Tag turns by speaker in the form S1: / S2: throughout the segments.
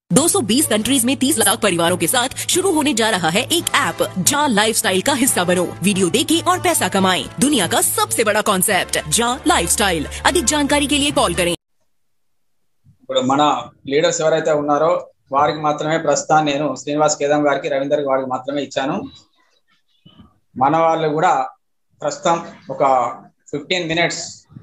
S1: 220 countries में 30 लाख परिवारों के साथ शुरू होने जा रहा है एक ऐप जा लाइफस्टाइल का हिस्सा बनो वीडियो देखें और पैसा कमाएं दुनिया का सबसे बड़ा कॉन्सेप्ट जा लाइफस्टाइल अधिक जानकारी के लिए कॉल करें
S2: ఇప్పుడు మన లీడర్స్ ఎవరైతే ఉన్నారో వారికి మాత్రమే ప్రస్తుతం నేను శ్రీనివాస్ కేదం గారికి రవీందర్ వారికి మాత్రమే ఇచ్చాను మన వాళ్ళు కూడా ప్రస్తుతం ఒక ఫిఫ్టీన్ మినిట్స్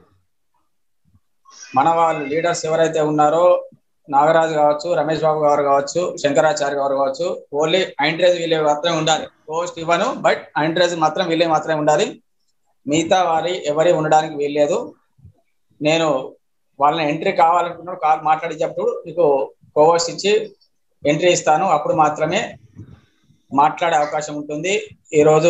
S2: మన వాళ్ళు లీడర్స్ ఎవరైతే ఉన్నారో నాగరాజు కావచ్చు రమేష్ బాబు గారు కావచ్చు శంకరాచార్య గారు కావచ్చు ఓన్లీ ఐంట్రేజ్ వీళ్ళే మాత్రమే ఉండాలి పోస్ట్ ఇవ్వను బట్ ఐంట్రేజ్ మాత్రం వీళ్ళే మాత్రమే ఉండాలి మిగతా వారి ఎవరి ఉండడానికి వీల్లేదు నేను వాళ్ళని ఎంట్రీ కావాలనుకున్నాడు కాల్ మాట్లాడేటప్పుడు మీకు కోవర్స్ ఇచ్చి ఎంట్రీ ఇస్తాను అప్పుడు మాత్రమే మాట్లాడే అవకాశం ఉంటుంది ఈరోజు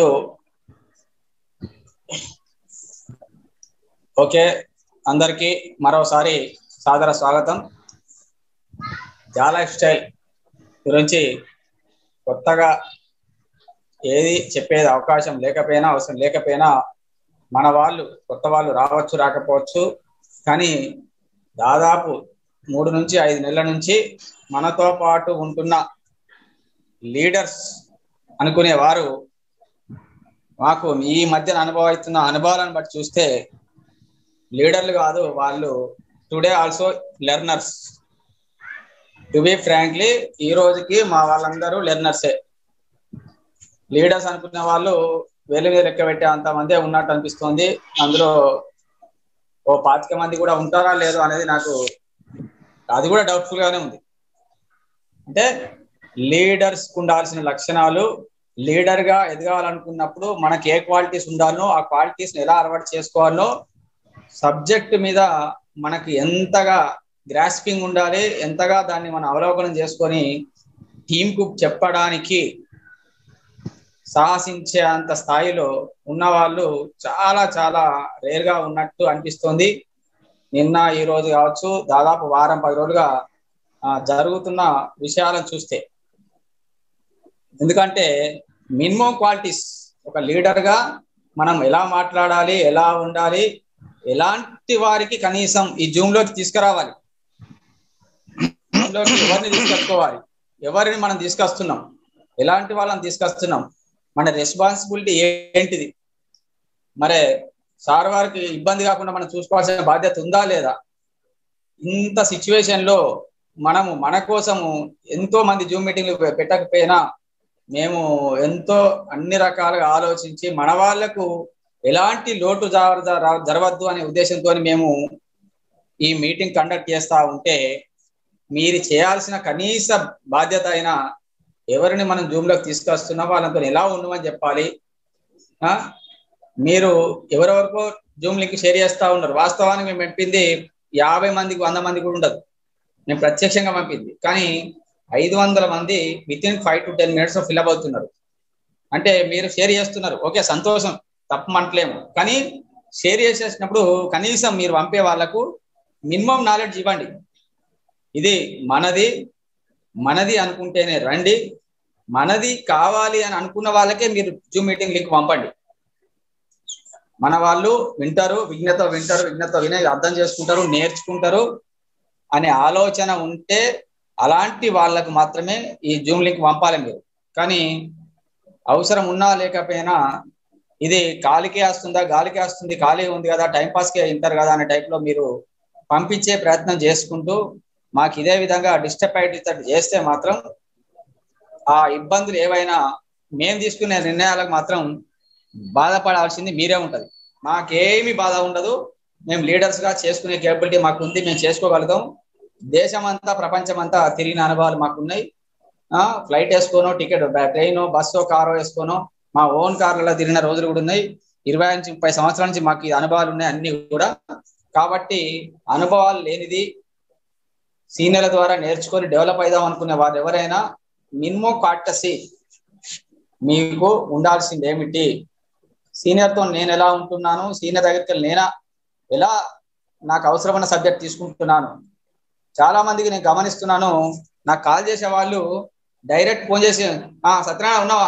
S2: ఓకే అందరికీ మరోసారి సాదర స్వాగతం జా లైఫ్ స్టైల్ గురించి కొత్తగా ఏది చెప్పేది అవకాశం లేకపోయినా అవసరం లేకపోయినా మన వాళ్ళు కొత్త వాళ్ళు రావచ్చు రాకపోవచ్చు కానీ దాదాపు మూడు నుంచి ఐదు నెలల నుంచి మనతో పాటు ఉంటున్న లీడర్స్ అనుకునే వారు మాకు ఈ మధ్యన అనుభవవుతున్న అనుభవాలను బట్టి చూస్తే లీడర్లు కాదు వాళ్ళు today also learners to be frankly ఈ రోజుకి మా వాళ్ళందరూ లెర్నర్సే లీడర్స్ అనుకునే వాళ్ళు వేలు మీద లెక్క పెట్టే అంత మందే ఉన్నట్టు అనిపిస్తోంది అందులో ఓ పాతిక మంది కూడా ఉంటారా లేదు అనేది నాకు అది కూడా డౌట్ఫుల్ గానే ఉంది అంటే లీడర్స్ ఉండాల్సిన లక్షణాలు లీడర్ గా ఎదగాలనుకున్నప్పుడు మనకి ఏ క్వాలిటీస్ ఉండాలనో ఆ క్వాలిటీస్ ఎలా అలవాటు చేసుకోవాలనో సబ్జెక్ట్ మీద మనకి ఎంతగా గ్రాస్పింగ్ ఉండాలి ఎంతగా దాన్ని మనం అవలోకనం చేసుకొని టీం కు చెప్పడానికి సాహసించే అంత స్థాయిలో ఉన్న వాళ్ళు చాలా చాలా రేర్ గా ఉన్నట్టు అనిపిస్తుంది నిన్న ఈ రోజు కావచ్చు దాదాపు వారం పది రోజులుగా జరుగుతున్న విషయాలను చూస్తే ఎందుకంటే మినిమం క్వాలిటీస్ ఒక లీడర్ గా మనం ఎలా మాట్లాడాలి ఎలా ఉండాలి ఎలాంటి వారికి కనీసం ఈ జూమ్ లోకి తీసుకురావాలి లోకి ఎవరిని తీసుకొచ్చుకోవాలి ఎవరిని మనం తీసుకొస్తున్నాం ఎలాంటి వాళ్ళని తీసుకొస్తున్నాం మన రెస్పాన్సిబిలిటీ ఏంటిది మరే సార్ వారికి ఇబ్బంది కాకుండా మనం చూసుకోవాల్సిన బాధ్యత ఉందా లేదా ఇంత సిచ్యువేషన్ లో మనము మన కోసము ఎంతో మంది జూమ్ మీటింగ్లు పెట్టకపోయినా మేము ఎంతో అన్ని రకాలుగా ఆలోచించి మన వాళ్లకు ఎలాంటి లోటు జరగద్దు అనే ఉద్దేశంతో మేము ఈ మీటింగ్ కండక్ట్ చేస్తా ఉంటే మీరు చేయాల్సిన కనీస బాధ్యత అయినా ఎవరిని మనం జూమ్ లోకి తీసుకొస్తున్నా వాళ్ళతో ఎలా ఉండమని చెప్పాలి మీరు ఎవరెవరికో జూమ్ లింక్ షేర్ చేస్తా ఉన్నారు వాస్తవానికి మేము పంపింది యాభై మందికి వంద మంది కూడా ఉండదు మేము ప్రత్యక్షంగా పంపింది కానీ ఐదు వందల మంది with in five to ten minutes fill up అవుతున్నారు అంటే మీరు షేర్ చేస్తున్నారు ఓకే సంతోషం తప్పమంటలేము కానీ షేర్ చేసేసినప్పుడు కనీసం మీరు పంపే వాళ్ళకు మినిమం నాలెడ్జ్ ఇవ్వండి ఇది మనది మనది అనుకుంటేనే రండి మనది కావాలి అని అనుకున్న వాళ్ళకే మీరు జూమ్ మీటింగ్ లింక్ పంపండి మన వాళ్ళు వింటారు విజ్ఞత వింటారు విజ్ఞత వినే అర్థం చేసుకుంటారు నేర్చుకుంటారు అనే ఆలోచన ఉంటే అలాంటి వాళ్ళకు మాత్రమే ఈ జూమ్ లింక్ పంపాలి మీరు కానీ అవసరం ఉన్నా లేకపోయినా ఇది గాలికే వస్తుందా గాలికే వస్తుంది ఖాళీ ఉంది కదా టైం పాస్కే వింటారు కదా అనే టైప్లో మీరు పంపించే ప్రయత్నం చేసుకుంటూ మాకు ఇదే విధంగా డిస్టర్బ్ అయ్యేటట్టు చేస్తే మాత్రం ఆ ఇబ్బందులు ఏవైనా మేము తీసుకునే నిర్ణయాలకు మాత్రం బాధపడాల్సింది మీరే ఉంటది మాకేమి బాధ ఉండదు మేము లీడర్స్ గా చేసుకునే కేపబిలిటీ మాకు ఉంది మేము చేసుకోగలుగుతాం దేశం అంతా ప్రపంచం అంతా తిరిగిన అనుభవాలు మాకున్నాయి ఫ్లైట్ వేసుకోనో టికెట్ ట్రైన్ బస్సో కారో వేసుకోనో మా ఓన్ కార్లలో తిరిగిన రోజులు కూడా ఉన్నాయి ఇరవై నుంచి ముప్పై సంవత్సరాల నుంచి మాకు ఈ అనుభవాలు ఉన్నాయి అన్ని కూడా కాబట్టి అనుభవాలు లేనిది సీనియర్ల ద్వారా నేర్చుకొని డెవలప్ అయిదాం అనుకునే వారు ఎవరైనా మినిమం కాటసి మీకు ఉండాల్సింది ఏమిటి సీనియర్తో నేను ఎలా ఉంటున్నాను సీనియర్ దగ్గరికి నేనా ఎలా నాకు అవసరమైన సబ్జెక్ట్ తీసుకుంటున్నాను చాలా మందికి నేను గమనిస్తున్నాను నాకు కాల్ చేసే వాళ్ళు డైరెక్ట్ ఫోన్ చేసి ఆ సత్యనారాయణ ఉన్నావా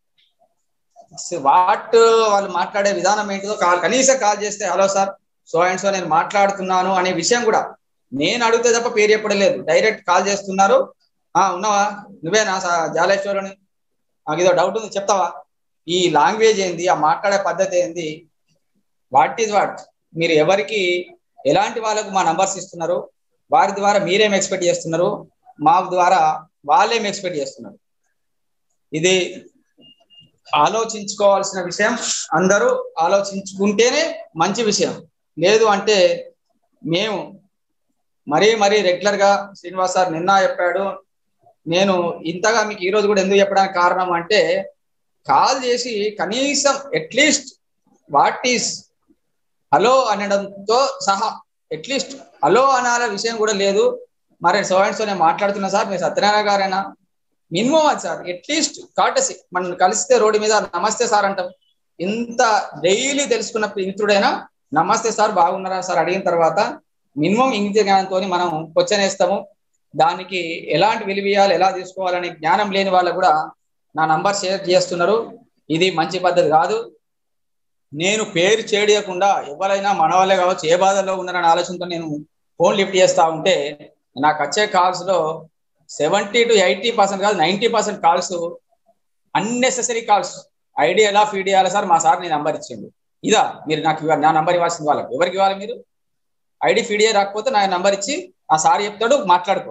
S2: వాట్ వాళ్ళు మాట్లాడే విధానం ఏంటిదో కాల్ కనీసం కాల్ చేస్తే hello sir so and so నేను మాట్లాడుతున్నాను అనే విషయం కూడా నేను అడిగితే తప్ప పేరు చెప్పడం లేదు డైరెక్ట్ కాల్ చేస్తున్నారు ఆ ఉన్నావా నువ్వేనా జాలేశ్వరుని నాకు ఏదో డౌట్ ఉంది చెప్తావా ఈ లాంగ్వేజ్ ఏంది ఆ మాట్లాడే పద్ధతి ఏంది వాట్ ఈజ్ వాట్ మీరు ఎవరికి ఎలాంటి వాళ్ళకు మా నంబర్స్ ఇస్తున్నారు వారి ద్వారా మీరేం ఎక్స్పెక్ట్ చేస్తున్నారు మా ద్వారా వాళ్ళేం ఎక్స్పెక్ట్ చేస్తున్నారు ఇది ఆలోచించుకోవాల్సిన విషయం అందరూ ఆలోచించుకుంటేనే మంచి విషయం లేదు అంటే మేము మరీ మరీ రెగ్యులర్ గా శ్రీనివాస్ సార్ నిన్న చెప్పాడు నేను ఇంతగా మీకు ఈ రోజు కూడా ఎందుకు చెప్పడానికి కారణం అంటే కాల్ చేసి కనీసం అట్లీస్ట్ వాట్ ఈస్ హలో అనడంతో సహా అట్లీస్ట్ హలో అనాల విషయం కూడా లేదు మరి సో అండ్ సో నేను మాట్లాడుతున్నా సార్ మీరు సత్యనారాయణ గారేనా మినిమం అది సార్ అట్లీస్ట్ కాటసి మనం కలిస్తే రోడ్డు మీద నమస్తే సార్ అంటాం ఇంత డైలీ తెలుసుకున్న మిత్రుడైనా నమస్తే సార్ బాగున్నారా సార్ అడిగిన తర్వాత మినిమం ఇంగిత జ్ఞానంతో మనం క్వశ్చన్ వేస్తాము దానికి ఎలాంటి విలువయాలు ఎలా తీసుకోవాలనే జ్ఞానం లేని వాళ్ళు కూడా నా నంబర్ షేర్ చేస్తున్నారు ఇది మంచి పద్ధతి కాదు నేను పేరు చేయకుండా ఎవరైనా మన వాళ్ళే కావచ్చు ఏ బాధల్లో ఉన్నారని ఆలోచనతో నేను ఫోన్ లిఫ్ట్ చేస్తా ఉంటే నాకు వచ్చే కాల్స్ లో సెవెంటీ టు ఎయిటీ పర్సెంట్ కాదు ninety percent calls unnecessary calls idea ఎలా ఫీడ్ చేయాలి సార్ మా సార్ నీ నంబర్ ఇచ్చిండు ఇదా మీరు నాకు ఇవ్వాలి నా నంబర్ ఇవ్వాల్సింది వాళ్ళకి ఎవరికి ఇవ్వాలి మీరు ఐడి ఫీడ్ చేయ రాకపోతే నా నంబర్ ఇచ్చి ఆ సార్ చెప్తాడు మాట్లాడుకో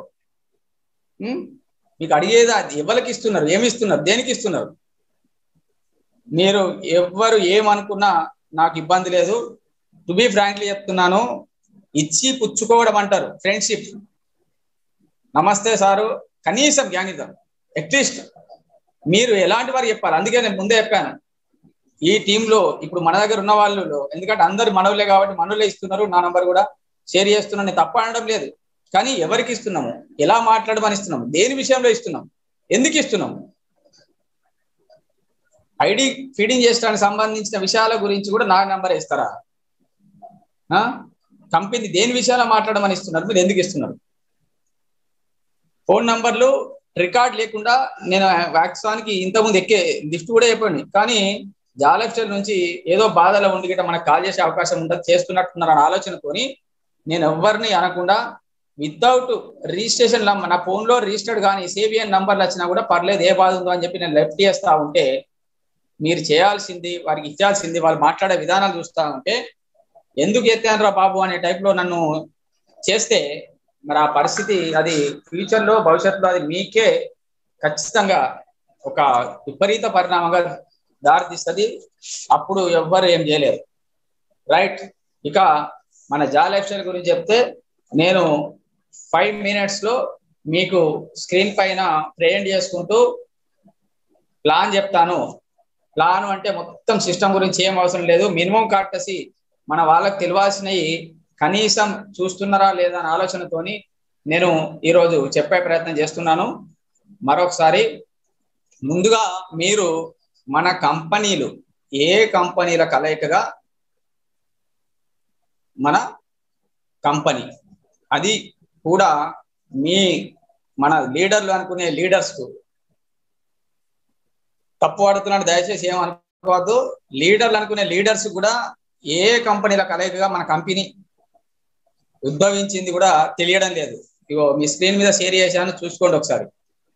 S2: మీకు అడిగేది అది ఎవరికి ఇస్తున్నారు ఏమి ఇస్తున్నారు దేనికి ఇస్తున్నారు మీరు ఎవ్వరు ఏమనుకున్నా నాకు ఇబ్బంది లేదు టు బి ఫ్రాంక్లీ చెప్తున్నాను ఇచ్చి పుచ్చుకోవడం అంటారు ఫ్రెండ్షిప్ నమస్తే సారు కనీసం జ్ఞానిద్దాం అట్లీస్ట్ మీరు ఎలాంటి వారు చెప్పాలి అందుకే నేను ముందే చెప్పాను ఈ టీంలో ఇప్పుడు మన దగ్గర ఉన్న వాళ్ళు ఎందుకంటే అందరు మనవులే కాబట్టి మనవులే ఇస్తున్నారు నా నంబర్ కూడా షేర్ చేస్తున్నాను నేను తప్ప అనడం లేదు కానీ ఎవరికి ఇస్తున్నాము ఎలా మాట్లాడమని ఇస్తున్నాము దేని విషయంలో ఇస్తున్నాం ఎందుకు ఇస్తున్నాము ఐడి ఫీడింగ్ చేయడానికి సంబంధించిన విషయాల గురించి కూడా నా నంబర్ ఇస్తారా కంపెనీ దేని విషయాల్లో మాట్లాడమని ఇస్తున్నారు మీరు ఎందుకు ఇస్తున్నారు ఫోన్ నంబర్లు రికార్డ్ లేకుండా నేను వాక్సానికి ఇంతకుముందు ఎక్కే లిఫ్ట్ కూడా చెప్పండి కానీ జాలెఫ్టర్ నుంచి ఏదో బాధలో ఉండి గిట్ట మనకు కాల్ చేసే అవకాశం ఉంటుంది చేస్తున్నట్టున్నారు అనే ఆలోచనతోని నేను ఎవరిని అనకుండా వితౌట్ రిజిస్ట్రేషన్ నా ఫోన్ లో రిజిస్టర్డ్ కానీ సేవియన్ నంబర్లు వచ్చినా కూడా పర్లేదు ఏ బాధ ఉందో అని చెప్పి నేను లెఫ్ట్ చేస్తా ఉంటే మీరు చేయాల్సింది వారికి ఇచ్చాల్సింది వాళ్ళు మాట్లాడే విధానాలు చూస్తా ఉంటే ఎందుకు ఎత్తానరా బాబు అనే టైప్ లో నన్ను చేస్తే మరి ఆ పరిస్థితి అది ఫ్యూచర్ లో భవిష్యత్తులో అది మీకే ఖచ్చితంగా ఒక విపరీత పరిణామంగా దారితీస్తుంది అప్పుడు ఎవ్వరు ఏం చేయలేరు రైట్ ఇక మన జా లైఫ్ స్టైల్ గురించి చెప్తే నేను ఫైవ్ మినిట్స్ లో మీకు స్క్రీన్ పైన ప్రేజెంట్ చేసుకుంటూ ప్లాన్ చెప్తాను ప్లాన్ అంటే మొత్తం సిస్టమ్ గురించి ఏం అవసరం లేదు మినిమం కాటసి మన వాళ్ళకి తెలియాల్సినవి కనీసం చూస్తున్నారా లేదా అనే ఆలోచనతోని నేను ఈరోజు చెప్పే ప్రయత్నం చేస్తున్నాను మరొకసారి ముందుగా మీరు మన కంపెనీలు ఏ కంపెనీల కలయికగా మన కంపెనీ అది కూడా మీ మన లీడర్లు అనుకునే లీడర్స్ కు తప్పు ఆడుతున్నాడు దయచేసి ఏమనుకోవద్దు లీడర్లు అనుకునే లీడర్స్ కూడా ఏ కంపెనీల కలయికగా మన కంపెనీ ఉద్భవించింది కూడా తెలియడం లేదు ఇగో మీ స్క్రీన్ మీద షేర్ చేశాను చూసుకోండి ఒకసారి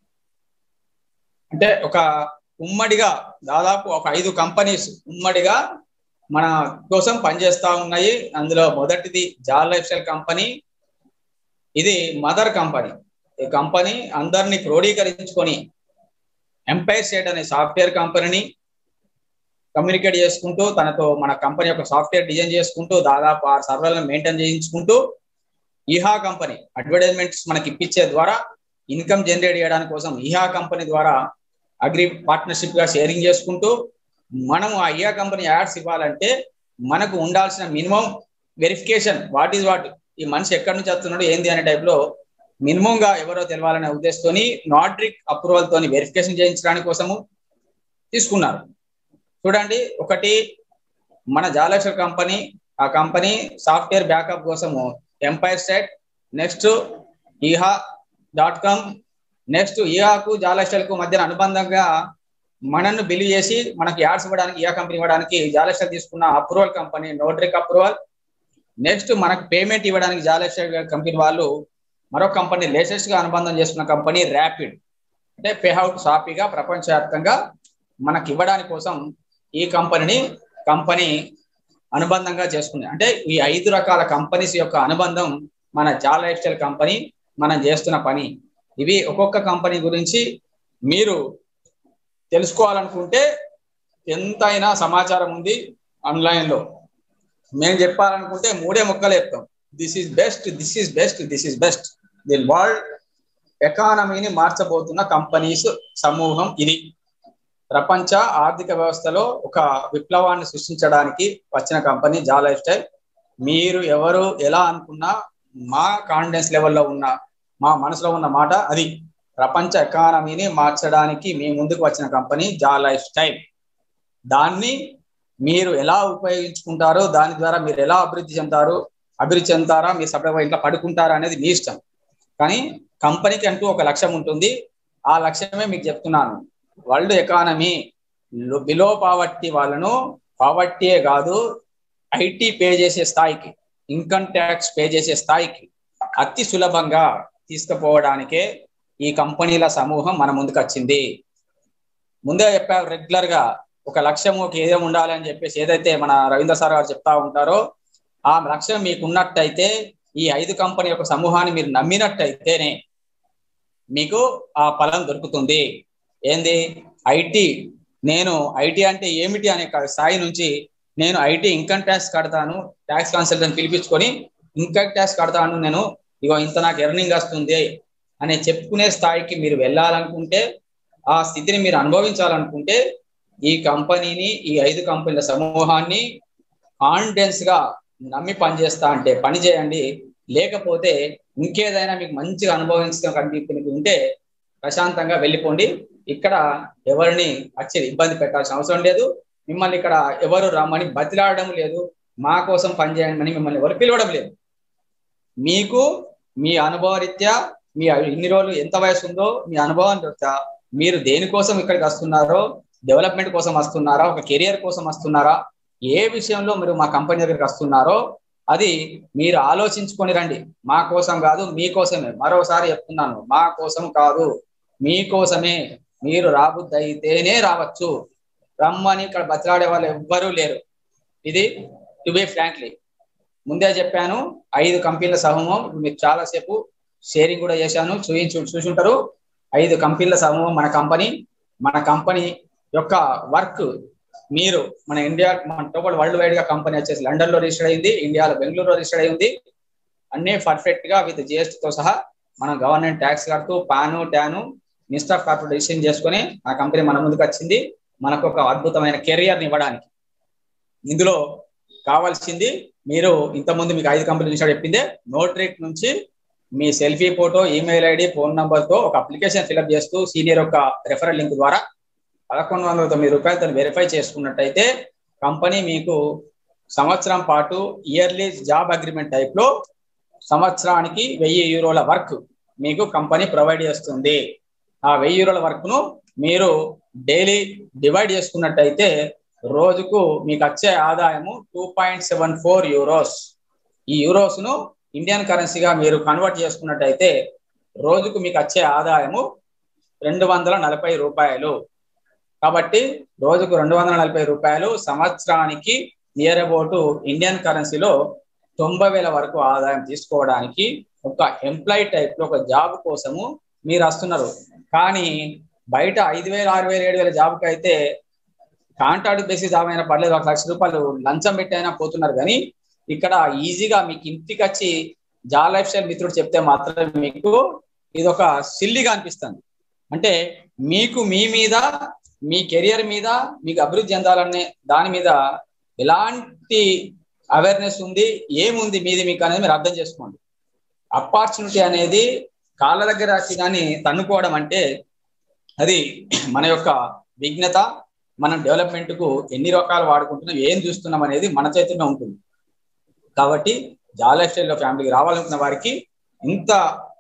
S2: అంటే ఒక ఉమ్మడిగా దాదాపు ఒక ఐదు కంపెనీస్ ఉమ్మడిగా మన కోసం పనిచేస్తా ఉన్నాయి అందులో మొదటిది జాల్ లైఫ్ స్టైల్ కంపెనీ ఇది మదర్ కంపెనీ ఈ కంపెనీ అందరినీ క్రోడీకరించుకొని ఎంపైర్ స్టేట్ అనే సాఫ్ట్వేర్ కంపెనీని కమ్యూనికేట్ చేసుకుంటూ తనతో మన కంపెనీ యొక్క సాఫ్ట్వేర్ డిజైన్ చేసుకుంటూ దాదాపు ఆరు సర్వర్లను మెయింటైన్ చేయించుకుంటూ ఈహా కంపెనీ అడ్వర్టైజ్మెంట్స్ మనకి ఇప్పించే ద్వారా ఇన్కమ్ జనరేట్ చేయడానికి కోసం ఈహా కంపెనీ ద్వారా అగ్రి పార్ట్నర్షిప్ గా షేరింగ్ చేసుకుంటూ మనం ఆ ఈహా కంపెనీ యాడ్స్ ఇవ్వాలంటే మనకు ఉండాల్సిన minimum verification what is what ఈ మనిషి ఎక్కడి నుంచి వస్తున్నాడు ఏంది అనే టైప్ లో మినిమం గా ఎవరో తెలవాలనే ఉద్దేశంతోని నాట్రిక్ అప్రూవల్ తోని వెరిఫికేషన్ చేయించడానికి కోసము తీసుకున్నారు చూడండి ఒకటి మన జాలక్షర్ కంపెనీ ఆ కంపెనీ సాఫ్ట్వేర్ బ్యాకప్ కోసము ఎంపైర్ స్టేట్ నెక్స్ట్ ఈహా డాట్ కామ్ నెక్స్ట్ ఈహాకు జాలక్షల్కు మధ్యన అనుబంధంగా మనను బిల్ చేసి మనకి యాడ్స్ ఇవ్వడానికి ఈహా కంపెనీ ఇవ్వడానికి జాలక్షల్ తీసుకున్న అప్రూవల్ కంపెనీ నోట్రిక్ అప్రూవల్ నెక్స్ట్ మనకు పేమెంట్ ఇవ్వడానికి జాలక్షల్ కంపెనీ వాళ్ళు మరో కంపెనీ లేటెస్ట్ గా అనుబంధం చేసుకున్న కంపెనీ ర్యాపిడ్ అంటే పేహౌట్ సాఫీగా ప్రపంచవ్యాప్తంగా మనకి ఇవ్వడానికి కోసం ఈ కంపెనీని కంపెనీ అనుబంధంగా చేసుకుంది అంటే ఈ ఐదు రకాల కంపెనీస్ యొక్క అనుబంధం మన జా లైఫ్ స్టైల్ కంపెనీ మనం చేస్తున్న పని ఇవి ఒక్కొక్క కంపెనీ గురించి మీరు తెలుసుకోవాలనుకుంటే ఎంతైనా సమాచారం ఉంది ఆన్లైన్ లో మేము చెప్పాలనుకుంటే మూడే ముక్కలు చెప్తాం this is best this is best this is best the world ఎకానమీని మార్చబోతున్న కంపెనీస్ సమూహం ఇది ప్రపంచ ఆర్థిక వ్యవస్థలో ఒక విప్లవాన్ని సృష్టించడానికి వచ్చిన కంపెనీ జా లైఫ్ స్టైల్ మీరు ఎవరు ఎలా అనుకున్నా మా కాన్ఫిడెన్స్ లెవెల్లో ఉన్న మా మనసులో ఉన్న మాట అది ప్రపంచ ఎకానమీని మార్చడానికి మీ ముందుకు వచ్చిన కంపెనీ జా లైఫ్ స్టైల్ దాన్ని మీరు ఎలా ఉపయోగించుకుంటారో దాని ద్వారా మీరు ఎలా అభివృద్ధి చెందుతారు అభివృద్ధి చెందుతారా మీరు సపరేట్ ఇంట్లో పడుకుంటారా అనేది మీ ఇష్టం కానీ కంపెనీకి అంటూ ఒక లక్ష్యం ఉంటుంది ఆ లక్ష్యమే మీకు చెప్తున్నాను వరల్డ్ ఎకానమీ బిలో పావర్టీ వాళ్ళను పావర్టీయే కాదు ఐటీ పే చేసే స్థాయికి ఇన్కమ్ ట్యాక్స్ పే చేసే స్థాయికి అతి సులభంగా తీసుకుపోవడానికే ఈ కంపెనీల సమూహం మన ముందుకు వచ్చింది ముందే చెప్పారు రెగ్యులర్ గా ఒక లక్ష్యం ఒక ఏదో ఉండాలి అని చెప్పేసి ఏదైతే మన రవీంద్ర సార్ గారు చెప్తా ఉంటారో ఆ లక్ష్యం మీకు ఉన్నట్టయితే ఈ ఐదు కంపెనీ యొక్క సమూహాన్ని మీరు నమ్మినట్టయితేనే మీకు ఆ ఫలం దొరుకుతుంది ఏంది ఐటీ నేను ఐటీ అంటే ఏమిటి అనే స్థాయి నుంచి నేను ఐటీ ఇన్కమ్ ట్యాక్స్ కడతాను ట్యాక్స్ కన్సల్టెంట్ పిలిపించుకొని ఇన్కమ్ ట్యాక్స్ కడతాను నేను ఇగో ఇంత నాకు ఎర్నింగ్ వస్తుంది అని చెప్పుకునే స్థాయికి మీరు వెళ్ళాలనుకుంటే ఆ స్థితిని మీరు అనుభవించాలనుకుంటే ఈ కంపెనీని ఈ ఐదు కంపెనీల సమూహాన్ని కాన్ఫిడెన్స్ గా నమ్మి పనిచేస్తా అంటే పని చేయండి లేకపోతే ఇంకేదైనా మీకు మంచిగా అనుభవించడం కనిపించి ఉంటే ప్రశాంతంగా వెళ్ళిపోండి ఇక్కడ ఎవరిని వచ్చి ఇబ్బంది పెట్టాల్సిన అవసరం లేదు మిమ్మల్ని ఇక్కడ ఎవరు రమ్మని బతిలాడడం లేదు మా కోసం పనిచేయండి అని మిమ్మల్ని ఎవరు పిలవడం లేదు మీకు మీ అనుభవరీత్యా మీ ఇన్ని రోజులు ఎంత వయసు ఉందో మీ అనుభవం రీత్యా మీరు దేనికోసం ఇక్కడికి వస్తున్నారో డెవలప్మెంట్ కోసం వస్తున్నారా ఒక కెరియర్ కోసం వస్తున్నారా ఏ విషయంలో మీరు మా కంపెనీ దగ్గరికి వస్తున్నారో అది మీరు ఆలోచించుకొని రండి మా కోసం కాదు మీకోసమే మరోసారి చెప్తున్నాను మా కోసం కాదు మీకోసమే మీరు రాబుద్ది అయితేనే రావచ్చు రమ్మని ఇక్కడ బతిలాడే వాళ్ళు ఎవ్వరూ లేరు ఇది టు బి ఫ్రాంక్లీ ముందే చెప్పాను ఐదు కంపెనీల సమూహం మీకు చాలాసేపు షేరింగ్ కూడా చేశాను చూయించు చూసుంటారు ఐదు కంపెనీల సమూహం మన కంపెనీ మన కంపెనీ యొక్క వర్క్ మీరు మన ఇండియా మన టోటల్ వరల్డ్ వైడ్ గా కంపెనీ వచ్చేసి లండన్ లో రిజిస్టర్ అయింది ఇండియాలో బెంగళూరులో రిజిస్టర్ అయింది అన్ని పర్ఫెక్ట్ గా విత్ జిఎస్టీ తో సహా మనం గవర్నమెంట్ ట్యాక్స్ కడుతూ పాను ట్యాను మినిస్టర్ ఆఫ్ కార్పొరేట్ డిసిషన్ చేసుకుని ఆ కంపెనీ మన ముందుకు వచ్చింది మనకు ఒక అద్భుతమైన కెరియర్ ఇవ్వడానికి ఇందులో కావాల్సింది మీరు ఇంతకుముందు మీకు ఐదు కంపెనీలు నుంచి చెప్పిందే నోట్రిక్ నుంచి మీ selfie photo email ID phone number తో ఒక అప్లికేషన్ ఫిల్అప్ చేస్తూ సీనియర్ యొక్క రెఫరల్ లింక్ ద్వారా పదకొండు వందల తొమ్మిది రూపాయలతో వెరిఫై చేసుకున్నట్టయితే కంపెనీ మీకు సంవత్సరం పాటు ఇయర్లీ జాబ్ అగ్రిమెంట్ టైప్ లో సంవత్సరానికి వెయ్యి యూరోల వర్క్ మీకు కంపెనీ ప్రొవైడ్ చేస్తుంది ఆ వెయ్యి యూరోల వర్క్ ను మీరు డైలీ డివైడ్ చేసుకున్నట్టయితే రోజుకు మీకు వచ్చే ఆదాయము two point seven four euros ఈ యూరోస్ ను ఇండియన్ కరెన్సీగా మీరు కన్వర్ట్ చేసుకున్నట్టయితే రోజుకు మీకు వచ్చే ఆదాయము రెండు వందల నలభై రూపాయలు కాబట్టి రోజుకు రెండు వందల నలభై రూపాయలు సంవత్సరానికి నియర్ అబౌట్ ఇండియన్ కరెన్సీలో తొంభై వేల వరకు ఆదాయం తీసుకోవడానికి ఒక ఎంప్లాయీ టైప్ లో ఒక జాబ్ కోసము మీరు వస్తున్నారు కానీ బయట ఐదు వేలు ఆరు వేలు ఏడు వేల జాబ్కి అయితే కాంట్రాక్ట్ బేసిస్ జాబ్ అయినా పర్లేదు ఒక లక్ష రూపాయలు లంచం పెట్టి అయినా పోతున్నారు కానీ ఇక్కడ ఈజీగా మీకు ఇంటికి వచ్చి జా లైఫ్ స్టైల్ మిత్రుడు చెప్తే మాత్రం మీకు ఇది ఒక సిల్లిగా అనిపిస్తుంది అంటే మీకు మీ మీద మీ కెరియర్ మీద మీకు అభివృద్ధి చెందాలనే దాని మీద ఎలాంటి అవేర్నెస్ ఉంది ఏముంది మీది మీకు అనేది మీరు అర్థం చేసుకోండి అపార్చునిటీ అనేది కాళ్ళ దగ్గర వచ్చి కానీ తన్నుకోవడం అంటే అది మన యొక్క విఘ్నత మనం డెవలప్మెంట్ కు ఎన్ని రకాలు వాడుకుంటున్నాం ఏం చూస్తున్నాం అనేది మన చేతుల్లో ఉంటుంది కాబట్టి జా లైఫ్ స్టైల్లో ఫ్యామిలీకి రావాలనుకున్న వారికి ఇంత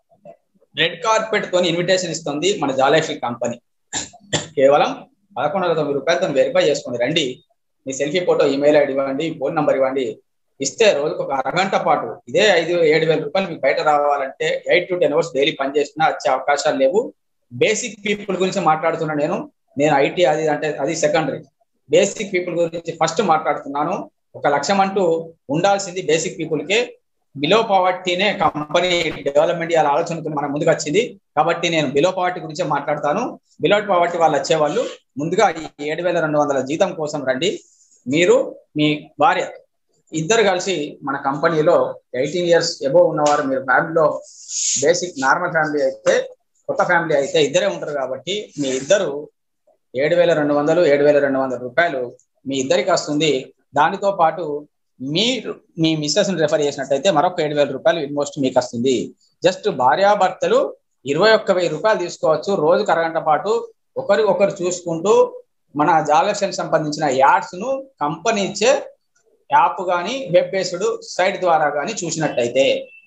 S2: రెడ్ కార్పెట్ తోని ఇన్విటేషన్ ఇస్తుంది మన జా లైఫ్ కంపెనీ కేవలం పదకొండు వందల తొమ్మిది రూపాయలతో వెరిఫై చేసుకోండి రండి మీ సెల్ఫీ ఫోటో ఈమెయిల్ ఐడి ఇవ్వండి ఫోన్ నంబర్ ఇవ్వండి ఇస్తే రోజుకు ఒక అరగంట పాటు ఇదే ఐదు ఏడు వేల రూపాయలు మీకు బయట రావాలంటే eight to ten hours daily పనిచేసినా వచ్చే అవకాశాలు లేవు బేసిక్ పీపుల్ గురించి మాట్లాడుతున్నా నేను నేను ఐటీ అది అంటే అది సెకండరీ బేసిక్ పీపుల్ గురించి ఫస్ట్ మాట్లాడుతున్నాను ఒక లక్ష్యం అంటూ ఉండాల్సింది బేసిక్ పీపుల్కే బిలో పావర్టీనే కంపెనీ డెవలప్మెంట్ అలా ఆలోచనతో మన ముందుకు వచ్చింది కాబట్టి నేను బిలో పావర్టీ గురించే మాట్లాడతాను బిలో పావర్టీ వాళ్ళు వచ్చేవాళ్ళు ముందుగా ఈ ఏడు వేల రెండు వందల జీతం కోసం రండి మీరు మీ భార్య ఇద్దరు కలిసి మన కంపెనీలో ఎయిటీన్ ఇయర్స్ ఎబో ఉన్నవారు మీరు ఫ్యామిలీలో బేసిక్ నార్మల్ ఫ్యామిలీ అయితే కొత్త ఫ్యామిలీ అయితే ఇద్దరే ఉంటారు కాబట్టి మీ ఇద్దరు ఏడు వేల రెండు వందలు ఏడు వేల రెండు వందల రూపాయలు మీ ఇద్దరికి వస్తుంది దానితో పాటు మీరు మీ మిస్సెస్ రెఫర్ చేసినట్టయితే మరొక ఏడు వేల రూపాయలు ఇన్వెస్ట్ మీకు వస్తుంది జస్ట్ భార్యాభర్తలు ఇరవై ఒక్క వెయ్యి రూపాయలు తీసుకోవచ్చు రోజుకు అరగంట పాటు ఒకరి ఒకరు చూసుకుంటూ మన జాలక్షన్ సంబంధించిన యాడ్స్ ను కంపెనీ ఇచ్చే యాప్ కానీ వెబ్ బేస్డ్ సైట్ ద్వారా కానీ చూసినట్టయితే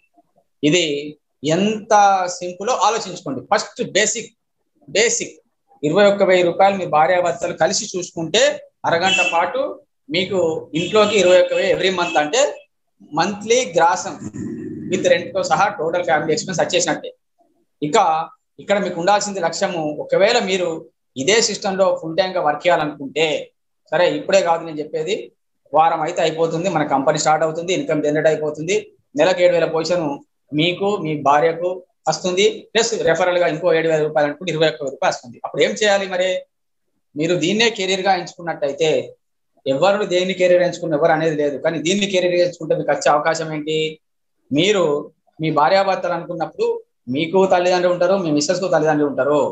S2: ఇది ఎంత సింపుల్ ఆలోచించుకోండి ఫస్ట్ బేసిక్ బేసిక్ ఇరవై ఒక్క వెయ్యి రూపాయలు మీ భార్యాభర్తలు కలిసి చూసుకుంటే అరగంట పాటు మీకు ఇంట్లోకి ఇరవై ఒక్క వెయ్యి ఎవ్రీ మంత్ అంటే మంత్లీ గ్రాసం విత్ రెంట్ తో సహా టోటల్ ఫ్యామిలీ ఎక్స్పెన్స్ వచ్చేసినట్టే ఇక ఇక్కడ మీకు ఉండాల్సింది లక్ష్యము ఒకవేళ మీరు ఇదే సిస్టమ్ లో ఫుల్ టైం గా వర్క్ చేయాలనుకుంటే సరే ఇప్పుడే కాదు నేను చెప్పేది వారం అయితే అయిపోతుంది మన కంపెనీ స్టార్ట్ అవుతుంది ఇన్కమ్ జనరేట్ అయిపోతుంది నెలకు ఏడు వేల పొజిషన్ మీకు మీ భార్యకు వస్తుంది ప్లస్ రెఫరల్ గా ఇంకో ఏడు వేల రూపాయలు అనుకుంటే ఇరవై ఒక్క రూపాయలు వస్తుంది అప్పుడు ఏం చేయాలి మరి మీరు దీన్నే కెరీర్ గా ఎంచుకున్నట్టయితే ఎవరు దేన్ని కెరీర్ ఎంచుకున్న ఎవరు అనేది లేదు కానీ దీన్ని కెరీర్ ఎంచుకుంటే మీకు వచ్చే అవకాశం ఏంటి మీరు మీ భార్యాభర్తలు అనుకున్నప్పుడు మీకు తల్లిదండ్రులు ఉంటారు మీ మిస్సెస్ కు తల్లిదండ్రులు ఉంటారు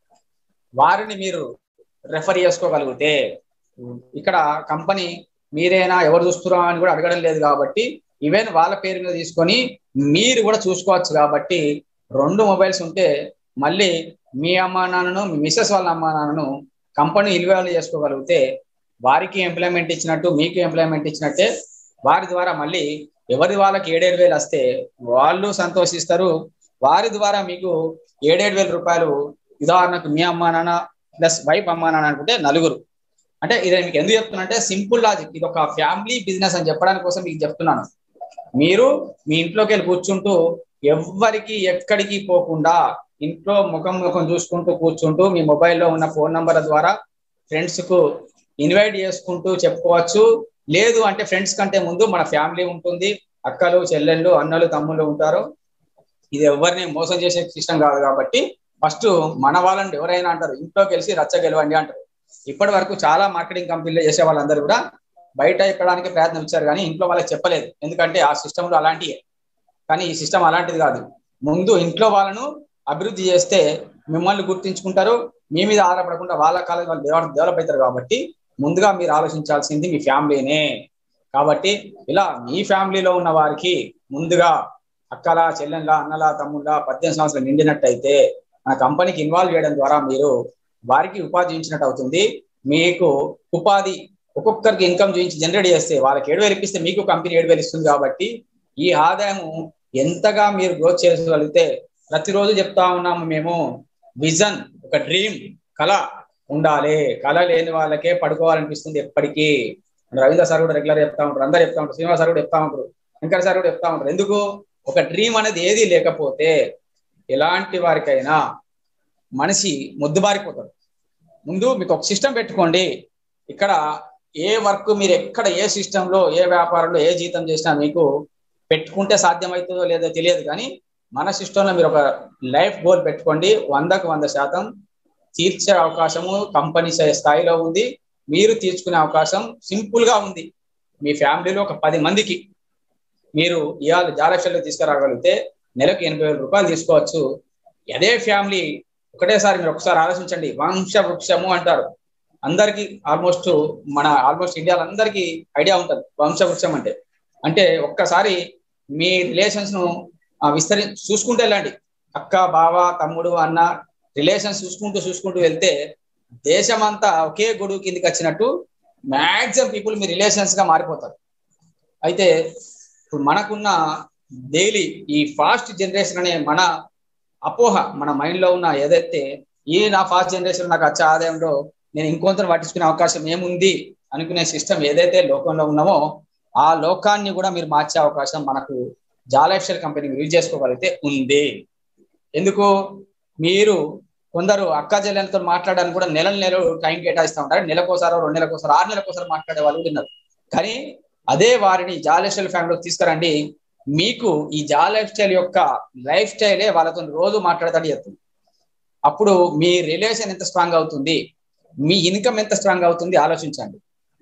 S2: వారిని మీరు రెఫర్ చేసుకోగలిగితే ఇక్కడ కంపెనీ మీరేనా ఎవరు చూస్తున్నారా అని కూడా అడగడం లేదు కాబట్టి ఈవెన్ వాళ్ళ పేరు మీద తీసుకొని మీరు కూడా చూసుకోవచ్చు కాబట్టి రెండు మొబైల్స్ ఉంటే మళ్ళీ మీ అమ్మా నాన్నను మీ మిస్సెస్ వాళ్ళ అమ్మా నాన్నను కంపెనీ ఇన్వాల్వ్ చేసుకోగలిగితే వారికి ఎంప్లాయ్మెంట్ ఇచ్చినట్టు మీకు ఎంప్లాయ్మెంట్ ఇచ్చినట్టే వారి ద్వారా మళ్ళీ ఎవరి వాళ్ళకి ఏడేడు వేలు వస్తే వాళ్ళు సంతోషిస్తారు వారి ద్వారా మీకు ఏడేడు వేల రూపాయలు ఉదాహరణకు మీ అమ్మా నాన్న ప్లస్ వైఫ్ అమ్మా నాన్న అనుకుంటే నలుగురు అంటే ఇది మీకు ఎందుకు చెప్తున్నా అంటే సింపుల్ లాజిక్ ఇది ఒక ఫ్యామిలీ బిజినెస్ అని చెప్పడానికి కోసం మీకు చెప్తున్నాను మీరు మీ ఇంట్లోకి వెళ్ళి కూర్చుంటూ ఎవ్వరికి ఎక్కడికి పోకుండా ఇంట్లో ముఖం ముఖం చూసుకుంటూ కూర్చుంటూ మీ మొబైల్లో ఉన్న ఫోన్ నంబర్ల ద్వారా ఫ్రెండ్స్ కు ఇన్వైట్ చేసుకుంటూ చెప్పుకోవచ్చు లేదు అంటే ఫ్రెండ్స్ కంటే ముందు మన ఫ్యామిలీ ఉంటుంది అక్కలు చెల్లెళ్ళు అన్నలు తమ్ముళ్ళు ఉంటారు ఇది ఎవరిని మోసం చేసే సిస్టమ్ కాదు కాబట్టి ఫస్ట్ మన వాళ్ళని ఎవరైనా అంటారు ఇంట్లోకి వెళ్ళి రచ్చ గెలవండి అంటారు ఇప్పటి వరకు చాలా మార్కెటింగ్ కంపెనీలు చేసే వాళ్ళందరూ కూడా బయట ఎక్కడానికి ప్రయత్నం ఇచ్చారు కానీ ఇంట్లో వాళ్ళకి చెప్పలేదు ఎందుకంటే ఆ సిస్టంలో అలాంటివే కానీ ఈ సిస్టమ్ అలాంటిది కాదు ముందు ఇంట్లో వాళ్ళను అభివృద్ధి చేస్తే మిమ్మల్ని గుర్తించుకుంటారు మీ మీద ఆధారపడకుండా వాళ్ళ కాలం వాళ్ళు డెవలప్ అవుతారు కాబట్టి ముందుగా మీరు ఆలోచించాల్సింది మీ ఫ్యామిలీనే కాబట్టి ఇలా మీ ఫ్యామిలీలో ఉన్న వారికి ముందుగా అక్కల చెల్లెళ్ళ అన్నల తమ్ముళ్ళ పద్దెనిమిది సంవత్సరాలు నిండినట్టయితే మన కంపెనీకి ఇన్వాల్వ్ చేయడం ద్వారా మీరు వారికి ఉపాధి ఇచ్చినట్టు అవుతుంది మీకు ఉపాధి ఒక్కొక్కరికి ఇన్కమ్ చూపించి జనరేట్ చేస్తే వాళ్ళకి ఏడు వేలు ఇప్పిస్తే మీకు కంపెనీ ఏడు వేలు ఇస్తుంది కాబట్టి ఈ ఆదాయం ఎంతగా మీరు గ్రోత్ చేసుకోగలిగితే ప్రతిరోజు చెప్తా ఉన్నాము మేము విజన్ ఒక డ్రీమ్ కళ ఉండాలి కళ లేని వాళ్ళకే పడుకోవాలనిపిస్తుంది ఎప్పటికీ రవీంద్ర సార్ కూడా రెగ్యులర్ చెప్తా ఉంటారు అందరు చెప్తా ఉంటారు శ్రీనివాస్ సార్ కూడా చెప్తా ఉంటారు వెంకట సార్ కూడా చెప్తా ఉంటారు ఎందుకు ఒక డ్రీమ్ అనేది ఏది లేకపోతే ఎలాంటి వారికైనా మనిషి ముద్దుబారిపోతాడు ముందు మీకు ఒక సిస్టమ్ పెట్టుకోండి ఇక్కడ ఏ వర్క్ మీరు ఎక్కడ ఏ సిస్టంలో ఏ వ్యాపారంలో ఏ జీతం చేసినా మీకు పెట్టుకుంటే సాధ్యమవుతుందో లేదో తెలియదు కానీ మన సిస్టంలో మీరు ఒక లైఫ్ గోల్ పెట్టుకోండి వందకు వంద శాతం తీర్చే అవకాశము కంపెనీ స్థాయిలో ఉంది మీరు తీర్చుకునే అవకాశం సింపుల్ గా ఉంది మీ ఫ్యామిలీలో ఒక పది మందికి మీరు ఇవాళ జాలక్షల్లో తీసుకురాగలిగితే నెలకు ఎనభై వేల రూపాయలు తీసుకోవచ్చు అదే ఫ్యామిలీ ఒకటేసారి మీరు ఒకసారి ఆలోచించండి వంశ వృక్షము అంటారు అందరికి ఆల్మోస్ట్ మన ఆల్మోస్ట్ ఇండియాలో అందరికీ ఐడియా ఉంటుంది వంశ వృక్షం అంటే అంటే ఒక్కసారి మీ రిలేషన్స్ ను విస్తరి చూసుకుంటూ వెళ్ళండి అక్క బావ తమ్ముడు అన్న రిలేషన్స్ చూసుకుంటూ చూసుకుంటూ వెళ్తే దేశం అంతా ఒకే గొడుగు కిందికి వచ్చినట్టు మ్యాక్సిమం పీపుల్ మీ రిలేషన్స్ గా మారిపోతారు అయితే ఇప్పుడు మనకున్న డైలీ ఈ ఫాస్ట్ జనరేషన్ అనే మన అపోహ మన మైండ్ లో ఉన్న ఏదైతే ఈ నా ఫాస్ట్ జనరేషన్ నాకు వచ్చే ఆదాయంలో నేను ఇంకొంత పట్టించుకునే అవకాశం ఏముంది అనుకునే సిస్టమ్ ఏదైతే లోకంలో ఉన్నామో ఆ లోకాన్ని కూడా మీరు మార్చే అవకాశం మనకు జాలైఫ్షల్ కంపెనీ యూజ్ చేసుకోగలిగితే ఉంది ఎందుకు మీరు కొందరు అక్క చెల్లెలతో మాట్లాడడానికి కూడా నెల నెలలు టైం కేటాయిస్తూ ఉంటారు నెలకోసారో రెండు నెలకోసారి ఆరు నెలకోసారి మాట్లాడే వాళ్ళు కూడా ఉన్నారు కానీ అదే వారిని జాలైఫ్ స్టైల్ ఫ్యామిలీకి తీసుకురండి మీకు ఈ జాలైఫ్ స్టైల్ యొక్క లైఫ్ స్టైలే వాళ్ళతో రోజు మాట్లాడతాడు చెప్తుంది అప్పుడు మీ రిలేషన్ ఎంత స్ట్రాంగ్ అవుతుంది మీ ఇన్కమ్ ఎంత స్ట్రాంగ్ అవుతుంది ఆలోచించండి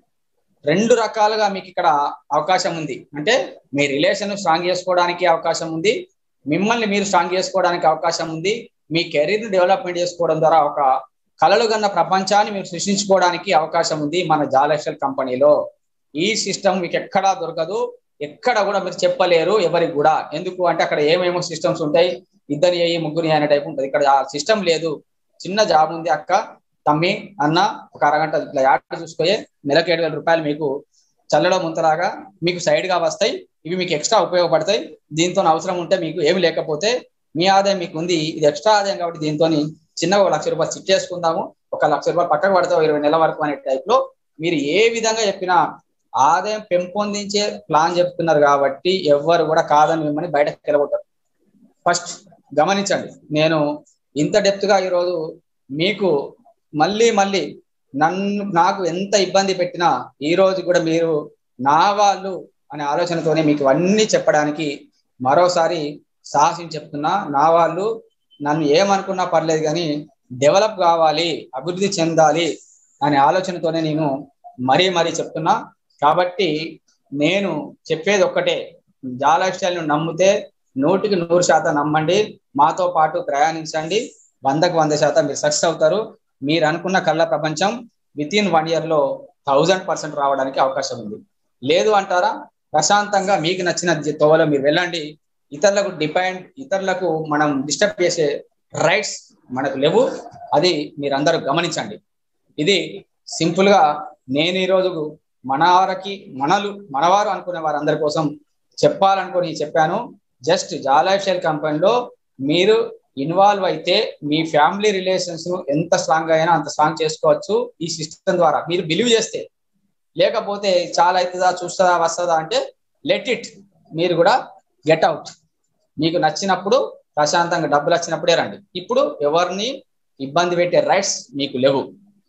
S2: రెండు రకాలుగా మీకు ఇక్కడ అవకాశం ఉంది అంటే మీ రిలేషన్ స్ట్రాంగ్ చేసుకోవడానికి అవకాశం ఉంది మిమ్మల్ని మీరు స్ట్రాంగ్ చేసుకోవడానికి అవకాశం ఉంది మీ కెరీర్ డెవలప్మెంట్ చేసుకోవడం ద్వారా ఒక కలలు గన్న ప్రపంచాన్ని మీరు సృష్టించుకోవడానికి అవకాశం ఉంది మన జాలెక్షన్ కంపెనీలో ఈ సిస్టమ్ మీకు ఎక్కడా దొరకదు ఎక్కడ కూడా మీరు చెప్పలేరు ఎవరికి కూడా ఎందుకు అంటే అక్కడ ఏమేమో సిస్టమ్స్ ఉంటాయి ఇద్దరు ఏ ముగ్గురు అనే టైప్ ఉంటుంది ఇక్కడ ఆ సిస్టమ్ లేదు చిన్న జాబ్ ఉంది అక్క తమ్మి అన్న ఒక అరగంట ఇట్లా యాడ్ చూసుకోయే నెలకు ఏడు వేల రూపాయలు మీకు చల్లలో ముంతలాగా మీకు సైడ్ గా వస్తాయి ఇవి మీకు ఎక్స్ట్రా ఉపయోగపడతాయి దీంతో అవసరం ఉంటే మీకు ఏమి లేకపోతే మీ ఆదాయం మీకు ఉంది ఇది ఎక్స్ట్రా ఆదాయం కాబట్టి దీంతో చిన్నగా ఒక లక్ష రూపాయలు చిట్ చేసుకుందాము ఒక లక్ష రూపాయలు పక్కకు పడతావు ఇరవై నెలల వరకు అనే టైప్ లో మీరు ఏ విధంగా చెప్పినా ఆదాయం పెంపొందించే ప్లాన్ చెప్తున్నారు కాబట్టి ఎవ్వరు కూడా కాదని మిమ్మల్ని బయటకు వెళ్ళగొట్టారు ఫస్ట్ గమనించండి నేను ఇంత డెప్త్ గా ఈరోజు మీకు మళ్ళీ మళ్ళీ నన్ను నాకు ఎంత ఇబ్బంది పెట్టినా ఈ రోజు కూడా మీరు నా వాళ్ళు అనే ఆలోచనతోనే మీకు అన్ని చెప్పడానికి మరోసారి సాహసం చెప్తున్నా నా వాళ్ళు నన్ను ఏమనుకున్నా పర్లేదు కానీ డెవలప్ కావాలి అభివృద్ధి చెందాలి అనే ఆలోచనతోనే నేను మరీ మరీ చెప్తున్నా కాబట్టి నేను చెప్పేది ఒక్కటే జా లైఫ్ స్టైల్ను నమ్మితే నూటికి నూరు శాతం నమ్మండి మాతో పాటు ప్రయాణించండి వందకు వంద శాతం మీరు సక్సెస్ అవుతారు మీరు అనుకున్న కళ్ళ ప్రపంచం విత్ ఇన్ వన్ ఇయర్ లో థౌజండ్ పర్సెంట్ రావడానికి అవకాశం ఉంది లేదు అంటారా ప్రశాంతంగా మీకు నచ్చిన తోవలో మీరు వెళ్ళండి ఇతరులకు డిపెండ్ ఇతరులకు మనం డిస్టర్బ్ చేసే రైట్స్ మనకు లేవు అది మీరందరూ గమనించండి ఇది సింపుల్ గా నేను ఈరోజు మన వారికి మనలు మనవారు అనుకునే వారందరి కోసం చెప్పాలనుకుని చెప్పాను జస్ట్ జాలైఫ్ స్టైల్ కంపెనీలో మీరు ఇన్వాల్వ్ అయితే మీ ఫ్యామిలీ రిలేషన్స్ ను ఎంత స్ట్రాంగ్ అయినా అంత స్ట్రాంగ్ చేసుకోవచ్చు ఈ సిస్టమ్ ద్వారా మీరు బిలీవ్ చేస్తే లేకపోతే చాలా అవుతుందా చూస్తుందా వస్తుందా అంటే లెట్ ఇట్ మీరు కూడా గెట్ అవుట్ మీకు నచ్చినప్పుడు ప్రశాంతంగా డబ్బులు వచ్చినప్పుడే రండి ఇప్పుడు ఎవరిని ఇబ్బంది పెట్టే రైట్స్ మీకు లేవు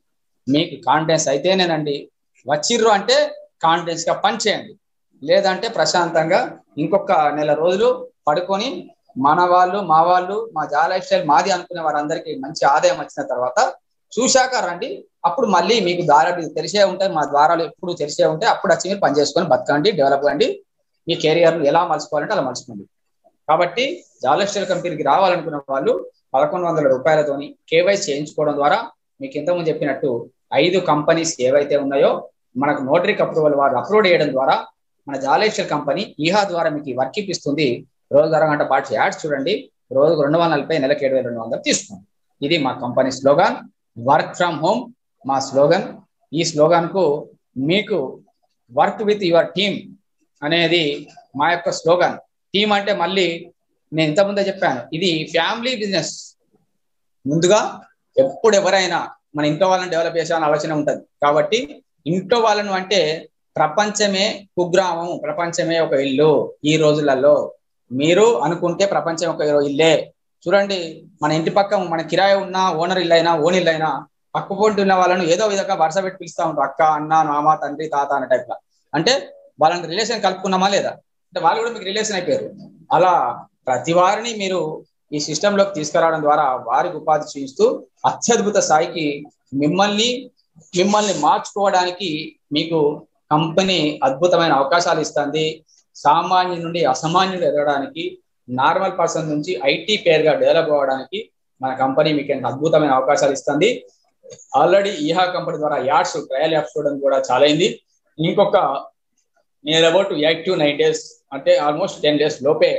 S2: మీకు కాన్ఫిడెన్స్ అయితేనేనండి వచ్చిర్రు అంటే కాన్ఫిడెన్స్ గా పని చేయండి లేదంటే ప్రశాంతంగా ఇంకొక నెల రోజులు పడుకొని మన వాళ్ళు మా వాళ్ళు మా జా లైఫ్ స్టైల్ మాది అనుకునే వారందరికీ మంచి ఆదాయం వచ్చిన తర్వాత చూశాక రండి అప్పుడు మళ్ళీ మీకు దారాలు తెలిసే ఉంటాయి మా ద్వారాలు ఎప్పుడు తెలిసే ఉంటాయి అప్పుడు వచ్చి మీరు పని చేసుకొని బతకండి డెవలప్ కండి మీ కెరియర్ ఎలా మలుచుకోవాలంటే అలా మలుచుకోండి కాబట్టి జా లైఫ్ స్టైల్ కంపెనీకి రావాలనుకున్న వాళ్ళు పదకొండు వందల రూపాయలతోని కేవైసీ చేయించుకోవడం ద్వారా మీకు ఇంతకుముందు చెప్పినట్టు ఐదు కంపెనీస్ ఏవైతే ఉన్నాయో మనకు నోటరీకి అప్రూవల్ వారు అప్లోడ్ చేయడం ద్వారా మన జాలేశ్వర్ కంపెనీ ఈహా ద్వారా మీకు వర్క్ ఇప్పిస్తుంది రోజు అరగంట పాటు యాడ్స్ చూడండి రోజుకు రెండు వందల నలభై నెలకు ఏడు వేల రెండు వందలు తీసుకోండి ఇది మా company slogan work from home మా స్లోగన్ ఈ స్లోగాన్ కు మీకు వర్క్ విత్ యువర్ టీమ్ అనేది మా యొక్క స్లోగన్ టీమ్ అంటే మళ్ళీ నేను ఇంతకుముందే చెప్పాను ఇది ఫ్యామిలీ బిజినెస్ ముందుగా ఎప్పుడు ఎవరైనా మన ఇంట్లో వాళ్ళని డెవలప్ చేసామని ఆలోచన ఉంటుంది కాబట్టి ఇంట్లో వాళ్ళను అంటే ప్రపంచమే కుగ్రామం ప్రపంచమే ఒక ఇల్లు ఈ రోజులలో మీరు అనుకుంటే ప్రపంచం ఒక ఇల్లే చూడండి మన ఇంటి పక్క మన కిరాయి ఉన్న ఓనర్ ఇల్లు అయినా ఓన్ ఇల్లు అయినా పక్క పొంటి ఉన్న వాళ్ళను ఏదో విధంగా వరుస పెట్టి పిలుస్తా ఉంటారు అక్క అన్న మామ తండ్రి తాత అనే టైప్ లా అంటే వాళ్ళని రిలేషన్ కలుపుకున్నామా లేదా అంటే వాళ్ళు కూడా మీకు రిలేషన్ అయిపోయారు అలా ప్రతి వారిని మీరు ఈ సిస్టమ్ లోకి తీసుకురావడం ద్వారా వారికి ఉపాధి చూపిస్తూ అత్యద్భుత స్థాయికి మిమ్మల్ని మిమ్మల్ని మార్చుకోవడానికి మీకు కంపెనీ అద్భుతమైన అవకాశాలు ఇస్తుంది సామాన్యుడి నుండి అసామాన్యుడు ఎదగడానికి నార్మల్ పర్సన్ నుంచి ఐటీ పేర్ గా డెవలప్ అవ్వడానికి మన కంపెనీ మీకు ఎంత అద్భుతమైన అవకాశాలు ఇస్తుంది ఆల్రెడీ ఈహా కంపెనీ ద్వారా యాడ్స్ ట్రయల్ యాప్స్ చూడడం కూడా చాలా అయింది ఇంకొక near about eight to nine days అంటే ఆల్మోస్ట్ టెన్ డేస్ లోపే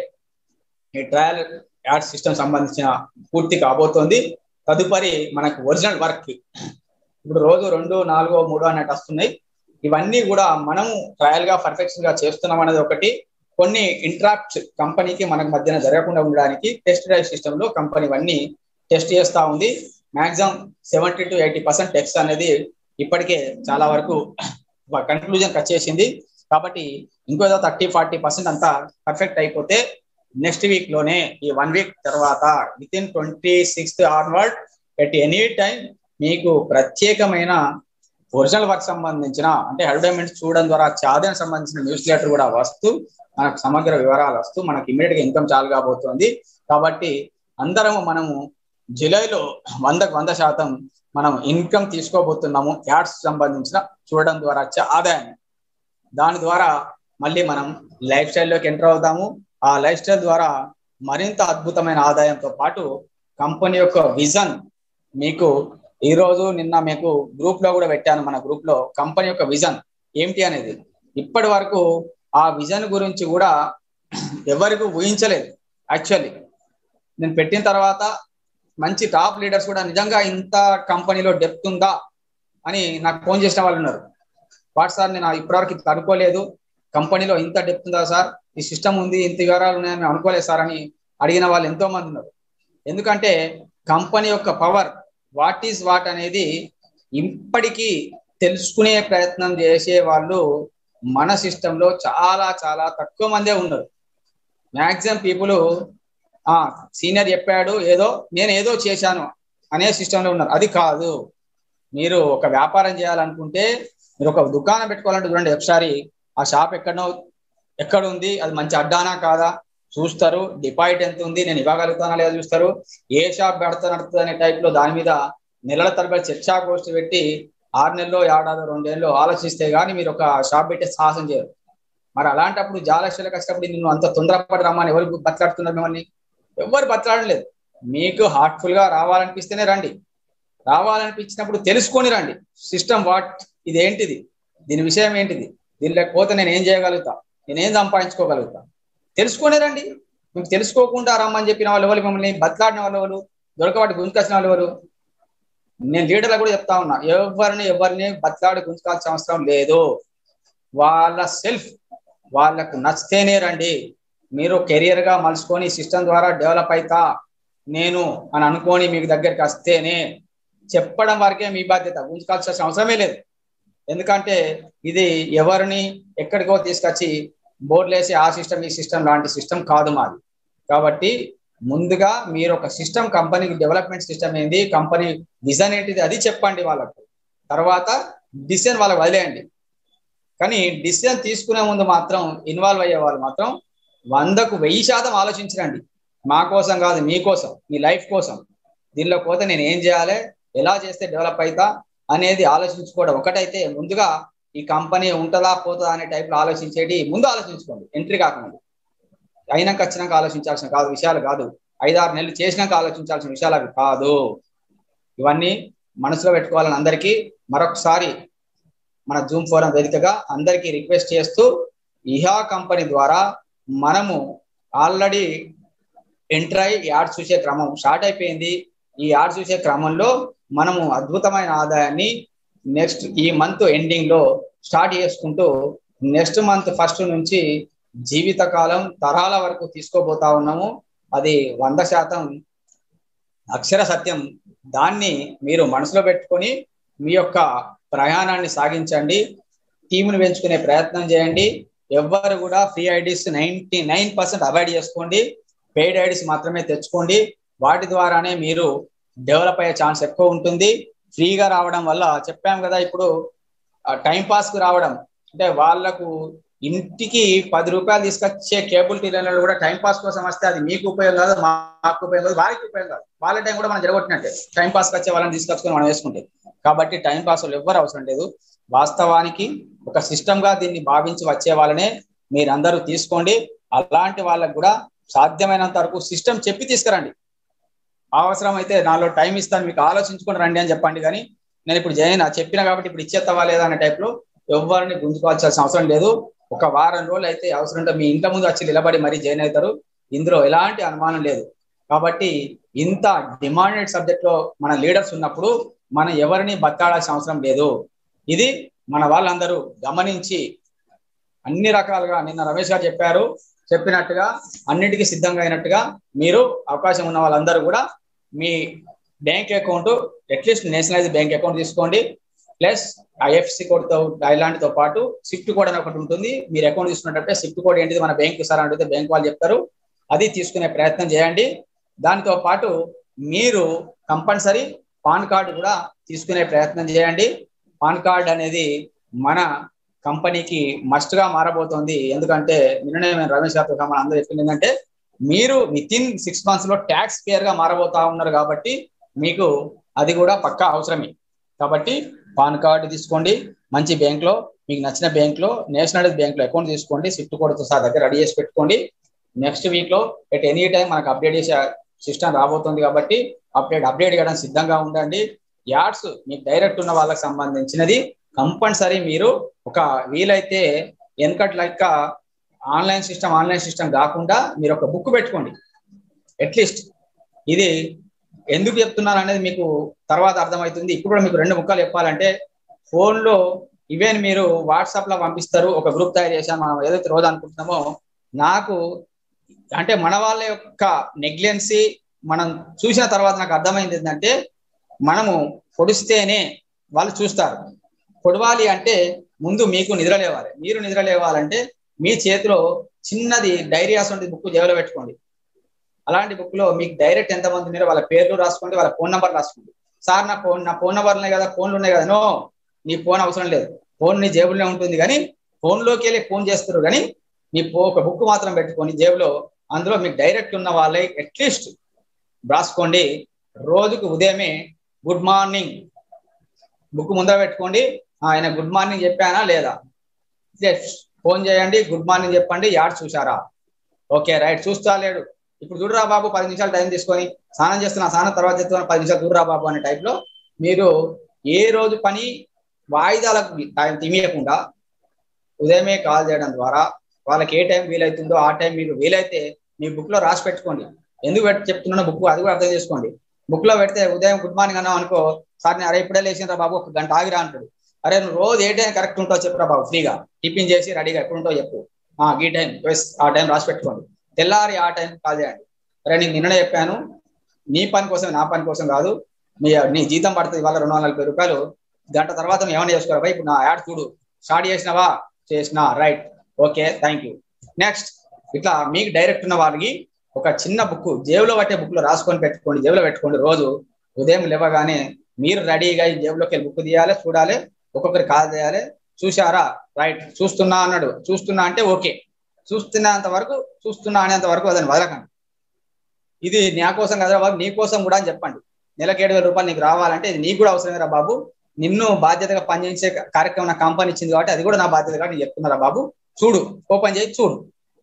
S2: ఈ ట్రయల్ యాడ్ సిస్టమ్ సంబంధించిన పూర్తి కాబోతోంది తదుపరి మనకు ఒరిజినల్ వర్క్ ఇప్పుడు రోజు రెండు నాలుగో మూడో అన్నట్టు వస్తున్నాయి ఇవన్నీ కూడా మనము ట్రయల్ గా పర్ఫెక్షన్ గా చేస్తున్నాం అనేది ఒకటి కొన్ని ఇంట్రాక్ట్ కంపెనీకి మనకు మధ్యన జరగకుండా ఉండడానికి టెస్ట్ డ్రైవ్ సిస్టమ్ లో కంపెనీ ఇవన్నీ టెస్ట్ చేస్తా ఉంది maximum seventy to eighty percent text అనేది ఇప్పటికే చాలా వరకు కన్క్లూజన్ వచ్చేసింది కాబట్టి ఇంకో ఏదో థర్టీ ఫార్టీ పర్సెంట్ అంతా పర్ఫెక్ట్ అయిపోతే నెక్స్ట్ వీక్ లోనే ఈ వన్ వీక్ తర్వాత within twenty sixth onward at any time మీకు ప్రత్యేకమైన ఒరిజినల్ వర్క్ సంబంధించిన అంటే అడ్వర్టైజ్మెంట్స్ చూడడం ద్వారా చాదన సంబంధించిన న్యూస్ లెటర్ కూడా వస్తూ మనకు సమగ్ర వివరాలు వస్తూ మనకి ఇమీడియట్ గా ఇన్కమ్ చాలు కాబోతుంది కాబట్టి అందరము మనము జూలైలో వందకు వంద శాతం మనం ఇన్కమ్ తీసుకోబోతున్నాము యాడ్స్ సంబంధించిన చూడడం ద్వారా వచ్చే ఆదాయాన్ని దాని ద్వారా మళ్ళీ మనం లైఫ్ స్టైల్లోకి ఎంటర్ అవుతాము ఆ లైఫ్ స్టైల్ ద్వారా మరింత అద్భుతమైన ఆదాయంతో పాటు కంపెనీ యొక్క విజన్ మీకు ఈ రోజు నిన్న మీకు గ్రూప్ లో కూడా పెట్టాను మన గ్రూప్ లో కంపెనీ యొక్క విజన్ ఏమిటి అనేది ఇప్పటి వరకు ఆ విజన్ గురించి కూడా ఎవరికి ఊహించలేదు యాక్చువల్లీ నేను పెట్టిన తర్వాత మంచి టాప్ లీడర్స్ కూడా నిజంగా ఇంత కంపెనీలో డెప్త్ ఉందా అని నాకు ఫోన్ చేసిన వాళ్ళు ఉన్నారు వాట్ సార్ నేను ఇప్పటివరకు ఇది అనుకోలేదు కంపెనీలో ఇంత డెప్త్ ఉందా సార్ ఈ సిస్టమ్ ఉంది ఇంత వివరాలు ఉన్నాయని అనుకోలేదు సార్ అని అడిగిన వాళ్ళు ఎంతో మంది ఉన్నారు ఎందుకంటే కంపెనీ యొక్క పవర్ వాట్ ఈజ్ వాట్ అనేది ఇప్పటికీ తెలుసుకునే ప్రయత్నం చేసే వాళ్ళు మన సిస్టంలో చాలా చాలా తక్కువ మందే ఉన్నారు మ్యాక్సిమం పీపుల్ ఆ సీనియర్ చెప్పాడు ఏదో నేను ఏదో చేశాను అనే సిస్టంలో ఉన్నారు అది కాదు మీరు ఒక వ్యాపారం చేయాలనుకుంటే మీరు ఒక దుకాణం పెట్టుకోవాలంటే చూడండి ఒకసారి ఆ షాప్ ఎక్కడనో ఎక్కడ ఉంది అది మంచి అడ్డానా కాదా చూస్తారు డిపాజిట్ ఎంత ఉంది నేను ఇవ్వగలుగుతానా లేదా చూస్తారు ఏ షాప్ పెడతా నడుతుంది అనే టైప్ లో దాని మీద నెలల తరబడి చర్చా గోష్ఠి పెట్టి ఆరు నెలలో ఏడాది రెండేళ్ళు ఆలోచిస్తే గానీ మీరు ఒక షాప్ పెట్టే సాహసం చేయరు మరి అలాంటప్పుడు జాలక్షలకు వచ్చినప్పుడు నిన్ను అంత తొందరపడి రమ్మని ఎవరు బతలాడుతున్నారు మిమ్మల్ని ఎవరు బతలాడలేదు మీకు హార్ట్ఫుల్ గా రావాలనిపిస్తేనే రండి రావాలనిపించినప్పుడు తెలుసుకొని రండి సిస్టమ్ వాట్ ఇది ఏంటిది దీని విషయం ఏంటిది దీని లేకపోతే నేను ఏం చేయగలుగుతా నేనేం సంపాదించుకోగలుగుతా తెలుసుకొని రండి మీకు తెలుసుకోకుండా రమ్మని చెప్పిన వాళ్ళు ఎవరు మిమ్మల్ని బతలాడిన వాళ్ళు ఎవరు దొరకబట్టి గుంజుకొచ్చిన వాళ్ళు ఎవరు నేను లీడర్లు కూడా చెప్తా ఉన్నా ఎవరిని ఎవరిని బతలాడి గుంజుకోవాల్సిన అవసరం లేదు వాళ్ళ సెల్ఫ్ వాళ్ళకు నచ్చితేనే రండి మీరు కెరియర్ గా మలుచుకొని సిస్టమ్ ద్వారా డెవలప్ అవుతా నేను అని అనుకొని మీకు దగ్గరికి వస్తేనే చెప్పడం వరకే మీ బాధ్యత గుంజుకోవాల్సిన అవసరమే లేదు ఎందుకంటే ఇది ఎవరిని ఎక్కడికో తీసుకొచ్చి బోర్డులు వేసి ఆ సిస్టమ్ ఈ సిస్టమ్ లాంటి సిస్టమ్ కాదు మాది కాబట్టి ముందుగా మీరు ఒక సిస్టమ్ కంపెనీకి డెవలప్మెంట్ సిస్టమ్ ఏంది కంపెనీ విజన్ ఏంటిది అది చెప్పండి వాళ్ళకు తర్వాత డిసిజన్ వాళ్ళకి వదిలేయండి కానీ డిసిజన్ తీసుకునే ముందు మాత్రం ఇన్వాల్వ్ అయ్యే వాళ్ళు మాత్రం వందకు వెయ్యి శాతం ఆలోచించరండి మా కోసం కాదు మీ కోసం మీ లైఫ్ కోసం దీనిలో పోతే నేను ఏం చేయాలి ఎలా చేస్తే డెవలప్ అవుతా అనేది ఆలోచించుకోవడం ఒకటైతే ముందుగా ఈ కంపెనీ ఉంటుందా పోతుందా అనే టైప్లో ఆలోచించేటి ముందు ఆలోచించుకోండి ఎంట్రీ కాకముందు అయినాక వచ్చినాక ఆలోచించాల్సిన కాదు విషయాలు కాదు ఐదారు నెలలు చేసినాక ఆలోచించాల్సిన విషయాలు అవి కాదు ఇవన్నీ మనసులో పెట్టుకోవాలని అందరికీ మరొకసారి మన జూమ్ ఫోరం వేదికగా అందరికీ రిక్వెస్ట్ చేస్తూ ఇహా కంపెనీ ద్వారా మనము ఆల్రెడీ ఎంటర్ అయి యాడ్ చూసే క్రమం స్టార్ట్ అయిపోయింది ఈ యాడ్ చూసే క్రమంలో మనము అద్భుతమైన ఆదాయాన్ని నెక్స్ట్ ఈ మంత్ ఎండింగ్ లో స్టార్ట్ చేసుకుంటూ నెక్స్ట్ మంత్ ఫస్ట్ నుంచి జీవితకాలం తరాల వరకు తీసుకోబోతా ఉన్నాము అది వంద శాతం అక్షర సత్యం దాన్ని మీరు మనసులో పెట్టుకొని మీ యొక్క ప్రయాణాన్ని సాగించండి టీమును పెంచుకునే ప్రయత్నం చేయండి ఎవ్వరు కూడా free IDs ninety nine percent avoid చేసుకోండి పెయిడ్ ఐడీస్ మాత్రమే తెచ్చుకోండి వాటి ద్వారానే మీరు డెవలప్ అయ్యే ఛాన్స్ ఎక్కువ ఉంటుంది ఫ్రీగా రావడం వల్ల చెప్పాం కదా ఇప్పుడు టైం పాస్ కు రావడం అంటే వాళ్ళకు ఇంటికి పది రూపాయలు తీసుకొచ్చే కేబుల్ టీవీలలో కూడా టైం పాస్ కోసం వస్తే అది మీకు ఉపయోగం కాదు మాకు ఉపయోగం కాదు వారికి ఉపయోగం కాదు వాళ్ళ టైం కూడా మనం జరగొట్టినట్టే టైం పాస్కి వచ్చే వాళ్ళని తీసుకొచ్చుకొని మనం వేసుకుంటే కాబట్టి టైం పాస్ వాళ్ళు ఎవ్వరు అవసరం లేదు వాస్తవానికి ఒక సిస్టమ్ గా దీన్ని భావించి వచ్చే వాళ్ళనే మీరందరూ తీసుకోండి అలాంటి వాళ్ళకు కూడా సాధ్యమైనంత వరకు సిస్టమ్ చెప్పి తీసుకురండి అవసరం అయితే నాలో టైం ఇస్తాను మీకు ఆలోచించుకొని రండి అని చెప్పండి కానీ నేను ఇప్పుడు చేయను చెప్పిన కాబట్టి ఇప్పుడు ఇచ్చేస్తావా లేదా అనే టైప్ లో ఎవరిని గుంజుకోవాల్సిన అవసరం లేదు ఒక వారం రోజులు అయితే అవసరం ఉంటే మీ ఇంట్లో ముందు వచ్చి నిలబడి మరీ జాయిన్ అవుతారు ఇందులో ఎలాంటి అనుమానం లేదు కాబట్టి ఇంత డిమాండెడ్ సబ్జెక్ట్ లో మన లీడర్స్ ఉన్నప్పుడు మనం ఎవరిని బతాడాల్సిన అవసరం లేదు ఇది మన వాళ్ళందరూ గమనించి అన్ని రకాలుగా నిన్న రమేష్ గారు చెప్పారు చెప్పినట్టుగా అన్నిటికీ సిద్ధంగా అయినట్టుగా మీరు అవకాశం ఉన్న వాళ్ళందరూ కూడా మీ bank account at least nationalise bank account తీసుకోండి ప్లస్ ఐఎఫ్సి కోడ్తో ఇలాంటితో పాటు స్విఫ్ట్ కోడ్ అని ఒకటి ఉంటుంది మీరు అకౌంట్ తీసుకున్నట్టే స్విఫ్ట్ కోడ్ ఏంటిది మన బ్యాంక్ సార్ అంటే బ్యాంక్ వాళ్ళు చెప్తారు అది తీసుకునే ప్రయత్నం చేయండి దానితో పాటు మీరు కంపల్సరీ పాన్ కార్డు కూడా తీసుకునే ప్రయత్నం చేయండి పాన్ కార్డ్ అనేది మన కంపెనీకి మస్ట్ గా మారబోతోంది ఎందుకంటే నిన్ననే మేము రమేష్ గారితో మన అందరూ చెప్పింది ఏంటంటే మీరు విత్ ఇన్ సిక్స్ మంత్స్ లో ట్యాక్స్ పేర్ గా మారబోతా ఉన్నారు కాబట్టి మీకు అది కూడా పక్కా అవసరమే కాబట్టి పాన్ కార్డు తీసుకోండి మంచి బ్యాంక్ లో మీకు నచ్చిన బ్యాంక్ లో నేషనల్ బ్యాంక్ లో అకౌంట్ తీసుకోండి స్విఫ్ట్ కోడ్తో సహా దగ్గర రెడీ చేసి పెట్టుకోండి నెక్స్ట్ వీక్ లో ఎట్ ఎనీ టైం మనకు అప్డేట్ చేసే సిస్టమ్ రాబోతుంది కాబట్టి అప్డేట్ అప్డేట్ చేయడం సిద్ధంగా ఉండండి యాడ్స్ మీకు డైరెక్ట్ ఉన్న వాళ్ళకి సంబంధించినది కంపల్సరీ మీరు ఒక వీలైతే వెనకట్ లెక్క ఆన్లైన్ సిస్టమ్ ఆన్లైన్ సిస్టమ్ కాకుండా మీరు ఒక బుక్ పెట్టుకోండి అట్లీస్ట్ ఇది ఎందుకు చెప్తున్నాను అనేది మీకు తర్వాత అర్థమవుతుంది ఇప్పుడు కూడా మీకు రెండు ముక్కలు చెప్పాలంటే ఫోన్లో ఈవెన్ మీరు వాట్సాప్ లో పంపిస్తారు ఒక గ్రూప్ తయారు చేశాను మనం ఏదైతే రోజు అనుకుంటున్నామో నాకు అంటే మన వాళ్ళ యొక్క నెగ్లెన్సీ మనం చూసిన తర్వాత నాకు అర్థమైంది ఏంటంటే మనము పొడిస్తేనే వాళ్ళు చూస్తారు పొడవాలి అంటే ముందు మీకు నిద్ర లేవాలి మీరు నిద్ర లేవాలంటే మీ చేతిలో చిన్నది డైరీ అసలు బుక్ జేబులో పెట్టుకోండి అలాంటి బుక్ లో మీకు డైరెక్ట్ ఎంతమంది ఉన్నారో వాళ్ళ పేర్లు రాసుకోండి వాళ్ళ ఫోన్ నెంబర్ రాసుకోండి సార్ నా ఫోన్ నా ఫోన్ నెంబర్ ఉన్నాయి కదా ఫోన్లు ఉన్నాయి కదా నో నీ ఫోన్ అవసరం లేదు ఫోన్ నీ జేబులోనే ఉంటుంది కానీ ఫోన్లోకి వెళ్ళి ఫోన్ చేస్తారు కానీ నీ ఒక బుక్ మాత్రం పెట్టుకొని జేబులో అందులో మీకు డైరెక్ట్ ఉన్న వాళ్ళే అట్లీస్ట్ రాసుకోండి రోజుకు ఉదయమే గుడ్ మార్నింగ్ బుక్ ముందర పెట్టుకోండి ఆయన గుడ్ మార్నింగ్ చెప్పానా లేదా ఫోన్ చేయండి గుడ్ మార్నింగ్ చెప్పండి యాడ్ చూసారా ఓకే రైట్ చూస్తా లేడు ఇప్పుడు చూడరా బాబు పది నిమిషాలు టైం తీసుకొని స్నానం చేస్తున్నా స్నానం తర్వాత చేస్తున్నా పది నిమిషాలు చూడరా బాబు అనే టైప్లో మీరు ఏ రోజు పని వాయిదాలకు టైం తిమియకుండా ఉదయమే కాల్ చేయడం ద్వారా వాళ్ళకి ఏ టైం వీలైతుందో ఆ టైం మీకు వీలైతే మీ బుక్ లో రాసి పెట్టుకోండి ఎందుకు పెట్టి చెప్తున్నానో బుక్ అది కూడా అర్థం చేసుకోండి బుక్ లో పెడితే ఉదయం గుడ్ మార్నింగ్ అన్నావు అనుకో సార్ నేను అరే ఇప్పుడే లేచినరా బాబు ఒక గంట ఆగిరా అంటాడు అరే నువ్వు రోజు ఏ టైం కరెక్ట్ ఉంటావు చెప్పురా బాబు ఫ్రీగా టిఫిన్ చేసి రెడీగా ఎప్పుడు ఉంటావు చెప్పు ఈ టైం ఆ టైం రాసి పెట్టుకోండి తెల్లారి ఆ టైం కాల్ చేయండి అరే నేను నిన్ననే చెప్పాను నీ పని కోసం నా పని కోసం కాదు నీ నీ జీతం పడుతుంది వాళ్ళ రెండు వందల నలభై రూపాయలు గంట తర్వాత నువ్వు ఏమైనా చేసుకోరా ఇప్పుడు నా యాడ్ చూడు స్టార్ట్ చేసినావా చేసినా right okay thank you next ఇట్లా మీకు డైరెక్ట్ ఉన్న వారికి ఒక చిన్న బుక్ జేబులో పట్టే బుక్ లో రాసుకొని పెట్టుకోండి జేబులో పెట్టుకోండి రోజు ఉదయం లేవగానే మీరు రెడీగా ఈ జేబులోకి వెళ్ళి బుక్ తీయాలి చూడాలి ఒక్కొక్కరు కాల్ చేయాలి చూశారా రైట్ చూస్తున్నా అన్నాడు చూస్తున్నా అంటే ఓకే చూస్తున్నంత వరకు చూస్తున్నా అనేంత వరకు అదని వదలకండి ఇది నా కోసం కదా బాబు నీ కోసం కూడా అని చెప్పండి నెలకు ఏడు వేల రూపాయలు నీకు రావాలంటే ఇది నీకు కూడా అవసరమే రా బాబు నిన్ను బాధ్యతగా పనిచేసే కార్యక్రమం నా కంపెనీ ఇచ్చింది కాబట్టి అది కూడా నా బాధ్యత కాబట్టి నేను చెప్తున్నారా బాబు చూడు ఓపెన్ చేసి చూడు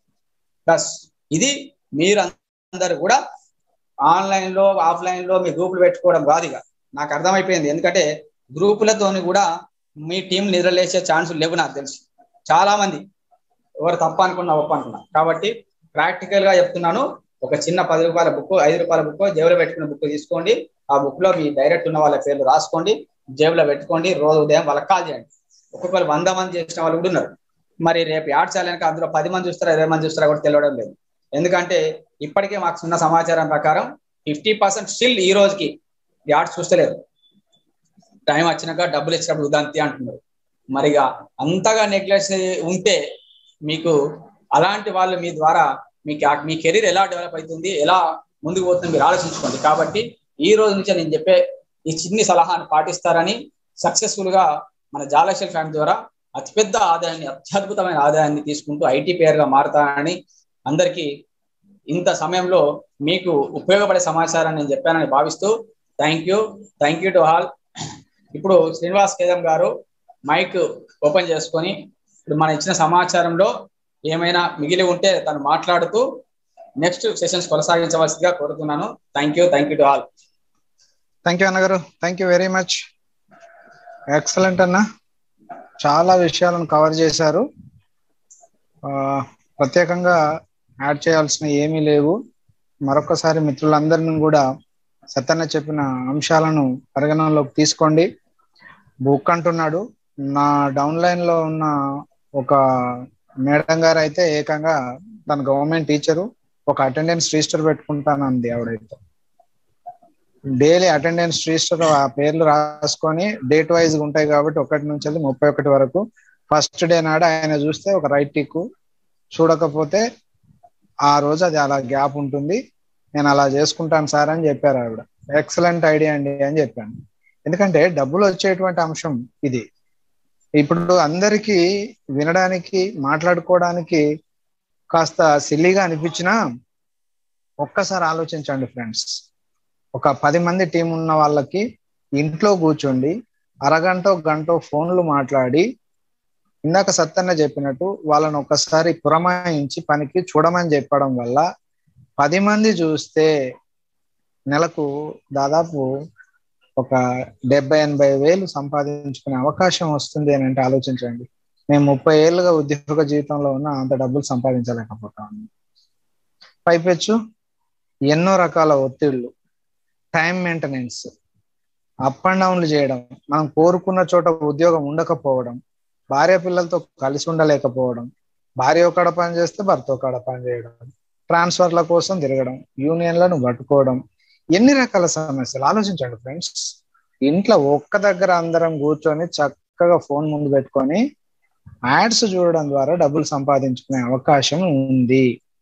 S2: బస్ ఇది మీరు అందరు కూడా ఆన్లైన్ లో ఆఫ్లైన్ లో మీ గ్రూపులు పెట్టుకోవడం కాదు ఇక నాకు అర్థమైపోయింది ఎందుకంటే గ్రూపులతోని కూడా మీ టీం నిద్రలేసే ఛాన్సులు లేవు నాకు తెలుసు చాలా మంది ఎవరు తప్ప అనుకున్నా ఒప్ప అనుకున్నా కాబట్టి ప్రాక్టికల్ గా చెప్తున్నాను ఒక చిన్న పది రూపాయల బుక్ ఐదు రూపాయల బుక్ జేబులో పెట్టుకున్న బుక్ తీసుకోండి ఆ బుక్ లో మీ డైరెక్ట్ ఉన్న వాళ్ళ పేర్లు రాసుకోండి జేబులో పెట్టుకోండి రోజు ఉదయం వాళ్ళకి కాల్ చేయండి ఒక్కొక్కరు వంద మంది చేసిన వాళ్ళు కూడా ఉన్నారు మరి రేపు యాడ్ చేయాలని అందులో పది మంది చూస్తారా ఇరవై మంది చూస్తారా కూడా తెలియడం లేదు ఎందుకంటే ఇప్పటికే మాకు ఉన్న సమాచారం ప్రకారం ఫిఫ్టీ పర్సెంట్ స్టిల్ ఈ రోజుకి యాడ్స్ చూస్తలేరు టైం వచ్చినాక డబ్బులు ఇచ్చినప్పుడు ఉదంతి అంటున్నారు మరిగా అంతగా నెగ్లెక్ట్ ఉంటే మీకు అలాంటి వాళ్ళు మీ ద్వారా మీకు మీ కెరీర్ ఎలా డెవలప్ అవుతుంది ఎలా ముందుకు పోతుంది మీరు ఆలోచించుకోండి కాబట్టి ఈ రోజు నుంచి నేను చెప్పే ఈ చిన్ని సలహాను పాటిస్తారని సక్సెస్ఫుల్ గా మన జాలక్షల్ ఫ్యామిలీ ద్వారా అతిపెద్ద ఆదాయాన్ని అత్యద్భుతమైన ఆదాయాన్ని తీసుకుంటూ ఐటీ పేరుగా మారుతానని అందరికీ ఇంత సమయంలో మీకు ఉపయోగపడే సమాచారాన్ని నేను చెప్పానని భావిస్తూ thank you thank you to all ఇప్పుడు శ్రీనివాస్ కేదం గారు మైక్ ఓపెన్ చేసుకొని ఇప్పుడు మన ఇచ్చిన సమాచారంలో ఏమైనా మిగిలి ఉంటే తను మాట్లాడుతూ నెక్స్ట్ సెషన్స్ కొనసాగించవలసిందిగా కోరుతున్నాను thank you thank you to all
S3: thank you అన్నగారు thank you very much excellent అన్న చాలా విషయాలను కవర్ చేశారు ప్రత్యేకంగా యాడ్ చేయాల్సిన ఏమీ లేవు మరొకసారి మిత్రులందరిని కూడా సత్యన్న చెప్పిన అంశాలను పరిగణనలోకి తీసుకోండి బుక్ అంటున్నాడు నా డౌన్ లైన్ లో ఉన్న ఒక మేడం గారు అయితే ఏకంగా తన గవర్నమెంట్ టీచరు ఒక అటెండెన్స్ రిజిస్టర్ పెట్టుకుంటానంది ఆవిడైతే డైలీ అటెండెన్స్ రిజిస్టర్ ఆ పేర్లు రాసుకొని డేట్ వైజ్ ఉంటాయి కాబట్టి ఒకటి నుంచి వెళ్ళి ముప్పై ఒకటి వరకు ఫస్ట్ డే నాడు ఆయన చూస్తే ఒక రైట్ టిక్ చూడకపోతే ఆ రోజు అది అలా గ్యాప్ ఉంటుంది నేను అలా చేసుకుంటాను సార్ అని చెప్పారు ఆవిడ ఎక్సలెంట్ ఐడియా అండి అని చెప్పాను ఎందుకంటే డబ్బులు వచ్చేటువంటి అంశం ఇది ఇప్పుడు అందరికీ వినడానికి మాట్లాడుకోవడానికి కాస్త సిల్లీగా అనిపించినా ఒక్కసారి ఆలోచించండి ఫ్రెండ్స్ ఒక పది మంది టీం ఉన్న వాళ్ళకి ఇంట్లో కూర్చోండి అరగంట గంట ఫోన్లు మాట్లాడి ఇందాక సత్తన్న చెప్పినట్టు వాళ్ళని ఒక్కసారి పురమాయించి పనికి చూడమని చెప్పడం వల్ల పది మంది చూస్తే నెలకు దాదాపు ఒక డెబ్బై ఎనభై వేలు సంపాదించుకునే అవకాశం వస్తుంది అని అంటే ఆలోచించండి మేము ముప్పై ఏళ్ళుగా ఉద్యోగ జీవితంలో ఉన్న అంత డబ్బులు సంపాదించలేకపోతాము పైపెచ్చు ఎన్నో రకాల ఒత్తిళ్లు టైం మెయింటెనెన్స్ అప్ అండ్ డౌన్లు చేయడం మనం కోరుకున్న చోట ఉద్యోగం ఉండకపోవడం భార్య పిల్లలతో కలిసి ఉండలేకపోవడం భార్య ఒకడ పని చేస్తే భర్త ఒకడ పని చేయడం ట్రాన్స్ఫర్ల కోసం తిరగడం యూనియన్లను పట్టుకోవడం ఎన్ని రకాల సమస్యలు ఆలోచించండి ఫ్రెండ్స్ ఇంట్లో ఒక్క దగ్గర అందరం కూర్చొని చక్కగా ఫోన్ ముందు పెట్టుకొని యాడ్స్ చూడడం ద్వారా డబ్బులు సంపాదించుకునే అవకాశం ఉంది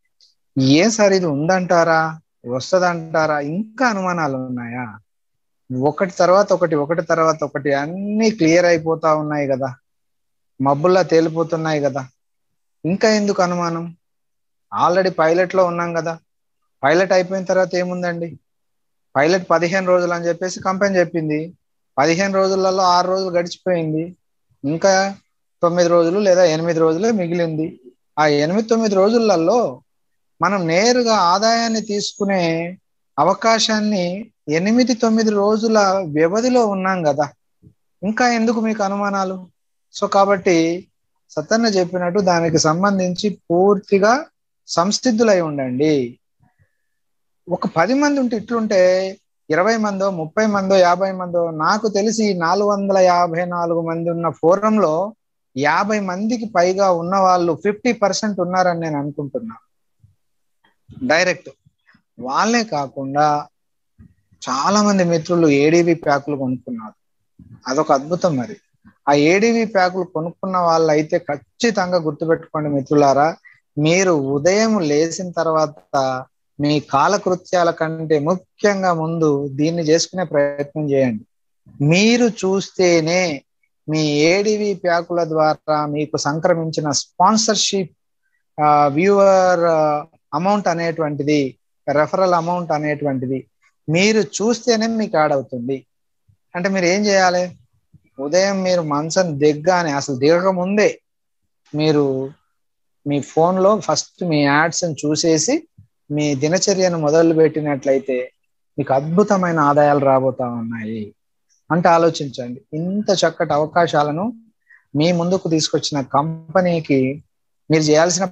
S3: ఏ సార్ ఇది ఉందంటారా వస్తుందంటారా ఇంకా అనుమానాలు ఉన్నాయా ఒకటి తర్వాత ఒకటి ఒకటి తర్వాత ఒకటి అన్ని క్లియర్ అయిపోతా ఉన్నాయి కదా మబ్బుల్లా తేలిపోతున్నాయి కదా ఇంకా ఎందుకు అనుమానం ఆల్రెడీ పైలట్ లో ఉన్నాం కదా పైలట్ అయిపోయిన తర్వాత ఏముందండి పైలట్ పదిహేను రోజులు అని చెప్పేసి కంపెనీ చెప్పింది పదిహేను రోజులలో ఆరు రోజులు గడిచిపోయింది ఇంకా తొమ్మిది రోజులు లేదా ఎనిమిది రోజులే మిగిలింది ఆ ఎనిమిది తొమ్మిది రోజులలో మనం నేరుగా ఆదాయాన్ని తీసుకునే అవకాశాన్ని ఎనిమిది తొమ్మిది రోజుల వ్యవధిలో ఉన్నాం కదా ఇంకా ఎందుకు మీకు అనుమానాలు సో కాబట్టి సత్తన్న చెప్పినట్టు దానికి సంబంధించి పూర్తిగా సంసిద్ధులై ఉండండి ఒక పది మంది ఉంటే ఇట్లుంటే ఇరవై మందో ముప్పై మందో యాభై మందో నాకు తెలిసి నాలుగు వందల యాభై నాలుగు మంది ఉన్న ఫోరంలో యాభై మందికి పైగా ఉన్న వాళ్ళు ఫిఫ్టీ పర్సెంట్ ఉన్నారని నేను అనుకుంటున్నా డైరెక్ట్ వాళ్ళే కాకుండా చాలా మంది మిత్రులు ఏడీబీ ప్యాకులు కొనుక్కున్నారు అదొక అద్భుతం మరి ఆ ఏడీబీ ప్యాకులు కొనుక్కున్న వాళ్ళు అయితే ఖచ్చితంగా గుర్తుపెట్టుకోండి మిత్రులారా మీరు ఉదయం లేచిన తర్వాత మీ కాలకృత్యాల కంటే ముఖ్యంగా ముందు దీన్ని చేసుకునే ప్రయత్నం చేయండి మీరు చూస్తేనే మీ ఏడివి ప్యాకుల ద్వారా మీకు సంక్రమించిన స్పాన్సర్షిప్ వ్యూవర్ అమౌంట్ అనేటువంటిది రెఫరల్ అమౌంట్ అనేటువంటిది మీరు చూస్తేనే మీకు యాడ్ అవుతుంది అంటే మీరు ఏం చేయాలి ఉదయం మీరు మంచం దిగ్గానే అసలు దిగక ముందే మీరు మీ ఫోన్లో ఫస్ట్ మీ యాడ్స్ చూసేసి మీ దినచర్యను మొదలు పెట్టినట్లయితే మీకు అద్భుతమైన ఆదాయాలు రాబోతా ఉన్నాయి అంటే ఆలోచించండి ఇంత చక్కటి అవకాశాలను మీ ముందుకు తీసుకొచ్చిన కంపెనీకి మీరు చేయాల్సిన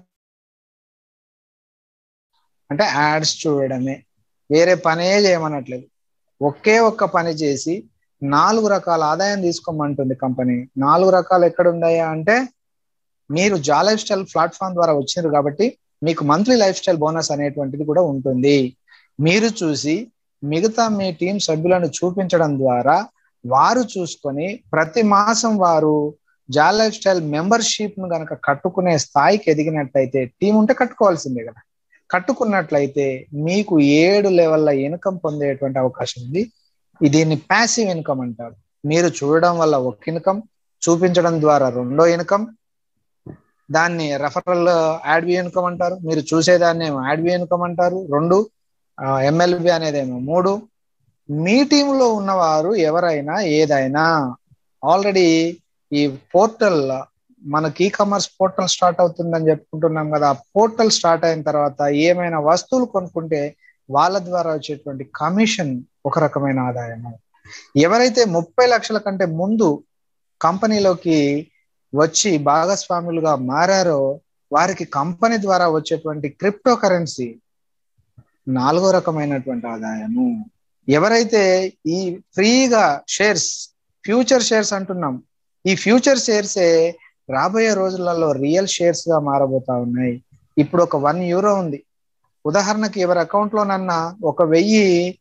S3: అంటే యాడ్స్ చూడడమే వేరే పనే చేయమనట్లేదు ఒకే ఒక్క పని చేసి నాలుగు రకాల ఆదాయం తీసుకోమంటుంది కంపెనీ నాలుగు రకాలు ఎక్కడ ఉన్నాయా అంటే మీరు జా లైఫ్ స్టైల్ ప్లాట్ఫామ్ ద్వారా వచ్చినారు కాబట్టి మీకు మంత్లీ లైఫ్ స్టైల్ బోనస్ అనేటువంటిది కూడా ఉంటుంది మీరు చూసి మిగతా మీ టీం సభ్యులను చూపించడం ద్వారా వారు చూసుకొని ప్రతి మాసం వారు జా లైఫ్ స్టైల్ మెంబర్షిప్ ను గనక కట్టుకునే స్థాయికి ఎదిగినట్లయితే టీం ఉంటే కట్టుకోవాల్సిందే కదా కట్టుకున్నట్లయితే మీకు ఏడు లెవెల్ల ఇన్కమ్ పొందేటువంటి అవకాశం ఉంది దీన్ని ప్యాసివ్ ఇన్కమ్ అంటారు మీరు చూడడం వల్ల ఒక ఇన్కమ్ చూపించడం ద్వారా రెండో ఇన్కమ్ దాన్ని రెఫరల్ యాడ్వి ఇన్కమ్ అంటారు మీరు చూసేదాన్ని యాడ్వి ఇన్కమ్ అంటారు రెండు ఎంఎల్బి అనేదేమో మూడు మీ టీంలో ఉన్నవారు ఎవరైనా ఏదైనా ఆల్రెడీ ఈ పోర్టల్ మనకి ఈ కామర్స్ పోర్టల్ స్టార్ట్ అవుతుందని చెప్పుకుంటున్నాం కదా ఆ పోర్టల్ స్టార్ట్ అయిన తర్వాత ఏమైనా వస్తువులు కొనుక్కుంటే వాళ్ళ ద్వారా వచ్చేటువంటి కమిషన్ ఒక రకమైన ఆదాయము ఎవరైతే ముప్పై లక్షల కంటే ముందు కంపెనీలోకి వచ్చి భాగస్వాములుగా మారారో వారికి కంపెనీ ద్వారా వచ్చేటువంటి క్రిప్టో కరెన్సీ నాలుగో రకమైనటువంటి ఆదాయము ఎవరైతే ఈ ఫ్రీగా షేర్స్ ఫ్యూచర్ షేర్స్ అంటున్నాం ఈ ఫ్యూచర్ షేర్సే రాబోయే రోజులలో రియల్ షేర్స్ గా మారబోతా ఉన్నాయి ఇప్పుడు ఒక వన్ యూరో ఉంది ఉదాహరణకి ఎవరి అకౌంట్ లోనన్నా ఒక వెయ్యి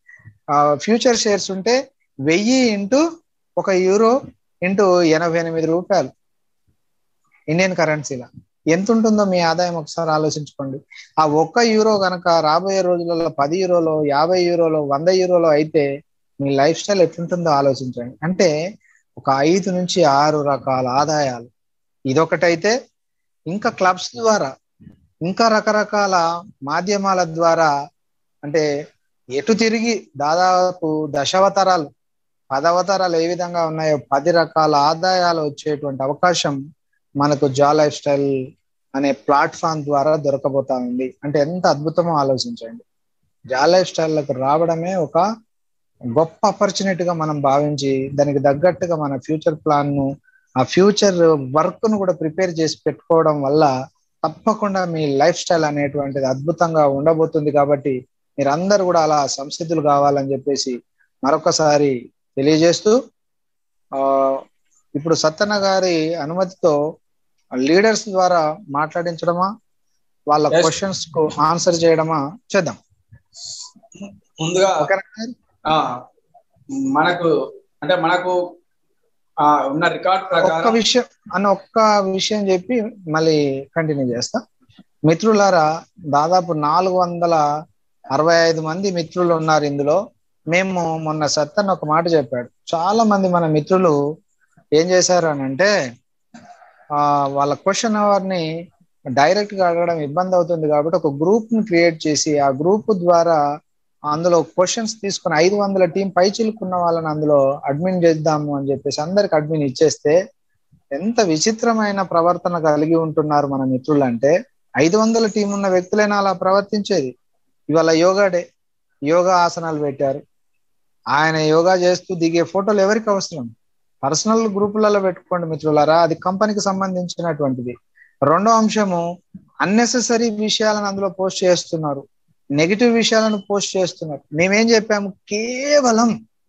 S3: ఫ్యూచర్ షేర్స్ ఉంటే వెయ్యి ఇంటూ ఒక యూరో ఇంటూ ఎనభై ఎనిమిది రూపాయలు ఇండియన్ కరెన్సీలో ఎంత ఉంటుందో మీ ఆదాయం ఒకసారి ఆలోచించుకోండి ఆ ఒక్క యూరో కనుక రాబోయే రోజులలో పది యూరోలో యాభై యూరోలో వంద యూరోలో అయితే మీ లైఫ్ స్టైల్ ఎట్లుంటుందో ఆలోచించండి అంటే ఒక ఐదు నుంచి ఆరు రకాల ఆదాయాలు ఇదొకటైతే ఇంకా క్లబ్స్ ద్వారా ఇంకా రకరకాల మాధ్యమాల ద్వారా అంటే ఎటు తిరిగి దాదాపు దశావతారాలు పదవతారాలు ఏ విధంగా ఉన్నాయో పది రకాల ఆదాయాలు వచ్చేటువంటి అవకాశం మనకు జా లైఫ్ స్టైల్ అనే ప్లాట్ఫామ్ ద్వారా దొరకబోతా ఉంది అంటే ఎంత అద్భుతమో ఆలోచించండి జా లైఫ్ స్టైల్లకు రావడమే ఒక గొప్ప ఆపర్చునిటీగా మనం భావించి దానికి తగ్గట్టుగా మన ఫ్యూచర్ ప్లాన్ ను ఆ ఫ్యూచర్ వర్క్ ను కూడా ప్రిపేర్ చేసి పెట్టుకోవడం వల్ల తప్పకుండా మీ లైఫ్ స్టైల్ అనేటువంటిది అద్భుతంగా ఉండబోతుంది కాబట్టి మీరందరూ కూడా అలా సంసిద్ధులు కావాలని చెప్పేసి మరొకసారి తెలియజేస్తూ ఆ ఇప్పుడు సత్తన్న గారి అనుమతితో లీడర్స్ ద్వారా మాట్లాడించడమా వాళ్ళ
S2: Yes.
S3: క్వశ్చన్స్ కు ఆన్సర్ చేయడమా చేద్దాం
S2: ముందుగా
S3: ఓకేనా సార్?
S2: ఆ, మనకు అంటే మనకు ఆ, ఉన్న రికార్డ్
S3: ఒక్క
S2: ప్రకారం
S3: విషయం అన్న ఒక్క విషయం చెప్పి మళ్ళీ కంటిన్యూ చేస్తా మిత్రులారా దాదాపు నాలుగు వందల అరవై ఐదు మంది మిత్రులు ఉన్నారు ఇందులో మేము మొన్న సత్తన్ ఒక మాట చెప్పాడు చాలా మంది మన మిత్రులు ఏం చేశారు అని అంటే ఆ వాళ్ళ క్వశ్చన్ అవర్ ని డైరెక్ట్ గా అడగడం ఇబ్బంది అవుతుంది కాబట్టి ఒక గ్రూప్ ని క్రియేట్ చేసి ఆ గ్రూప్ ద్వారా అందులో క్వశ్చన్స్ తీసుకుని ఐదు వందల టీం పై చిలుకున్న వాళ్ళని అందులో అడ్మిన్ చేద్దాము అని చెప్పేసి అందరికి అడ్మిన్ ఇచ్చేస్తే ఎంత విచిత్రమైన ప్రవర్తన కలిగి ఉంటున్నారు మన మిత్రులు అంటే ఐదు వందల టీం ఉన్న వ్యక్తులైనా అలా ప్రవర్తించేది ఇవాళ యోగా డే యోగా ఆసనాలు పెట్టారు ఆయన యోగా చేస్తూ దిగే ఫోటోలు ఎవరికి అవసరం పర్సనల్ గ్రూపులలో పెట్టుకోండి మిత్రులారా అది కంపెనీకి సంబంధించినటువంటిది రెండో అంశము అన్నెసెసరీ విషయాలను అందులో పోస్ట్ చేస్తున్నారు నెగిటివ్ విషయాలను పోస్ట్ చేస్తున్నారు మేమేం చెప్పాము కేవలం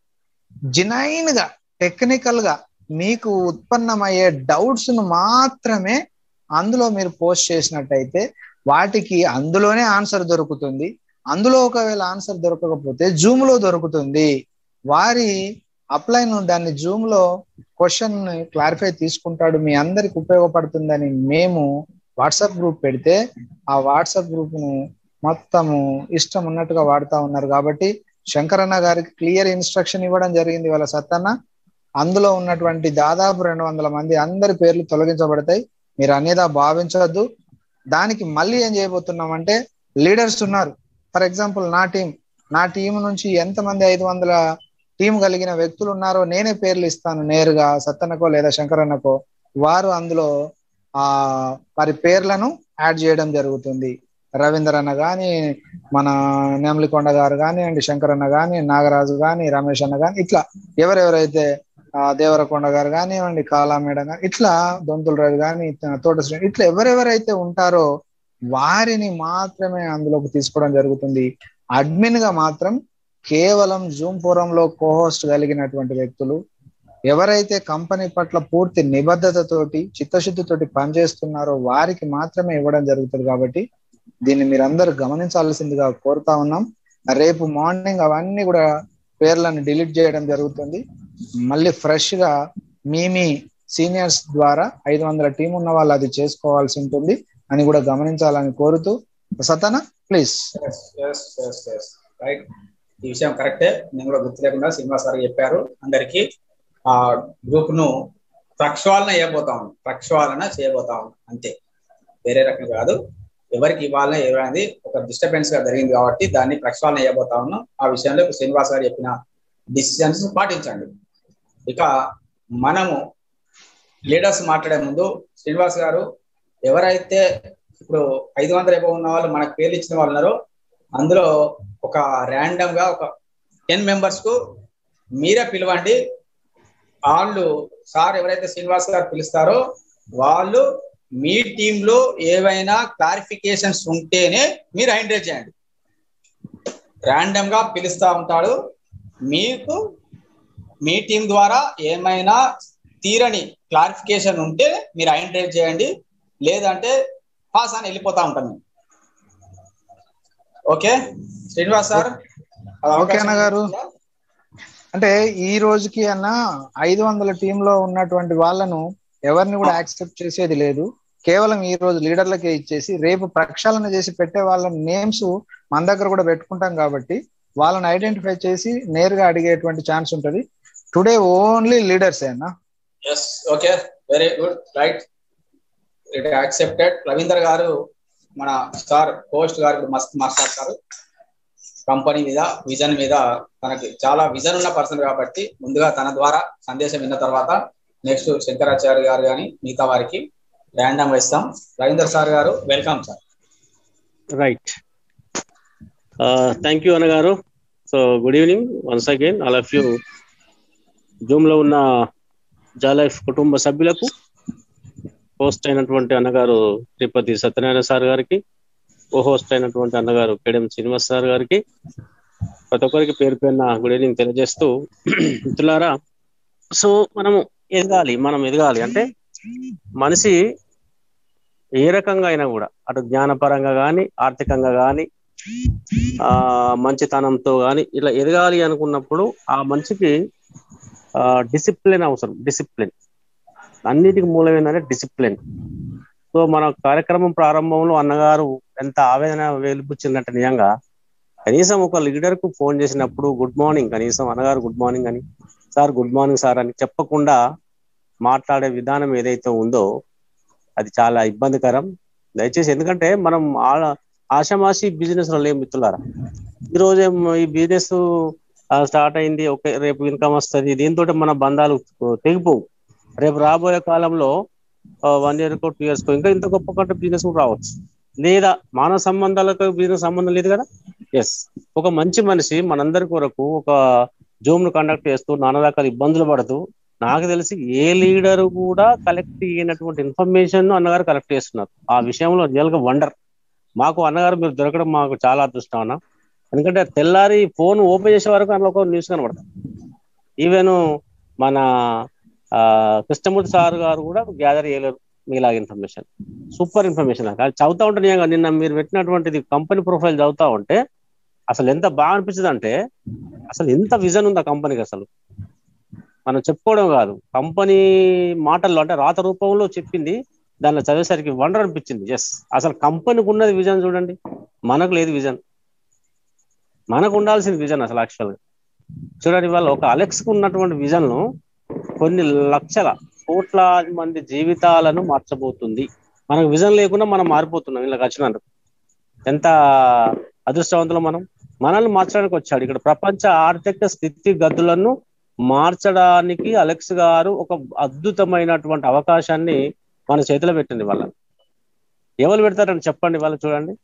S3: జినైన్ గా టెక్నికల్ గా మీకు ఉత్పన్నమయ్యే డౌట్స్ ను మాత్రమే అందులో మీరు పోస్ట్ చేసినట్టయితే వాటికి అందులోనే ఆన్సర్ దొరుకుతుంది అందులో ఒకవేళ ఆన్సర్ దొరకకపోతే జూమ్ లో దొరుకుతుంది వారి అప్లైన్ దాన్ని జూమ్ లో క్వశ్చన్ క్లారిఫై తీసుకుంటాడు మీ అందరికి ఉపయోగపడుతుందని మేము వాట్సాప్ గ్రూప్ పెడితే ఆ వాట్సాప్ గ్రూప్ ను మొత్తము ఇష్టం ఉన్నట్టుగా వాడుతా ఉన్నారు కాబట్టి శంకరన్న గారికి క్లియర్ ఇన్స్ట్రక్షన్ ఇవ్వడం జరిగింది వాళ్ళ సత్తన్న అందులో ఉన్నటువంటి దాదాపు రెండు వందల మంది అందరి పేర్లు తొలగించబడతాయి మీరు అనేదా భావించవద్దు దానికి మళ్ళీ ఏం చేయబోతున్నామంటే లీడర్స్ ఉన్నారు ఫర్ ఎగ్జాంపుల్ నా టీం నా టీం నుంచి ఎంతమంది ఐదు వందల టీం కలిగిన వ్యక్తులు ఉన్నారో నేనే పేర్లు ఇస్తాను నేరుగా సత్తన్నకో లేదా శంకరన్నకో వారు అందులో ఆ వారి పేర్లను యాడ్ చేయడం జరుగుతుంది రవీందర్ అన్న గాని మన నేమలికొండ గారు కానివ్వండి శంకర్ అన్న గాని నాగరాజు గాని రమేష్ అన్న గాని ఇట్లా ఎవరెవరైతే ఆ దేవరకొండ గారు కానివ్వండి కాలా మేడం గాని ఇట్లా దొంతుల రవి గాని తోట శ్రేణి ఇట్లా ఎవరెవరైతే ఉంటారో వారిని మాత్రమే అందులోకి తీసుకోవడం జరుగుతుంది అడ్మిన్ గా మాత్రం కేవలం జూమ్ ఫోరంలో కోహోస్ట్ కలిగినటువంటి వ్యక్తులు ఎవరైతే కంపెనీ పట్ల పూర్తి నిబద్ధతతోటి చిత్తశుద్ధితోటి పనిచేస్తున్నారో వారికి మాత్రమే ఇవ్వడం జరుగుతుంది కాబట్టి దీన్ని మీరందరూ గమనించాల్సిందిగా కోరుతా ఉన్నాం రేపు మార్నింగ్ అవన్నీ కూడా పేర్లను డిలీట్ చేయడం జరుగుతుంది మళ్ళీ ఫ్రెష్ గా మీ మీ సీనియర్స్ ద్వారా ఐదు వందల టీం ఉన్న వాళ్ళు అది చేసుకోవాల్సి ఉంటుంది అని కూడా గమనించాలని కోరుతూ సతన ప్లీజ్
S2: రైట్ ఈ విషయం కరెక్టే నేను కూడా గుర్తు లేకుండా శ్రీనివాస్ గారు చెప్పారు అందరికి ఆ గ్రూప్ ను ప్రక్షాళన చేయబోతా ఉన్నాం ప్రక్షాళన చేయబోతా ఉన్నాం అంతే వేరే రకం కాదు ఎవరికి ఇవ్వాలనే ఏమైంది ఒక డిస్టర్బెన్స్ గా జరిగింది కాబట్టి దాన్ని ప్రక్షాళన చేయబోతా ఉన్నాం ఆ విషయంలో ఇప్పుడు శ్రీనివాస్ గారు చెప్పిన డిసిజన్స్ పాటించండి ఇక మనము లీడర్స్ మాట్లాడే ముందు శ్రీనివాస్ గారు ఎవరైతే ఇప్పుడు ఐదు వందల ఎబో ఉన్న వాళ్ళు మనకు పేర్లు ఇచ్చిన వాళ్ళు ఉన్నారో అందులో ఒక ర్యాండమ్ గా ఒక టెన్ మెంబర్స్ కు మీరే పిలవండి వాళ్ళు సార్ ఎవరైతే శ్రీనివాస్ గారు పిలుస్తారో వాళ్ళు మీ టీంలో ఏవైనా క్లారిఫికేషన్స్ ఉంటేనే మీరు హైండ్రేట్ చేయండి ర్యాండమ్ గా పిలుస్తా ఉంటాడు మీకు మీ టీం ద్వారా ఏమైనా తీరని క్లారిఫికేషన్ ఉంటే మీరు హైండ్రేట్ చేయండి లేదంటే పాస్ అని వెళ్ళిపోతా ఉంటాం మేము ఓకే శ్రీనివాస్ సార్ అది
S3: ఓకే
S2: అవకాశం
S3: అన్న గారు.
S2: ఉందా?
S3: అంటే ఈ రోజుకి అన్న ఐదు వందల టీంలో ఉన్నటువంటి వాళ్ళను ఎవరిని కూడా యాక్సెప్ట్ చేసేది లేదు కేవలం ఈ రోజు లీడర్లకే ఇచ్చేసి రేపు ప్రక్షాళన చేసి పెట్టే వాళ్ళ నేమ్స్ మన దగ్గర కూడా పెట్టుకుంటాం కాబట్టి వాళ్ళని ఐడెంటిఫై చేసి నేరుగా అడిగేటువంటి ఛాన్స్ ఉంటది టుడే ఓన్లీ లీడర్స్ అన్న
S2: yes okay very good right it accepted Ravinder గారు మన సార్ పోస్ట్ గారు ఇప్పుడు మస్తు మాట్లాడతారు కంపెనీ మీద విజన్ మీద తనకి చాలా విజన్ ఉన్న పర్సన్ కాబట్టి ముందుగా తన ద్వారా సందేశం విన్న తర్వాత నెక్స్ట్ శంకరాచార్య గారు కానీ మిగతా వారికి ర్యాండమ్ ఇస్తాం రవీందర్ సార్ గారు welcome sir
S4: right thank you అన్నగారు so good evening once again all of you Zoom లో ఉన్న జాలైఫ్ కుటుంబ సభ్యులకు హోస్ట్ అయినటువంటి అన్నగారు తిరుపతి సత్యనారాయణ సార్ గారికి ఓ హోస్ట్ అయినటువంటి అన్నగారు కేడం శ్రీనివాస్ సార్ గారికి ప్రతి ఒక్కరికి పేరు పేరున గుడ్ ఈవినింగ్ తెలియజేస్తూ మిత్రులారా సో మనము ఎదగాలి మనం ఎదగాలి అంటే మనిషి ఏ రకంగా అయినా కూడా అటు జ్ఞానపరంగా కానీ ఆర్థికంగా కానీ ఆ మంచితనంతో కానీ ఇలా ఎదగాలి అనుకున్నప్పుడు ఆ మనిషికి డిసిప్లిన్ అవసరం డిసిప్లిన్ అన్నిటికి మూలం ఏంటంటే డిసిప్లిన్ సో మన కార్యక్రమం ప్రారంభంలో అన్నగారు ఎంత ఆవేదన వెలిపుచ్చిందంటే నిజంగా కనీసం ఒక లీడర్ కు ఫోన్ చేసినప్పుడు గుడ్ మార్నింగ్ కనీసం అన్నగారు గుడ్ మార్నింగ్ అని సార్ గుడ్ మార్నింగ్ సార్ అని చెప్పకుండా మాట్లాడే విధానం ఏదైతే ఉందో అది చాలా ఇబ్బందికరం దయచేసి ఎందుకంటే మనం ఆ- ఆషామాషి బిజినెస్ లో లేం మిత్రులారా ఈ రోజు ఏం ఈ బిజినెస్ స్టార్ట్ అయింది ఓకే రేపు ఇన్కమ్ వస్తుంది దీంతో మన బంధాలు తెగిపోవు రేపు రాబోయే కాలంలో వన్ ఇయర్ కో టూ ఇయర్స్ కో ఇంకా ఇంత గొప్ప కంటే బిజినెస్ కూడా రావచ్చు లేదా మానవ సంబంధాలకు బిజినెస్ సంబంధం లేదు కదా ఎస్ ఒక మంచి మనిషి మనందరి కొరకు ఒక జూమ్ ను కండక్ట్ చేస్తూ నానా రకాల ఇబ్బందులు పడుతూ నాకు తెలిసి ఏ లీడర్ కూడా కలెక్ట్ అయినటువంటి ఇన్ఫర్మేషన్ అన్నగారు కలెక్ట్ చేస్తున్నారు ఆ విషయంలో రియల్ గా వండర్ మాకు అన్నగారు మీరు దొరకడం మాకు చాలా అదృష్టం అన్న ఎందుకంటే తెల్లారి ఫోన్ ఓపెన్ చేసే వరకు అందులో ఒక న్యూస్ కనబడతాం ఈవెన్ మన ఆ, కృష్ణమూర్తి సార్ గారు కూడా గ్యాదర్ చేయలేరు మీలాగా ఇన్ఫర్మేషన్ సూపర్ ఇన్ఫర్మేషన్ నాకు అది చదువుతా ఉంటే నిజంగా నిన్న మీరు పెట్టినటువంటిది కంపెనీ ప్రొఫైల్ చదువుతా ఉంటే అసలు ఎంత బాగా అనిపించింది అంటే అసలు ఎంత విజన్ ఉంది ఆ కంపెనీకి అసలు మనం చెప్పుకోవడం కాదు కంపెనీ మాటల్లో అంటే రాత రూపంలో చెప్పింది దానిలో చదివేసరికి వండర్ అనిపించింది ఎస్ అసలు కంపెనీకి ఉన్నది విజన్ చూడండి మనకు లేదు విజన్ మనకు ఉండాల్సిన విజన్ అసలు యాక్చువల్ గా చూడండి వాళ్ళ ఒక అలెక్స్ కు ఉన్నటువంటి విజన్ ను కొన్ని లక్షల కోట్లాది మంది జీవితాలను మార్చబోతుంది మనకు విజన్ లేకుండా మనం మారిపోతున్నాం ఇలా వచ్చినందుకు ఎంత అదృష్టవంతులు మనం మనల్ని మార్చడానికి వచ్చాడు ఇక్కడ ప్రపంచ ఆర్థిక స్థితి గతులను మార్చడానికి అలెక్స్ గారు ఒక అద్భుతమైనటువంటి అవకాశాన్ని మన చేతిలో పెట్టింది వాళ్ళ ఎవరు పెడతారని చెప్పండి వాళ్ళు చూడండి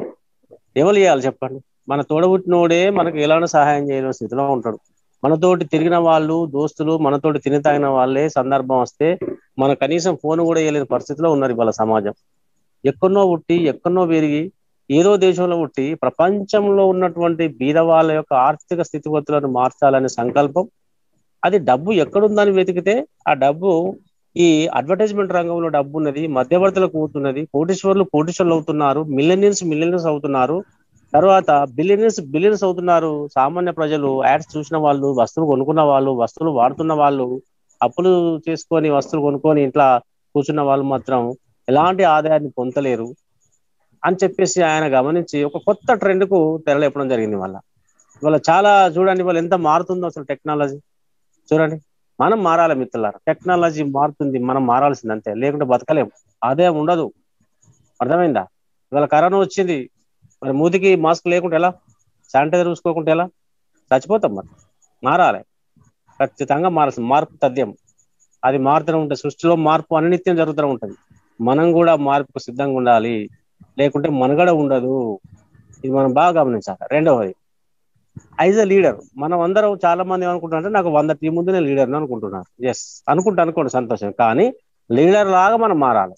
S4: ఎవరు చేయాలి చెప్పండి మన తోడబుట్టినోడే మనకు ఎలానో సహాయం చేయలేని స్థితిలో ఉంటాడు మనతోటి తిరిగిన వాళ్ళు దోస్తులు మనతోటి తిని తాగిన వాళ్ళే సందర్భం వస్తే మన కనీసం ఫోన్ కూడా వేయలేని పరిస్థితిలో ఉన్నారు ఇవాళ సమాజం ఎక్కడనో పుట్టి ఎక్కడనో పెరిగి ఏదో దేశంలో పుట్టి ప్రపంచంలో ఉన్నటువంటి బీద వాళ్ళ యొక్క ఆర్థిక స్థితిగతులను మార్చాలనే సంకల్పం అది డబ్బు ఎక్కడుందని వెతికితే ఆ డబ్బు ఈ అడ్వర్టైజ్మెంట్ రంగంలో డబ్బు ఉన్నది మధ్యవర్తులకు కూతున్నది కోటీశ్వర్లు కోటీశ్వర్లు అవుతున్నారు మిలియనియన్స్ మిలియనియన్స్ అవుతున్నారు తర్వాత బిలియనియన్స్ బిలియన్స్ అవుతున్నారు సామాన్య ప్రజలు యాడ్స్ చూసిన వాళ్ళు వస్తువులు కొనుక్కున్న వాళ్ళు వస్తువులు వాడుతున్న వాళ్ళు అప్పులు చేసుకొని వస్తువులు కొనుక్కొని ఇంట్లో కూర్చున్న వాళ్ళు మాత్రం ఎలాంటి ఆదాయాన్ని పొందలేరు అని చెప్పేసి ఆయన గమనించి ఒక కొత్త ట్రెండ్ కు తెరలేపడం జరిగింది వాళ్ళ ఇవాళ చాలా చూడండి వాళ్ళు ఎంత మారుతుందో అసలు టెక్నాలజీ చూడండి మనం మారాలి మిత్రులారా టెక్నాలజీ మారుతుంది మనం మారాల్సింది అంతే లేకుంటే బతకలేం అదే ఉండదు అర్థమైందా ఇవాళ కరోనా వచ్చింది మరి మూతికి మాస్క్ లేకుంటే ఎలా శానిటైజర్ చూసుకోకుంటే ఎలా చచ్చిపోతాం మరి మారాలి ఖచ్చితంగా మారాల్సింది మార్పు తథ్యం అది మారుతూనే ఉంటుంది సృష్టిలో మార్పు అనినిత్యం జరుగుతూనే ఉంటది మనం కూడా మార్పుకు సిద్ధంగా ఉండాలి లేకుంటే మనుగడ ఉండదు ఇది మనం బాగా గమనించాలి రెండవది యాజ్ అ లీడర్ మనం అందరం చాలా మంది ఏమనుకుంటారంటే నాకు వంద టీం ముందు నేను లీడర్ అనుకుంటున్నారు ఎస్ అనుకుంటా అనుకోండి సంతోషం కానీ లీడర్ లాగా మనం మారాలి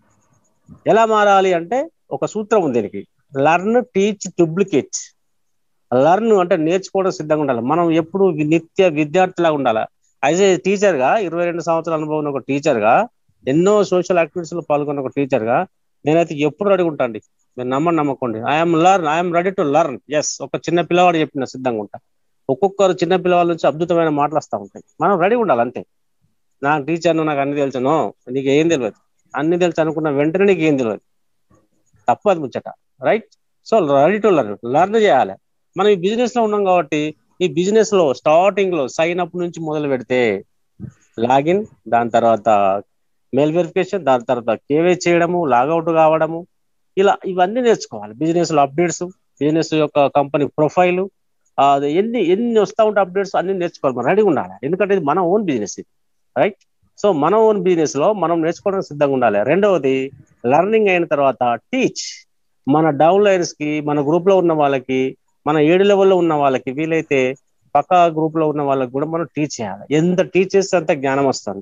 S4: ఎలా మారాలి అంటే ఒక సూత్రం ఉంది దీనికి లర్న్ టీచ్ డూప్లికేట్ లర్న్ అంటే నేర్చుకోవడం సిద్ధంగా ఉండాలి మనం ఎప్పుడు వి- నిత్య విద్యార్థిలాగా ఉండాలి యాజ్ ఏ టీచర్ గా ఇరవై రెండు సంవత్సరాల అనుభవం ఉన్న ఒక టీచర్ గా ఎన్నో సోషల్ యాక్టివిటీస్ లో పాల్గొన్న ఒక టీచర్ గా నేనైతే ఎప్పుడు రెడీ ఉంటాండి మీరు నమ్మండి నమ్మకండి I'm learn I'm ready to learn yes ఒక చిన్న పిల్లవాడు చెప్పిన సిద్ధంగా ఉంటా ఒక్కొక్కరు చిన్న పిల్లవాళ్ళ నుంచి అద్భుతమైన మాటలు వస్తూ ఉంటాయి మనం రెడీ ఉండాలి అంతే నాకు టీచర్ నాకు అన్ని తెలుసును నీకు ఏం తెలియదు అన్ని తెలుసు అనుకున్న వెంటనే నీకు ఏం తెలియదు తప్పదు ముచ్చట right so ready to learn learn చేయాలి మనం ఈ బిజినెస్ లో ఉన్నాం కాబట్టి ఈ బిజినెస్ లో స్టార్టింగ్ లో సైన్ అప్ నుంచి మొదలు పెడితే లాగిన్ దాని తర్వాత మెయిల్ వెరిఫికేషన్ దాని తర్వాత కేవై చేయడము లాగౌట్ కావడము ఇలా ఇవన్నీ నేర్చుకోవాలి బిజినెస్ లో అప్డేట్స్ బిజినెస్ యొక్క కంపెనీ ప్రొఫైల్ అది ఎన్ని ఎన్ని వస్తూ ఉంటే అప్డేట్స్ అన్ని నేర్చుకోవాలి మనం రెడీ ఉండాలి ఎందుకంటే ఇది మన ఓన్ బిజినెస్ ఇది రైట్ సో మన ఓన్ బిజినెస్ లో మనం నేర్చుకోవడానికి సిద్ధంగా ఉండాలి రెండవది లర్నింగ్ అయిన తర్వాత టీచ్ మన డౌన్ లైన్స్ కి మన గ్రూప్ లో ఉన్న వాళ్ళకి మన ఏడు లెవెల్లో ఉన్న వాళ్ళకి వీలైతే పక్క గ్రూప్ లో ఉన్న వాళ్ళకి కూడా మనం టీచ్ చేయాలి ఎంత టీచ్ చేస్తే అంత జ్ఞానం వస్తుంది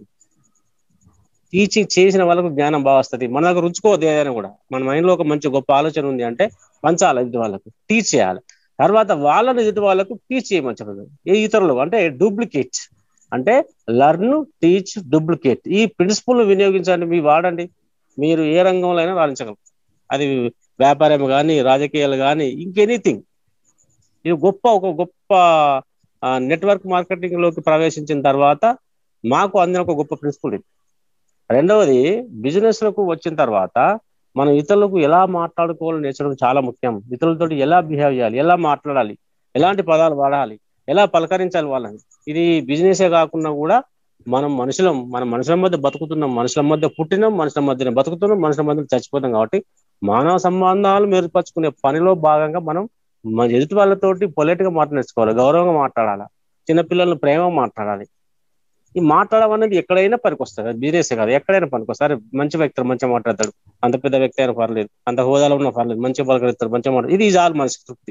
S4: టీచింగ్ చేసిన వాళ్ళకు జ్ఞానం బాగా వస్తుంది మన దగ్గర రుచుకోవద్దు ఏదైనా కూడా మన మైండ్ లో ఒక మంచి గొప్ప ఆలోచన ఉంది అంటే పంచాలి ఎదుటి వాళ్ళకు టీచ్ చేయాలి తర్వాత వాళ్ళని ఎదుటి వాళ్ళకు టీచ్ చేయమని చెప్పదు ఏ ఇతరులు అంటే డూప్లికేట్ అంటే లర్న్ టీచ్ డూప్లికేట్ ఈ ప్రిన్సిపల్ వినియోగించండి మీ వాడండి మీరు ఏ రంగంలో అయినా రాణించగలరు అది వ్యాపారం కానీ రాజకీయాలు కానీ ఇంకెనీథింగ్ ఇది గొప్ప ఒక గొప్ప నెట్వర్క్ మార్కెటింగ్ లోకి ప్రవేశించిన తర్వాత మాకు అందిన ఒక గొప్ప ప్రిన్సిపల్ ఇది రెండవది బిజినెస్ లకు వచ్చిన తర్వాత మనం ఇతరులకు ఎలా మాట్లాడుకోవాలో నేర్చడం చాలా ముఖ్యం ఇతరులతో ఎలా బిహేవ్ చేయాలి ఎలా మాట్లాడాలి ఎలాంటి పదాలు వాడాలి ఎలా పలకరించాలి వాళ్ళని ఇది బిజినెసే కాకుండా కూడా మనం మనుషులం మన మనుషుల మధ్య బతుకుతున్నాం మనుషుల మధ్య పుట్టినాం మనుషుల మధ్య బతుకుతున్నాం మనుషుల మధ్య చచ్చిపోతాం కాబట్టి మానవ సంబంధాలు మెరుగుపరుచుకునే పనిలో భాగంగా మనం మన ఎదుటి వాళ్ళతోటి పొలైట్ గా మాట నేర్చుకోవాలి గౌరవంగా మాట్లాడాలి చిన్నపిల్లలను ప్రేమ మాట్లాడాలి ఈ మాట్లాడడం అనేది ఎక్కడైనా పనికొస్తుంది అది బిజినెస్ కాదు ఎక్కడైనా పనికొస్తుంది అరే మంచి వ్యక్తి మంచిగా మాట్లాడతాడు అంత పెద్ద వ్యక్తి అయినా పర్లేదు అంత హోదాలో ఉన్న పర్లేదు మంచిగా పలకరిస్తాడు మంచిగా మాట్లాడు ఇది చాలు మనిషి తృప్తి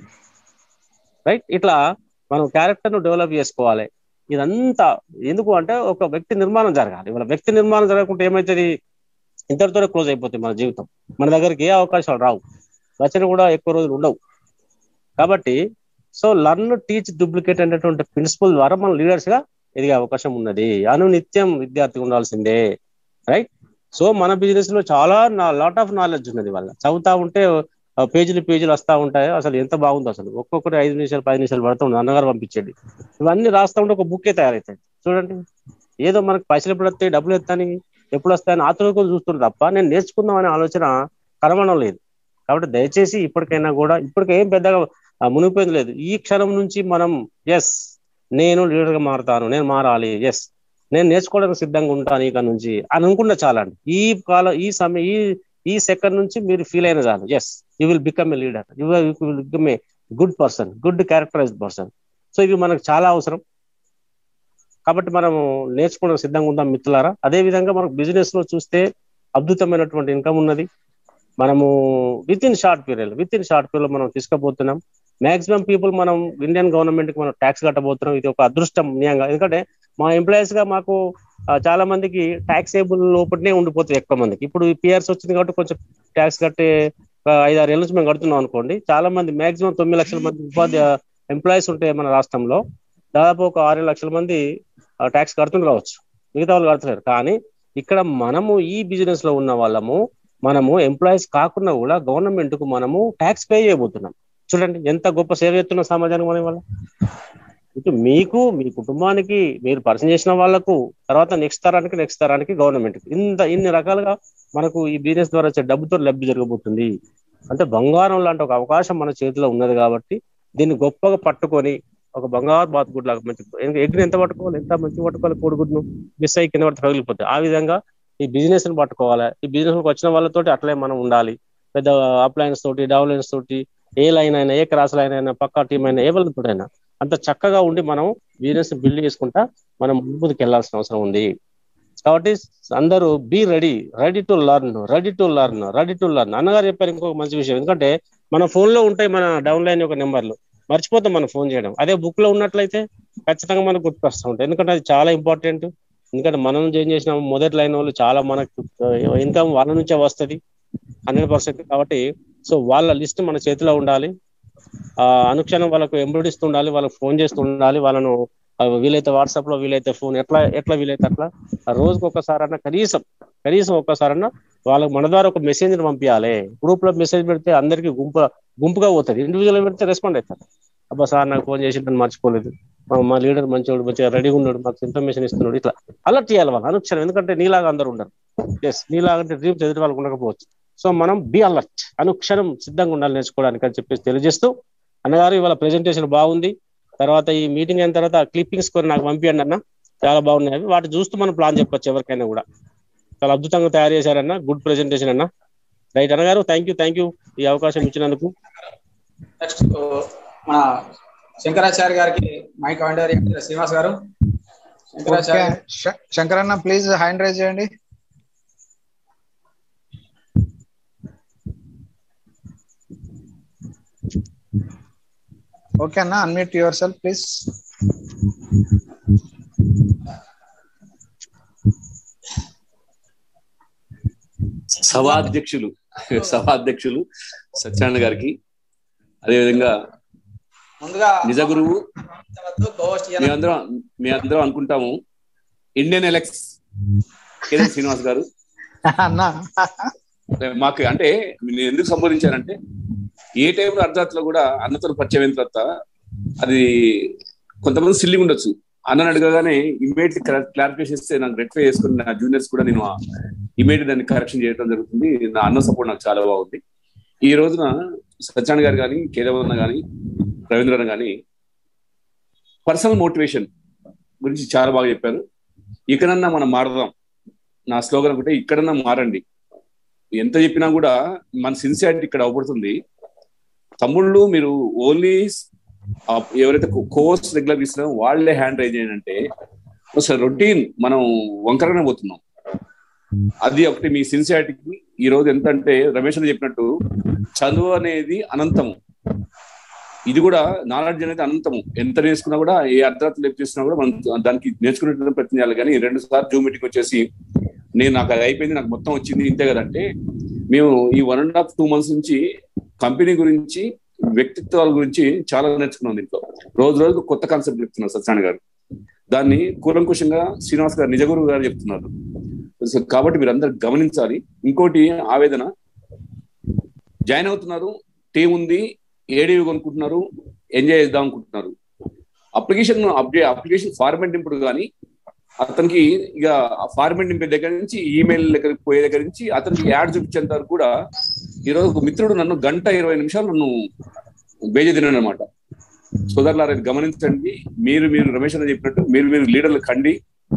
S4: రైట్ ఇట్లా మనం క్యారెక్టర్ ను డెవలప్ చేసుకోవాలి ఇదంతా ఎందుకు అంటే ఒక వ్యక్తి నిర్మాణం జరగాలి ఇవాళ వ్యక్తి నిర్మాణం జరగకుంటే ఏమవుతుంది ఇంతటితోనే క్లోజ్ అయిపోతుంది మన జీవితం మన దగ్గరికి ఏ అవకాశాలు రావు రచన కూడా ఎక్కువ రోజులు ఉండవు కాబట్టి సో లర్న్ టీచ్ డూప్లికేట్ అనేటువంటి ప్రిన్సిపల్ ద్వారా మనం లీడర్స్ గా ఎదిగే అవకాశం ఉన్నది అను నిత్యం విద్యార్థి ఉండాల్సిందే రైట్ సో మన బిజినెస్ లో చాలా లాట్ ఆఫ్ నాలెడ్జ్ ఉన్నది వాళ్ళ చదువుతా ఉంటే పేజీలు పేజీలు వస్తా ఉంటాయి అసలు ఎంత బాగుందో అసలు ఒక్కొక్కటి ఐదు నిమిషాలు పది నిమిషాలు పడుతుంది అన్నగారు పంపించండి ఇవన్నీ రాస్తా ఉంటే ఒక బుక్కే తయారవుతాయి చూడండి ఏదో మనకు పైసలు ఎప్పుడు వస్తాయి డబ్బులు ఎత్తాని ఎప్పుడు వస్తాయని ఆతులకు చూస్తున్నారు తప్ప నేను నేర్చుకుందాం అనే ఆలోచన కనబడడం లేదు కాబట్టి దయచేసి ఇప్పటికైనా కూడా ఇప్పటికేం పెద్దగా మునిగిపోయింది లేదు ఈ క్షణం నుంచి మనం ఎస్ నేను లీడర్గా మారుతాను నేను మారాలి ఎస్ నేను నేర్చుకోవడానికి సిద్ధంగా ఉంటాను ఇక నుంచి అని అనుకున్న చాలా అండి ఈ కాలం ఈ సమయం ఈ ఈ సెకండ్ నుంచి మీరు ఫీల్ అయిన చాలు yes you will become a leader you will become a good person good characterised person so ఇవి మనకు చాలా అవసరం కాబట్టి మనము నేర్చుకోవడానికి సిద్ధంగా ఉందాం మిత్రులారా అదే విధంగా మనకు బిజినెస్ లో చూస్తే అద్భుతమైనటువంటి ఇన్కమ్ ఉన్నది మనము within short period within short period మనం తీసుకుపోతున్నాం మాక్సిమం పీపుల్ మనం ఇండియన్ గవర్నమెంట్ కి మనం ట్యాక్స్ కట్టబోతున్నాం ఇది ఒక అదృష్టం నియంగా ఎందుకంటే మా ఎంప్లాయీస్ గా మాకు చాలా మందికి ట్యాక్సేబుల్ లోపలనే ఉండిపోతుంది ఎక్కువ మందికి ఇప్పుడు పిఆర్స్ వచ్చింది కాబట్టి కొంచెం ట్యాక్స్ కట్టే ఐదు ఆరు ఏళ్ళ నుంచి మేము కడుతున్నాం అనుకోండి చాలా మంది మాక్సిమం తొమ్మిది లక్షల మంది ఉపాధి ఎంప్లాయీస్ ఉంటాయి మన రాష్ట్రంలో దాదాపు ఒక ఆరు లక్షల మంది ట్యాక్స్ కడుతుండ్రు కావచ్చు మిగతా వాళ్ళు కడుతున్నారు కానీ ఇక్కడ మనము ఈ బిజినెస్ లో ఉన్న వాళ్ళము మనము ఎంప్లాయీస్ కాకుండా కూడా గవర్నమెంట్ కు మనము ట్యాక్స్ పే చేయబోతున్నాం చూడండి ఎంత గొప్ప సేవ చేస్తున్న సమాజానికి మన వల్ల ఇటు మీకు మీ కుటుంబానికి మీరు పరిచయం చేసిన వాళ్ళకు తర్వాత నెక్స్ట్ తరానికి నెక్స్ట్ తరానికి గవర్నమెంట్ ఇంత ఇన్ని రకాలుగా మనకు ఈ బిజినెస్ ద్వారా వచ్చే డబ్బుతో లబ్ధి జరగబోతుంది అంటే బంగారం లాంటి ఒక అవకాశం మన చేతిలో ఉన్నది కాబట్టి దీన్ని గొప్పగా పట్టుకొని ఒక బంగారు బాతుగుడ్డు లాగా మంచి ఎగ్ని ఎంత పట్టుకోవాలి ఎంత మంచి పట్టుకోవాలి కోడిగుడ్ను మిస్ అయ్యి కింద పడితే పగిలిపోతాయి ఆ విధంగా ఈ బిజినెస్ ని పట్టుకోవాలి ఈ బిజినెస్ వచ్చిన వాళ్ళతోటి అట్లే మనం ఉండాలి పెద్ద అప్లైన్స్ తోటి డౌన్లైన్స్ తోటి ఏ లైన్ అయినా ఏ క్రాస్ లైన్ అయినా పక్కా టీం అయినా ఏ వాళ్ళతోటైనా అంత చక్కగా ఉండి మనం బిజినెస్ బిల్డ్ చేసుకుంటా మనం ముందుకు వెళ్లాల్సిన అవసరం ఉంది కాబట్టి అందరూ be ready ready to learn ready to learn ready to learn అన్నగారు చెప్పారు ఇంకొక మంచి విషయం ఎందుకంటే మన ఫోన్ లో ఉంటాయి మన డౌన్ లైన్ యొక్క నెంబర్లు మర్చిపోతాం మనం ఫోన్ చేయడం అదే బుక్ లో ఉన్నట్లయితే ఖచ్చితంగా మనకు గుర్తుకొస్తూ ఉంటాయి ఎందుకంటే అది చాలా ఇంపార్టెంట్ ఎందుకంటే మనం ఏం చేసిన మొదటి లైన్ వాళ్ళు చాలా మనకు ఇన్కమ్ వాళ్ళ నుంచే వస్తుంది హండ్రెడ్ పర్సెంట్ కాబట్టి సో వాళ్ళ లిస్ట్ మన చేతిలో ఉండాలి ఆ అనుక్షణం వాళ్ళకు ఎంబ్రాయిడిస్తూ ఉండాలి వాళ్ళకి ఫోన్ చేస్తూ ఉండాలి వాళ్ళను వీలైతే వాట్సాప్ లో వీలైతే ఫోన్ ఎట్లా ఎట్లా వీలైతే అట్లా రోజుకి ఒక్కసారన్నా కనీసం కనీసం ఒక్కసారన్నా వాళ్ళకి మన ద్వారా ఒక మెసేజ్ పంపించాలి గ్రూప్ లో మెసేజ్ పెడితే అందరికి గుంపు గుంపుగా పోతుంది ఇండివిజువల్ పెడితే రెస్పాండ్ అవుతారు అబ్బా సార్ నాకు ఫోన్ చేసి నన్ను మర్చిపోలేదు మా- మా లీడర్ మంచివాడు మంచిగా రెడీగా ఉన్నాడు మాకు ఇన్ఫర్మేషన్ ఇస్తున్నాడు ఇట్లా అలర్ట్ చేయాలి వాళ్ళు అనుక్షణం ఎందుకంటే నీలాగా అందరు ఉండరు ఎస్ నీలాగా అంటే డ్రీమ్స్ ఎదుటి వాళ్ళకు ఉండకపోవచ్చు సో మనం బి అలర్ట్ అనుక్షణం సిద్ధంగా ఉండాలి నేర్చుకోవడానికి అని చెప్పేసి తెలియజేస్తూ అన్నగారు ఇవాళ ప్రెజెంటేషన్ బాగుంది తర్వాత ఈ మీటింగ్ అయిన తర్వాత క్లిప్పింగ్స్ కొన్ని నాకు పంపించండి అన్న చాలా బాగున్నాయి అవి వాటి చూస్తూ మనం ప్లాన్ చెప్పొచ్చు ఎవరికైనా కూడా చాలా అద్భుతంగా తయారు చేశారన్న గుడ్ ప్రెజెంటేషన్ అన్న రైట్ అన్నగారు థ్యాంక్ యూ థ్యాంక్ యూ ఈ అవకాశం ఇచ్చినందుకు
S2: నెక్స్ట్ మన శంకరాచార్య గారికి మైక్ ఆండర్ శ్రీనివాస్ గారు
S3: ఓకే
S2: శంకరాచార్య
S3: శ- శంకరన్న ప్లీజ్ హ్యాండ్ రైజ్ చేయండి ఓకే అన్న అన్మ్యూట్ యువర్ సెల్ఫ్ ప్లీజ్
S5: సభాధ్యక్షులు సభాధ్యక్షులు సత్యనారాయణ గారికి అదేవిధంగా
S2: ముందుగా
S5: నిజ గురువు
S2: గోస్ట్
S5: మీ అందరం మీ అందరం అనుకుంటాము ఇండియన్ ఎలక్స్ కేఎల్ శ్రీనివాస్ గారు
S3: అన్న
S5: మాకు అంటే నేను ఎందుకు సంబోధించానంటే ఏ టైంలో అర్ధరాత్రిలో కూడా అన్నతో పరిచయం అయిన తర్వాత అది కొంతమంది సిల్లిగా ఉండొచ్చు అన్నని అడగగానే ఇమీడియట్లీ క్లారిఫికేషన్ ఇస్తే నాకు రెక్టిఫై చేసుకుని నా జూనియర్స్ కూడా నేను ఇమీడియట్ దాన్ని కరెక్షన్ చేయడం జరుగుతుంది నా అన్న సపోర్ట్ నాకు చాలా బాగుంది ఈ రోజున సత్యాన్ గారు కానీ కేదవన్న కానీ రవీంద్రన్ కానీ పర్సనల్ మోటివేషన్ గురించి చాలా బాగా చెప్పారు ఇక్కడన్నా మనం మారదాం నా స్లోగన్ ఒకటే ఇక్కడన్నా మారండి ఎంత చెప్పినా కూడా మన సిన్సియారిటీ ఇక్కడ అవపడుతుంది తమ్ముళ్ళు మీరు ఓన్లీ ఎవరైతే కోర్స్ రెగ్యులర్ ఇస్తున్నారో వాళ్ళే హ్యాండ్ రైజ్ చేయండి అసలు రొటీన్ మనం వంకరగానే పోతున్నాం అది ఒకటి మీ సిన్సియారిటీకి ఈ రోజు ఎంత అంటే రమేష్ అని చెప్పినట్టు చదువు అనేది అనంతము ఇది కూడా నాలెడ్జ్ అనేది అనంతము ఎంత నేర్చుకున్నా కూడా ఏ అర్ధరాత్రి లేపు చేసినా కూడా మనం దానికి నేర్చుకునే ప్రయత్నం చేయాలి కానీ రెండు సార్లు జూమ్ మీటింగ్ వచ్చేసి నేను నాకు అది అయిపోయింది నాకు మొత్తం వచ్చింది ఇంతే కదంటే మేము ఈ one and half two months నుంచి కంపెనీ గురించి వ్యక్తిత్వాల గురించి చాలా నేర్చుకున్నాం దీంట్లో రోజు రోజుకు కొత్త కాన్సెప్ట్ చెప్తున్నారు సత్యనారాయణ గారు దాన్ని కూలంకుషంగా శ్రీనివాస్ గారు నిజగురువు గారు చెప్తున్నారు సో కాబట్టి మీరు అందరు గమనించాలి ఇంకోటి ఆవేదన జాయిన్ అవుతున్నారు టీం ఉంది ఏడీవి కొనుక్కుంటున్నారు ఎంజాయ్ చేద్దాం అనుకుంటున్నారు అప్లికేషన్ అప్డేట్ అప్లికేషన్ ఫార్మాట్ నింపుడు కానీ అతనికి ఇక ఫార్మాట్ నింపే దగ్గర నుంచి ఈమెయిల్ దగ్గరికి పోయే దగ్గర నుంచి అతనికి యాడ్ చూపించేంత వరకు కూడా ఈరోజు ఒక మిత్రుడు నన్ను గంట ఇరవై నిమిషాలు నన్ను బేజ తిన్నాను అనమాట సోదరులారా ఇది గమనించండి మీరు మీరు రమేష్ అని చెప్పినట్టు మీరు మీరు లీడర్లు కండి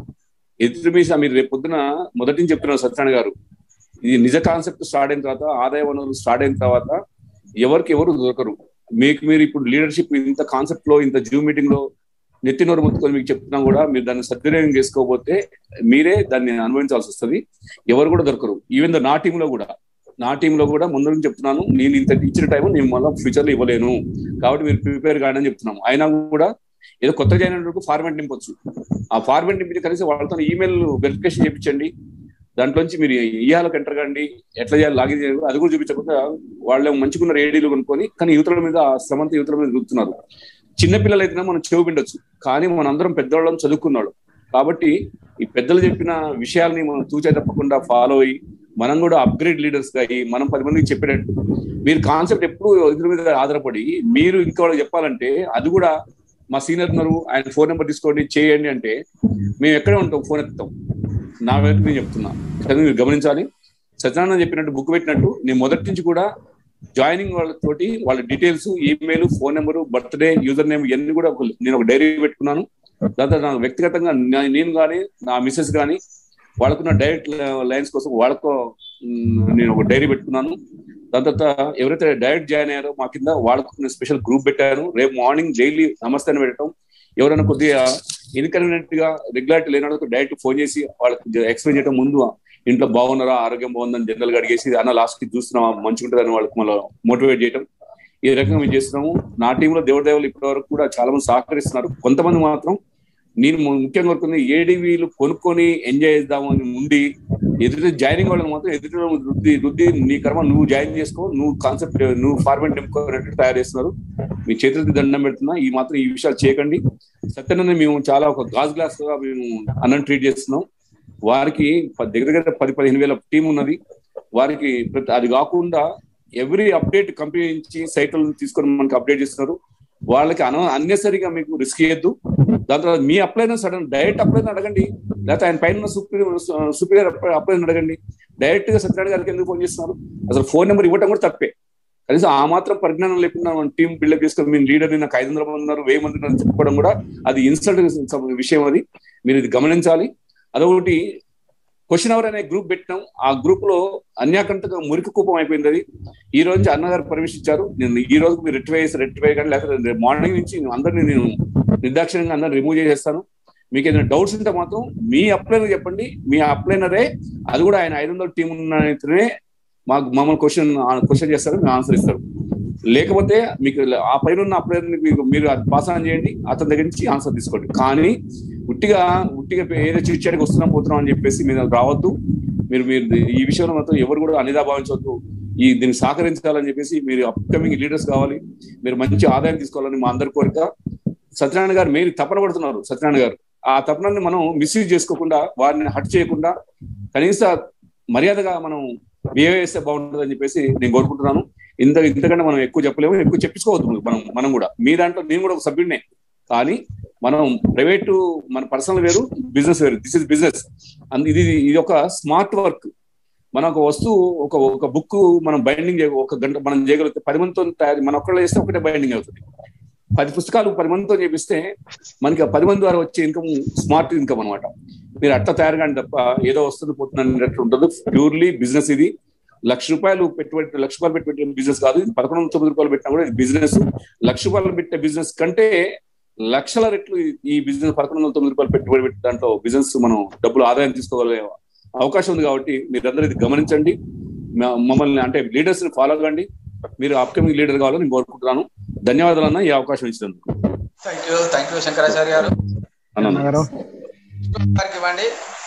S5: ఎదురు మీసా మీరు రేపు పొద్దున మొదటి నుంచి చెప్తున్నారు సత్యనారాయణ గారు ఇది నిజ కాన్సెప్ట్ స్టార్ట్ అయిన తర్వాత ఆదాయ వనరులు స్టార్ట్ అయిన తర్వాత ఎవరికి ఎవరు దొరకరు మీకు మీరు ఇప్పుడు లీడర్షిప్ ఇంత కాన్సెప్ట్ లో ఇంత జూమ్ మీటింగ్ లో నెత్తినోరు ముత్తుకొని మీకు చెప్తున్నా కూడా మీరు దాన్ని సద్వినియోగం చేసుకోకపోతే మీరే దాన్ని అనుభవించాల్సి వస్తుంది ఎవరు కూడా దొరకరు ఈవెన్ ద నా టీంలో కూడా నా టీంలో కూడా ముందు నుంచి చెప్తున్నాను నేను ఇంత ఇచ్చిన టైం నేను మళ్ళీ ఫ్యూచర్ లో ఇవ్వలేను కాబట్టి మీరు ప్రిపేర్ కాడని చెప్తున్నాము అయినా కూడా ఏదో కొత్త జాయిన్ అయినప్పుడు ఫార్మాట్ నింపొచ్చు ఆ ఫార్మాట్ నింపించి కలిసి వాళ్ళతో ఈమెయిల్ వెరిఫికేషన్ చేయించండి దాంట్లోంచి మీరు ఇయ్యాలకు ఎంటర్ కండి ఎట్లా చేయాలి లాగిన్ చేయాలి అది కూడా చూపించకుండా వాళ్ళు మంచిగున్న రేడీలు కొనుక్కొని కానీ యువతల మీద ఆ శ్రమంతా యువతల మీద రుద్దుతున్నారు చిన్న పిల్లలు అయితేనే మనం చెవి పిండొచ్చు కానీ మనందరం పెద్దవాళ్ళం చదువుకున్నాడు కాబట్టి ఈ పెద్దలు చెప్పిన విషయాల్ని మనం తూచే తప్పకుండా ఫాలో అయ్యి మనం కూడా అప్గ్రేడ్ లీడర్స్ గా అయ్యి మనం పది మందికి చెప్పేటట్టు మీరు కాన్సెప్ట్ ఎప్పుడు ఎదురు మీద ఆధారపడి మీరు ఇంకా వాళ్ళకి చెప్పాలంటే అది కూడా మా సీనియర్ ఉన్నారు ఆయన ఫోన్ నెంబర్ తీసుకోండి చేయండి అంటే మేము ఎక్కడే ఉంటాం ఫోన్ ఎత్తుతాం నా వైపు నేను చెప్తున్నా కానీ మీరు గమనించాలి సత్యనారాయణ చెప్పినట్టు బుక్ పెట్టినట్టు నేను మొదటి నుంచి కూడా జాయినింగ్ వాళ్ళతోటి వాళ్ళ details email phone number birthday user name ఇవన్నీ కూడా ఒక- నేను ఒక డైరీ పెట్టుకున్నాను దాంతో నాకు వ్యక్తిగతంగా నా- నేను కానీ నా మిస్సెస్ కానీ వాళ్ళకున్న డైరెక్ట్ లైన్స్ కోసం వాళ్ళకు మ్, నేను ఒక డైరీ పెట్టుకున్నాను దాని తర్వాత ఎవరైతే డైరెక్ట్ జాయిన్ అయ్యారో మా కింద వాళ్ళకు స్పెషల్ గ్రూప్ పెట్టాను రేపు మార్నింగ్ డైలీ నమస్తే అని పెట్టడం ఎవరైనా కొద్దిగా ఇన్కన్వీనియంట్ గా రెగ్యులారిటీ లేని వాళ్ళకి డైరెక్ట్ ఫోన్ చేసి వాళ్ళకి ఎక్స్ప్లెయిన్ చేయడం ముందు ఇంట్లో బాగున్నారా ఆరోగ్యం బాగుందని జనరల్ గా అడిగేసి అన్న లాస్ట్ కి చూస్తున్నావా మంచిగా ఉంటుందని వాళ్ళకి మళ్ళీ మోటివేట్ చేయడం ఈ రకంగా మేము చేస్తున్నాము నా టీంలో దేవుడు ఇప్పటి వరకు కూడా చాలా మంది సహకరిస్తున్నారు కొంతమంది మాత్రం నేను ము- ముఖ్యంగా కోరుకుంది ఏడీవీలు కొనుక్కొని ఎంజాయ్ చేద్దాము అని ఉండి ఎదుటి జాయినింగ్ వాళ్ళని మాత్రం ఎదుటి వాళ్ళని రుద్ది రుద్ది నీ కర్మ నువ్వు జాయిన్ చేసుకో నువ్వు కాన్సెప్ట్ నువ్వు ఫార్మేట్ నింపుకోనట్టు తయారు చేస్తున్నారు మీ చేతులకి దండం పెడుతున్నా ఈ మాత్రం ఈ విషయాలు చేయకండి సత్యనని మేము చాలా ఒక గాజ్ గ్లాస్ గా మేము అన్నం ట్రీట్ చేస్తున్నాం వారికి ప- దగ్గర దగ్గర పది పదిహేను వేల టీం ఉన్నది వారికి ప్రతి- అది కాకుండా ఎవ్రీ అప్డేట్ కంపెనీ నుంచి సైట్లను తీసుకొని మనకి అప్డేట్ చేస్తున్నారు వాళ్ళకి అన అన్నెసరిగా మీకు రిస్క్ ఇవ్వద్దు దాని తర్వాత మీ అప్లైన సడన్ డైరెక్ట్ అప్లైన అడగండి లేకపోతే ఆయన పైన సుపీరియర్ సుపీరియర్ అప్లైన అడగండి డైరెక్ట్ గా సత్యనారాయణ గారికి ఎందుకు ఫోన్ చేస్తున్నారు అసలు ఫోన్ నెంబర్ ఇవ్వటం కూడా తప్పే కనీసం ఆ మాత్రం పరిజ్ఞానం లేకుండా మన టీం బిల్డప్ చేసుకొని మీ లీడర్ నాకు ఐదు వందల మంది ఉన్నారు వెయ్యి మంది ఉన్నారు అని చెప్పుకోవడం కూడా అది ఇన్సల్ట్ విషయం అది మీరు ఇది గమనించాలి అదొకటి క్వశ్చన్ అవర్ అనే గ్రూప్ పెట్టినాం ఆ గ్రూప్ లో అన్యాకంతగా మురికి కూపం అయిపోయింది అది ఈ రోజు అన్నగారు పర్మిషన్ ఇచ్చారు నేను ఈ రోజు మీరు రెట్టిఫై చేసి రెట్టిఫై కానీ లేకపోతే మార్నింగ్ నుంచి నేను అందరినీ నేను నిర్దాక్షిణ్యంగా అందరిని రిమూవ్ చేసేస్తాను మీకు ఏదైనా డౌట్స్ ఉంటే మాత్రం మీ అప్లైనర్ చెప్పండి మీ అప్లైనరే అది కూడా ఆయన ఐదు వందల టీం ఉన్ననే మాకు మమ్మల్ని క్వశ్చన్ క్వశ్చన్ చేస్తారు మేము ఆన్సర్ ఇస్తారు లేకపోతే మీకు ఆ పైన ఉన్న అప్లైనర్ మీకు మీరు అది పాస్ ఆన్ చేయండి అతని దగ్గర నుంచి ఆన్సర్ తీసుకోండి కానీ ఉట్టిగా ఉట్టిగా ఏదో చిచ్చాడికి వస్తున్నాం పోతున్నాం అని చెప్పేసి మీరు రావద్దు మీరు మీరు ఈ విషయంలో మాత్రం ఎవరు కూడా అనిదా భావించవద్దు ఈ దీన్ని సహకరించాలని చెప్పేసి మీరు అప్కమింగ్ లీడర్స్ కావాలి మీరు మంచి ఆదాయం తీసుకోవాలని మా అందరి కోరిక సత్యనారాయణ గారు మీరు తపన పడుతున్నారు సత్యనారాయణ గారు ఆ తపనని మనం మిస్యూజ్ చేసుకోకుండా వారిని హట్ చేయకుండా కనీస మర్యాదగా మనం బిహేవ్ చేస్తే బాగుంటుంది అని చెప్పేసి నేను కోరుకుంటున్నాను ఇంత ఇంతకంటే మనం ఎక్కువ చెప్పలేము ఎక్కువ చెప్పించుకోవద్దు మనం మనం కూడా మీ దాంట్లో నేను కూడా ఒక సభ్యుడినే కానీ మనం ప్రైవేటు మన పర్సనల్ వేరు బిజినెస్ వేరు దిస్ ఇస్ బిజినెస్ ఇది ఇది ఒక స్మార్ట్ వర్క్ మన ఒక వస్తువు ఒక ఒక బుక్ మనం బైండింగ్ ఒక గంట మనం చేయగలిగితే పది మందితో తయారు మన ఒక్కళ్ళు చేస్తే ఒకటే బైండింగ్ అవుతుంది పది పుస్తకాలు పది మందితో చేపిస్తే మనకి ఆ పది మంది ద్వారా వచ్చే ఇన్కమ్ స్మార్ట్ ఇన్కమ్ అనమాట మీరు అట్లా తయారు కానీ తప్ప ఏదో వస్తుంది పోతుంది అన్నట్టు ఉండదు ప్యూర్లీ బిజినెస్ ఇది లక్ష రూపాయలు పెట్టుబడి లక్ష రూపాయలు పెట్టి పెట్టే బిజినెస్ కాదు ఇది పదకొండు వందల తొమ్మిది రూపాయలు పెట్టినా కూడా ఇది బిజినెస్ లక్ష రూపాయలు పెట్టే బిజినెస్ కంటే లక్షల రెట్లు ఈ బిజినెస్ పదకొండు వందల తొమ్మిది రూపాయలు పెట్టుబడి పెట్టి దాంట్లో బిజినెస్ మనం డబ్బులు ఆదాయం తీసుకోగలిగే అవకాశం ఉంది కాబట్టి మీరందరూ ఇది గమనించండి మ- మమ్మల్ని అంటే లీడర్స్ ని ఫాలో అవ్వండి మీరు అప్కమింగ్ లీడర్ కావాలని నేను కోరుకుంటున్నాను ధన్యవాదాలు అన్న ఈ అవకాశం ఇచ్చినందుకు
S2: thank you thank you Shankaracharya గారు
S5: అన్న
S3: గారు
S2: గారికి ఇవ్వండి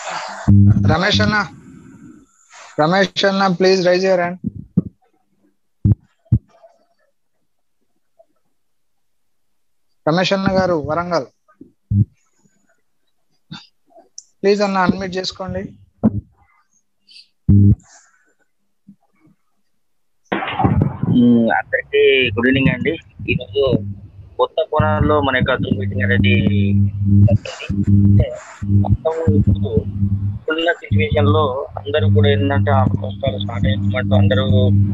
S3: రమేష్ అన్న రమేష్ అన్న please raise your hand Ramesh అన్న గారు వరంగల్ ప్లీజ్ అన్న అన్మిట్ చేసుకోండి
S6: మ్మ్. అందరికీ గుడ్ ఈవినింగ్ అండి ఈరోజు కొత్త కోణంలో మన యొక్క జూమ్ మీటింగ్ అనేది జరుగుతుంది. మొత్తం ఇప్పుడు ఉన్న సిచ్యువేషన్ లో అందరూ కూడా ఏంటంటే ఆ కష్టాలు స్టార్ట్ అయినట్టు అందరూ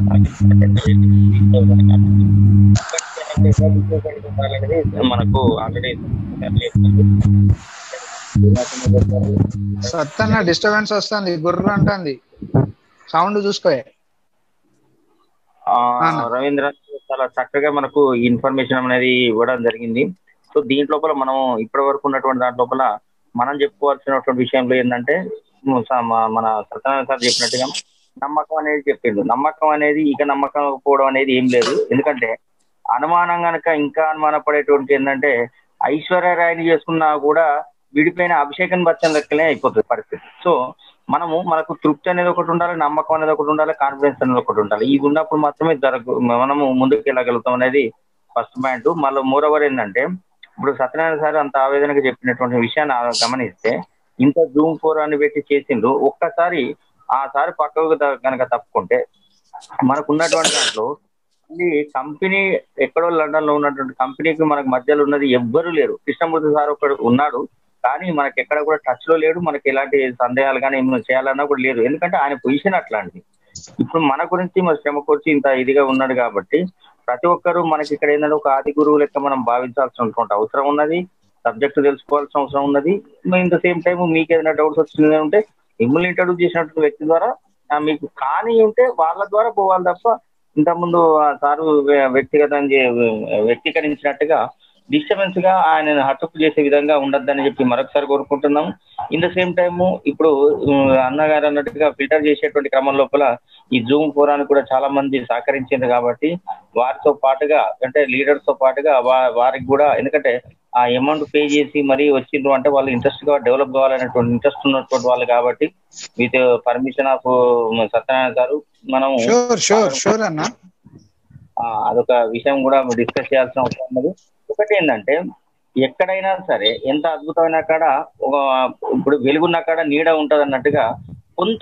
S6: ఉండాలనేది మనకు ఆల్రెడీ
S3: సత్తన్న డిస్టర్బెన్స్ వస్తుంది గుర్ర అంటుంది సౌండ్ చూసుకోయే
S6: ఆ,
S3: అవును.
S6: రవీంద్ర చాలా చక్కగా మనకు ఇన్ఫర్మేషన్ అనేది ఇవ్వడం జరిగింది సో దీంట్లోపల మనం ఇప్పటి వరకు ఉన్నటువంటి దాంట్లోపల మనం చెప్పుకోవాల్సినటువంటి విషయంలో ఏంటంటే మ- స- మ- మన సత్యనారాయణ సార్ చెప్పినట్టుగా నమ్మకం అనేది చెప్పిండు నమ్మకం అనేది ఇక నమ్మకం పోవడం అనేది ఏం లేదు ఎందుకంటే అనుమానం గనక ఇంకా అనుమాన పడేటువంటి ఏంటంటే ఐశ్వర్యరాయని చేసుకున్నా కూడా విడిపోయిన అభిషేకం బచ్చన్ లెక్కలే అయిపోతుంది పరిస్థితి సో మనము మనకు తృప్తి అనేది ఒకటి ఉండాలి నమ్మకం అనేది ఒకటి ఉండాలి కాన్ఫిడెన్స్ అనేది ఒకటి ఉండాలి ఇవి ఉన్నప్పుడు మాత్రమే జరగ మనము ముందుకు వెళ్ళగలుగుతాం అనేది ఫస్ట్ పాయింట్ మళ్ళీ మూడవర్ ఏంటంటే ఇప్పుడు సత్యనారాయణ సార్ అంత ఆవేదనగా చెప్పినటువంటి విషయాన్ని ఆ- గమనిస్తే ఇంత జూమ్ ఫోర్ అని పెట్టి చేసిండ్రు ఒక్కసారి ఆ సారి పక్కకు ద- గనక తప్పుకుంటే మనకు ఉన్నటువంటి దాంట్లో మళ్ళీ కంపెనీ ఎక్కడో లండన్ లో ఉన్నటువంటి కంపెనీకి మనకు మధ్యలో ఉన్నది ఎవ్వరూ లేరు కృష్ణమూర్తి సార్ ఒకడు ఉన్నాడు కానీ మనకి ఎక్కడ కూడా టచ్ లో లేడు మనకి ఎలాంటి సందేహాలు కానీ ఏమైనా చేయాలన్నా కూడా లేదు ఎందుకంటే ఆయన పొజిషన్ అట్లాంటిది ఇప్పుడు మన గురించి మన శ్రమ కూర్చి ఇంత ఇదిగా ఉన్నాడు కాబట్టి ప్రతి ఒక్కరూ మనకి ఇక్కడ ఏంటంటే ఒక ఆది గురువు లెక్క మనం భావించాల్సినటువంటి అవసరం ఉన్నది సబ్జెక్ట్ తెలుసుకోవాల్సిన అవసరం ఉన్నది ఇన్ ద సేమ్ టైం మీకు ఏదైనా డౌట్స్ వచ్చింది ఉంటే మిమ్మల్ని ఇంట్రడ్యూస్ చేసినటువంటి వ్యక్తి ద్వారా ఆ, మీకు కానీ ఉంటే వాళ్ళ ద్వారా పోవాలి తప్ప ఇంతకుముందు ఆ సారు వ్య- వ్యక్తిగతం చే- వ్యక్తీకరించినట్టుగా డిస్టర్బెన్స్ గా ఆయన హట్టుకు చేసే విధంగా ఉండొద్దని చెప్పి మరొకసారి కోరుకుంటున్నాం ఇన్ ద సేమ్ టైము ఇప్పుడు ఉమ్, అన్నగారు అన్నట్టుగా ఫిల్టర్ చేసేటువంటి క్రమం లోపల ఈ జూమ్ ఫోరాన్ని కూడా చాలా మంది సహకరించింది కాబట్టి వారితో పాటుగా అంటే లీడర్స్ తో పాటుగా వా- వారికి కూడా ఎందుకంటే ఆ అమౌంట్ పే చేసి మరీ వచ్చిండ్రు అంటే వాళ్ళు ఇంట్రెస్ట్ గా డెవలప్ కావాలనేటువంటి ఇంట్రెస్ట్ ఉన్నటువంటి వాళ్ళు కాబట్టి విత్ పర్మిషన్ ఆఫ్ సత్యనారాయణ గారు మనం
S3: షూర్ షూర్ షూర్ అన్న
S6: ఆ, అదొక విషయం కూడా డిస్కస్ చేయాల్సిన అవసరం ఉన్నది ఒకటి ఏంటంటే ఎక్కడైనా సరే ఎంత అద్భుతమైన కాడ ఒక ఇప్పుడు వెలుగున్న కాడ నీడ ఉంటది అన్నట్టుగా కొంత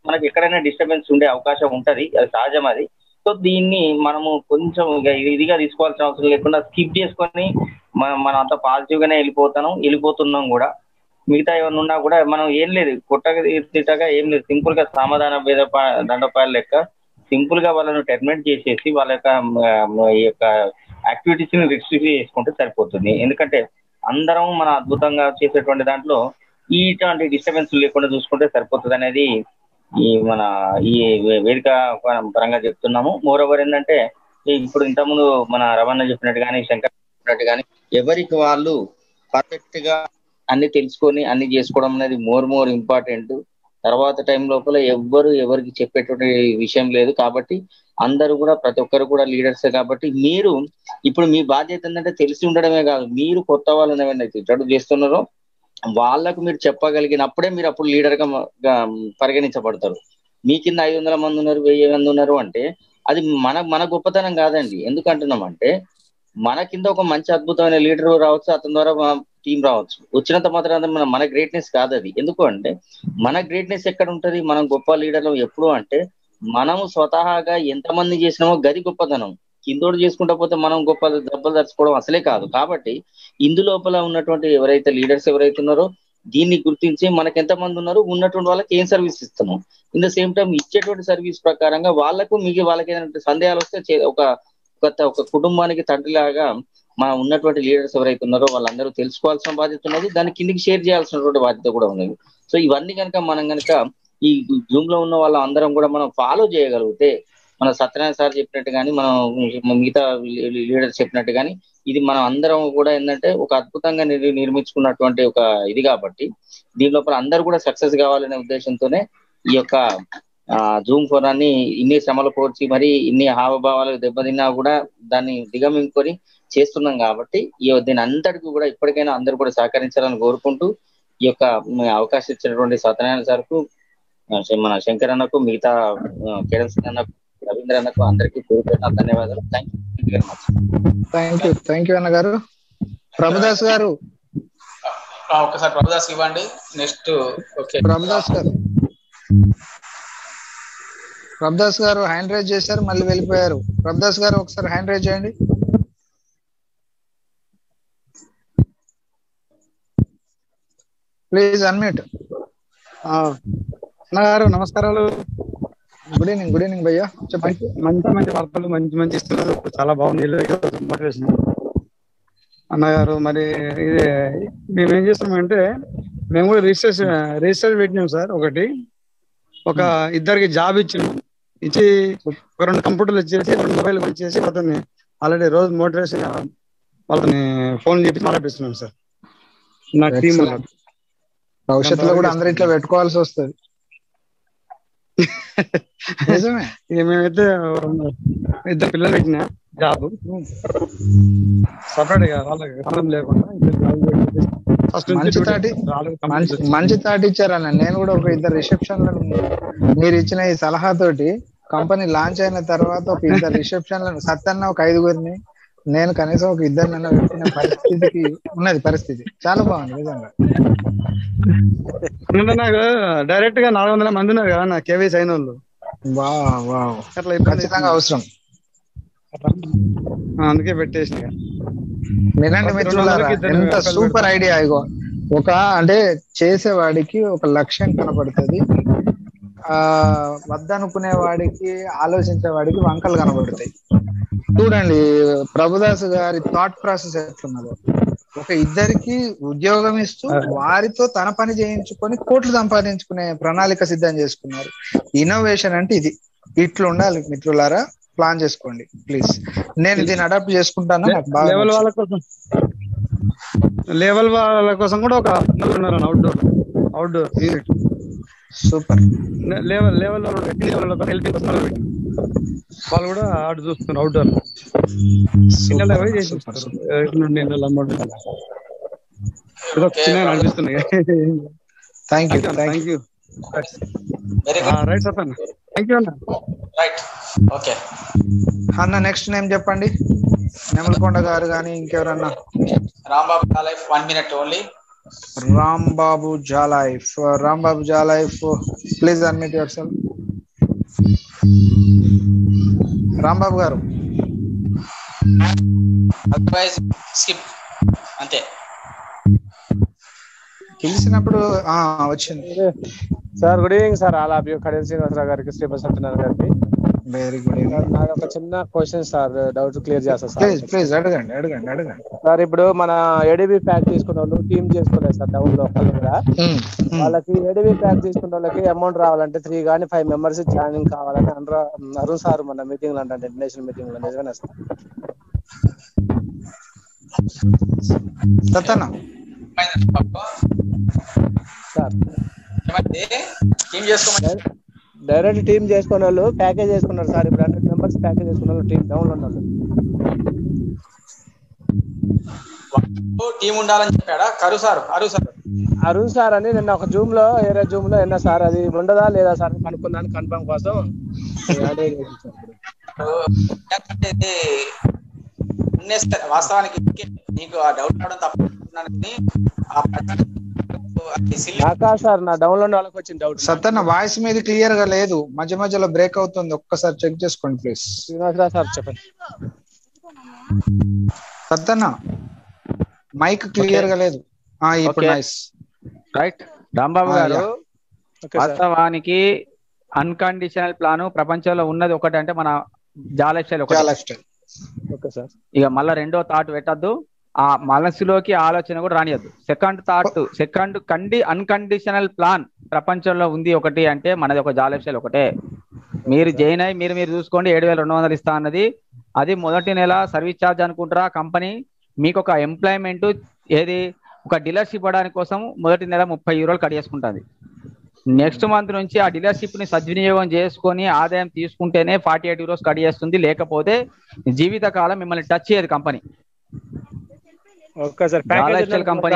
S6: మనకి ఎక్కడైనా డిస్టర్బెన్స్ ఉండే అవకాశం ఉంటది అది సహజం అది సో దీన్ని మనము కొంచెం ఇక ఇదిగా తీసుకోవాల్సిన అవసరం లేకుండా స్కిప్ చేసుకొని మనం మనం అంత పాజిటివ్ గానే వెళ్ళిపోతాను వెళ్ళిపోతున్నాం కూడా మిగతా ఏమైనా ఉన్నా కూడా మనం ఏం లేదు కొట్టగా తిట్టగా ఏం లేదు సింపుల్ గా సమాధాన భేద దండపాయాల లెక్క సింపుల్ గా వాళ్ళను టెర్మినేట్ చేసేసి వాళ్ళ యొక్క మ, ఈ యొక్క యాక్టివిటీస్ ని రిస్ట్రిక్ట్ చేసుకుంటే సరిపోతుంది ఎందుకంటే అందరం మన అద్భుతంగా చేసేటువంటి దాంట్లో ఈ ఇటువంటి డిస్టర్బెన్స్ లేకుండా చూసుకుంటే సరిపోతుంది అనేది ఈ మన ఈ వేదిక పరంగా చెప్తున్నాము మోర్ ఓవర్ ఏంటంటే ఇప్పుడు ఇంతకుముందు మన రమణ చెప్పినట్టు కానీ శంకర్ చెప్పినట్టు కానీ ఎవరికి వాళ్ళు పర్ఫెక్ట్ గా అన్ని తెలుసుకొని అన్ని చేసుకోవడం అనేది మోర్ మోర్ ఇంపార్టెంట్ తర్వాత టైం లోపల ఎవ్వరు ఎవరికి చెప్పేటువంటి విషయం లేదు కాబట్టి అందరూ కూడా ప్రతి ఒక్కరు కూడా లీడర్స్ కాబట్టి మీరు ఇప్పుడు మీ బాధ్యత ఏంటంటే తెలిసి ఉండడమే కాదు మీరు కొత్త వాళ్ళని ఏమైనా ఇంట్రడ్యూస్ చేస్తున్నారో వాళ్ళకు మీరు చెప్పగలిగినప్పుడే మీరు అప్పుడు లీడర్ గా గా పరిగణించబడతారు మీ కింద ఐదు వందల మంది ఉన్నారు వెయ్యి మంది ఉన్నారు అంటే అది మన మన గొప్పతనం కాదండి ఎందుకు అంటున్నామంటే మన కింద ఒక మంచి అద్భుతమైన లీడర్ రావచ్చు అతని ద్వారా టీం రావచ్చు వచ్చినంత మాత్రం మన మన గ్రేట్నెస్ కాదు అది ఎందుకు అంటే మన గ్రేట్నెస్ ఎక్కడ ఉంటది మనం గొప్ప లీడర్లు ఎప్పుడు అంటే మనము స్వతహాగా ఎంతమంది చేసినామో గది గొప్పతనం కిందోడు చేసుకుంటా పోతే మనం గొప్ప దెబ్బలు దర్చుకోవడం అసలే కాదు కాబట్టి ఇందు లోపల ఉన్నటువంటి ఎవరైతే లీడర్స్ ఎవరైతే ఉన్నారో దీన్ని గుర్తించి మనకి ఎంత మంది ఉన్నారు ఉన్నటువంటి వాళ్ళకి ఏం సర్వీస్ ఇస్తున్నాం ఇన్ ద సేమ్ టైం ఇచ్చేటువంటి సర్వీస్ ప్రకారంగా వాళ్ళకు మిగి వాళ్ళకి ఏదైనా సందేహాలు వస్తే చే- ఒక ఒక ఒక కుటుంబానికి తండ్రిలాగా మనం ఉన్నటువంటి లీడర్స్ ఎవరైతే ఉన్నారో వాళ్ళందరూ తెలుసుకోవాల్సిన బాధ్యత ఉన్నది దాని కిందికి షేర్ చేయాల్సినటువంటి బాధ్యత కూడా ఉన్నది సో ఇవన్నీ కనుక మనం కనుక ఈ జూమ్ లో ఉన్న వాళ్ళ అందరం కూడా మనం ఫాలో చేయగలిగితే మన సత్యనారాయణ సార్ చెప్పినట్టు కానీ మనం మిగతా లీడర్స్ చెప్పినట్టు కానీ ఇది మనం అందరం కూడా ఏంటంటే ఒక అద్భుతంగా నిర్- నిర్మించుకున్నటువంటి ఒక ఇది కాబట్టి దీని లోపల అందరూ కూడా సక్సెస్ కావాలనే ఉద్దేశంతోనే ఈ యొక్క జూమ్ ఫోరాన్ని ఇన్ని శ్రమలు కోర్చి మరి ఇన్ని హావభావాలు దెబ్బతిన్నా కూడా దాన్ని దిగమింగుకొని చేస్తున్నాం కాబట్టి ఈ దీని అంతటికి కూడా ఇప్పటికైనా అందరూ కూడా సహకరించాలని కోరుకుంటూ ఈ యొక్క మ, అవకాశం ఇచ్చినటువంటి సత్యనారాయణ సార్కు ఆ, మన శంకర్ అన్నకు మిగతా ఆ, కిరణ్ సింగ్ అన్నకు రవీంద్ర అన్నకు అందరికీ పేరు పెట్టిన ధన్యవాదాలు thank you very much
S3: thank you thank you అన్న గారు ప్రభుదాస్ గారు
S2: ఆ, ఒకసారి ప్రభుదాస్ ఇవ్వండి నెక్స్ట్ ఓకే
S3: ప్రభుదాస్ గారు ప్రభుదాస్ గారు హ్యాండ్ రైజ్ చేశారు మళ్ళీ వెళ్ళిపోయారు ప్రభుదాస్ గారు ఒకసారి హ్యాండ్ రైజ్ చేయండి ప్లీజ్ అన్మ్యూట్
S7: అన్నగారు నమస్కారాలు
S3: గుడ్ ఈవినింగ్ గుడ్ ఈవినింగ్ భయ్యా చెప్పండి
S7: మంచి మంచి మంచి వార్తలు మంచి మంచి ఇస్తున్నారు చాలా బాగుంది మోటివేషన్ అన్నగారు మరి ఇది మేము ఏం చేస్తున్నామంటే మేము కూడా రిజిస్ట్రేషన్ రిజిస్టర్ పెట్టినాం సార్ ఒకటి ఒక ఇద్దరికి జాబ్ ఇచ్చినాం ఇచ్చి ఒక రెండు కంప్యూటర్లు ఇచ్చేసి రెండు మొబైల్ ఇచ్చేసి అతన్ని ఆల్రెడీ రోజు మోటివేషన్ వాళ్ళని ఫోన్ చెప్పి మాట్లాడిస్తున్నాం సార్ నా టీం
S3: Excellent. భవిష్యత్తులో కూడా అందరు ఇట్లా పెట్టుకోవాల్సి వస్తుంది నిజమే
S7: ఇక మేమైతే ఇద్దరు పిల్లలు పెట్టిన జాబ్ సపరేట్ గా వాళ్ళకి సంబంధం లేకుండా ఇద్దరు జాబ్ పెట్టి ఫస్ట్ నుంచి
S3: మంచి తాటి
S7: వాళ్ళకి
S3: మంచి
S7: కంప్లీట్ వచ్చింది.
S3: మంచి తాటి ఇచ్చారన్న నేను కూడా ఒక ఇద్దరు రిసెప్షన్ మీరు ఇచ్చిన ఈ సలహాతోటి కంపెనీ లాంచ్ అయిన తర్వాత ఒక ఇద్దరు రిసెప్షన్ సత్తన్న ఒక ఐదుగురిని నేను కనీసం ఒక ఇద్దరినన్నా పెట్టిన పరిస్థితికి ఉన్నది పరిస్థితి చాలా బాగుంది నిజంగా
S7: ఎందుకంటే నాకు డైరెక్ట్ గా నాలుగు వందల మంది ఉన్నారు కదా నా కేవీస్ అయిన వాళ్ళు
S3: వా వా
S7: అట్లా ఇబ్బంది
S3: ఖచ్చితంగా అవసరం
S7: ఆ, అందుకే పెట్టేసిన ఇక.
S3: వినండి
S7: ఒక
S3: మిత్రులారా
S7: రెండు వందలకి ఇద్దరు
S3: ఎంత
S7: ఒకళ్ళు
S3: సూపర్ ఐడియా ఇగో ఒక అంటే చేసేవాడికి ఒక లక్ష్యం కనపడుతుంది ఆ వద్దనుకునే వాడికి ఆలోచించే వాడికి వంకలు కనబడతాయి చూడండి ప్రభుదాస్ గారి థాట్ ప్రాసెస్ ఎట్లున్నదో ఒక ఇద్దరికి ఉద్యోగం ఇస్తూ వారితో తన పని చేయించుకొని కోట్లు సంపాదించుకునే ప్రణాళిక సిద్ధం చేసుకున్నారు ఇన్నోవేషన్ అంటే ఇది ఇట్లా ఉండాలి మిత్రులారా ప్లాన్ చేసుకోండి ప్లీజ్ నేను దీన్ని అడాప్ట్ చేసుకుంటాను నాకు బాగా
S7: లెవెల్
S3: నచ్చింది.
S7: వాళ్ళ కోసం లెవెల్ వాళ్ళ కోసం కూడా ఒక ఉన్నారు outdoor outdoor unit
S3: super
S7: level level level helping కోసం వాళ్ళు పెట్టారు. వాళ్ళు కూడా ఆడు చూస్తున్నారు అవుట్డోర్ పిల్లలు ఎవరు చేసి
S3: సూపర్ సూపర్
S7: ఇటు నుండి ఇళ్ళ అమ్మడు ఏదో చిన్న అనిపిస్తున్నాయి
S3: thank you thank
S7: thank you
S2: very good
S7: right sir thank you అన్న
S2: రైట్ ఓకే
S3: అన్న నెక్స్ట్ నేమ్ చెప్పండి నెమలకొండ గారు కానీ ఇంకెవరన్నా
S2: Rambabu life one minute only
S3: Rambabu జాలైఫ్ రాంబాబు జాలైఫ్ please admit yourself Rambabu గారు
S2: అదర్వైజ్ స్కిప్ అంతే
S3: పిలిచినప్పుడు ఆ వచ్చింది
S8: sir good evening sir all of you Kadiyam Srinivasarao గారికి శ్రీపతి సత్యనారాయణ గారికి
S3: వెరీ గుడ్ ఈవినింగ్
S8: నాది ఒక చిన్న క్వశ్చన్ సార్ డౌట్ క్లియర్ చేస్తా
S3: ప్లీజ్
S8: సార్
S3: ప్లీజ్ అడగండి అడగండి అడగండి
S8: సార్ ఇప్పుడు మన ఏడీబీ ప్యాక్ తీసుకున్న వాళ్ళు టీమ్ చేసుకోలేదు సార్ డౌన్ లో ఒకళ్ళు కూడా
S3: ఉమ్, ఉమ్.
S8: వాళ్ళకి ఏడీబీ ప్యాక్ తీసుకున్న వాళ్ళకి అమౌంట్ రావాలంటే త్రీ కానీ ఫైవ్ మెంబర్స్ జాయినింగ్ కావాలని అనరా అరుణ్ సార్ మన మీటింగ్ లో అంటే ఇంటర్నేషనల్ మీటింగ్ లో నిజమేనా సార్
S3: సత్యన్న
S8: సార్
S2: ఏమంటే టీం చేసుకోమని
S8: డైరెక్ట్ టీమ్ చేసుకున్న వాళ్ళు ప్యాకేజ్ చేసుకున్నారు సార్ ఇప్పుడు హండ్రెడ్ మెంబర్స్ ప్యాకేజ్ చేసుకున్న వాళ్ళు టీమ్ డౌన్ లో ఉన్న వాళ్ళు
S2: టీం ఉండాలని చెప్పాడా కరు సార్ అరు సార్
S8: అరుణ్ సార్ అని నిన్న ఒక జూమ్ లో ఏరే జూమ్ లో ఎన్న సార్ అది ఉండదా లేదా సార్ కనుక్కుందాని కన్ఫర్మ్ కోసం అదే చేశాను సార్ ఇప్పుడు.
S2: ఎందుకంటే ఇది unnecessary. వాస్తవానికి ఇంకే నీకు ఆ డౌట్ రావడం తప్పుతున్నాను కానీ ఆ ప్రజలకు అది silly.
S8: నాకా సార్ నా డౌన్లోడ్ వాళ్ళకి వచ్చిన డౌట్
S3: సత్యన్న వాయిస్ మీద క్లియర్ గా లేదు మధ్య మధ్యలో బ్రేక్ అవుతుంది ఒక్కసారి చెక్ చేసుకోండి ప్లీజ్
S8: శ్రీనివాసరావు సార్ చెప్పండి
S3: సత్యన్న మైక్ క్లియర్ గా లేదు ఆ ఇప్పుడు
S9: Okay.
S3: నైస్
S9: రైట్ రాంబాబు
S3: ఆ,
S9: గారు
S3: యా.
S8: ఓకే సార్
S9: వాస్తవానికి అన్కండిషనల్ ప్లాన్ ప్రపంచంలో ఉన్నది ఒకటి అంటే మన జాలైఫ్ స్టైల్ ఒకటి
S3: లైఫ్ స్టైల్
S8: ఓకే సార్
S9: ఇక మళ్ళా రెండో థాట్ పెట్టద్దు ఆ మనసులోకి ఆలోచన కూడా రానియద్దు సెకండ్ థాట్ సెకండ్ కండి అన్కండిషనల్ ప్లాన్ ప్రపంచంలో ఉంది ఒకటి అంటే మనది ఒక జాలైఫ్ స్టైల్ ఒకటే మీరు జైన్ అయ్యి మీరు మీరు చూసుకోండి ఏడు వేల రెండు వందలు ఇస్తా అన్నది అది మొదటి నెల సర్వీస్ ఛార్జ్ అనుకుంటారా కంపెనీ మీకు ఒక ఎంప్లాయ్మెంట్ ఏది ఒక డీలర్షిప్ ఇవ్వడానికి కోసం మొదటి నెల ముప్పై యూరోలు కట్ చేసుకుంటుంది నెక్స్ట్ మంత్ నుంచి ఆ డీలర్షిప్ ని సద్వినియోగం చేసుకొని ఆదాయం తీసుకుంటేనే ఫార్టీ ఎయిట్ యూరోస్ కట్ చేస్తుంది లేకపోతే జీవితకాలం మిమ్మల్ని టచ్ చేయదు కంపెనీ
S8: ఓకే సార్
S9: చాలా
S8: ప్యాకేజ్
S9: ఇష్టం కంపెనీ.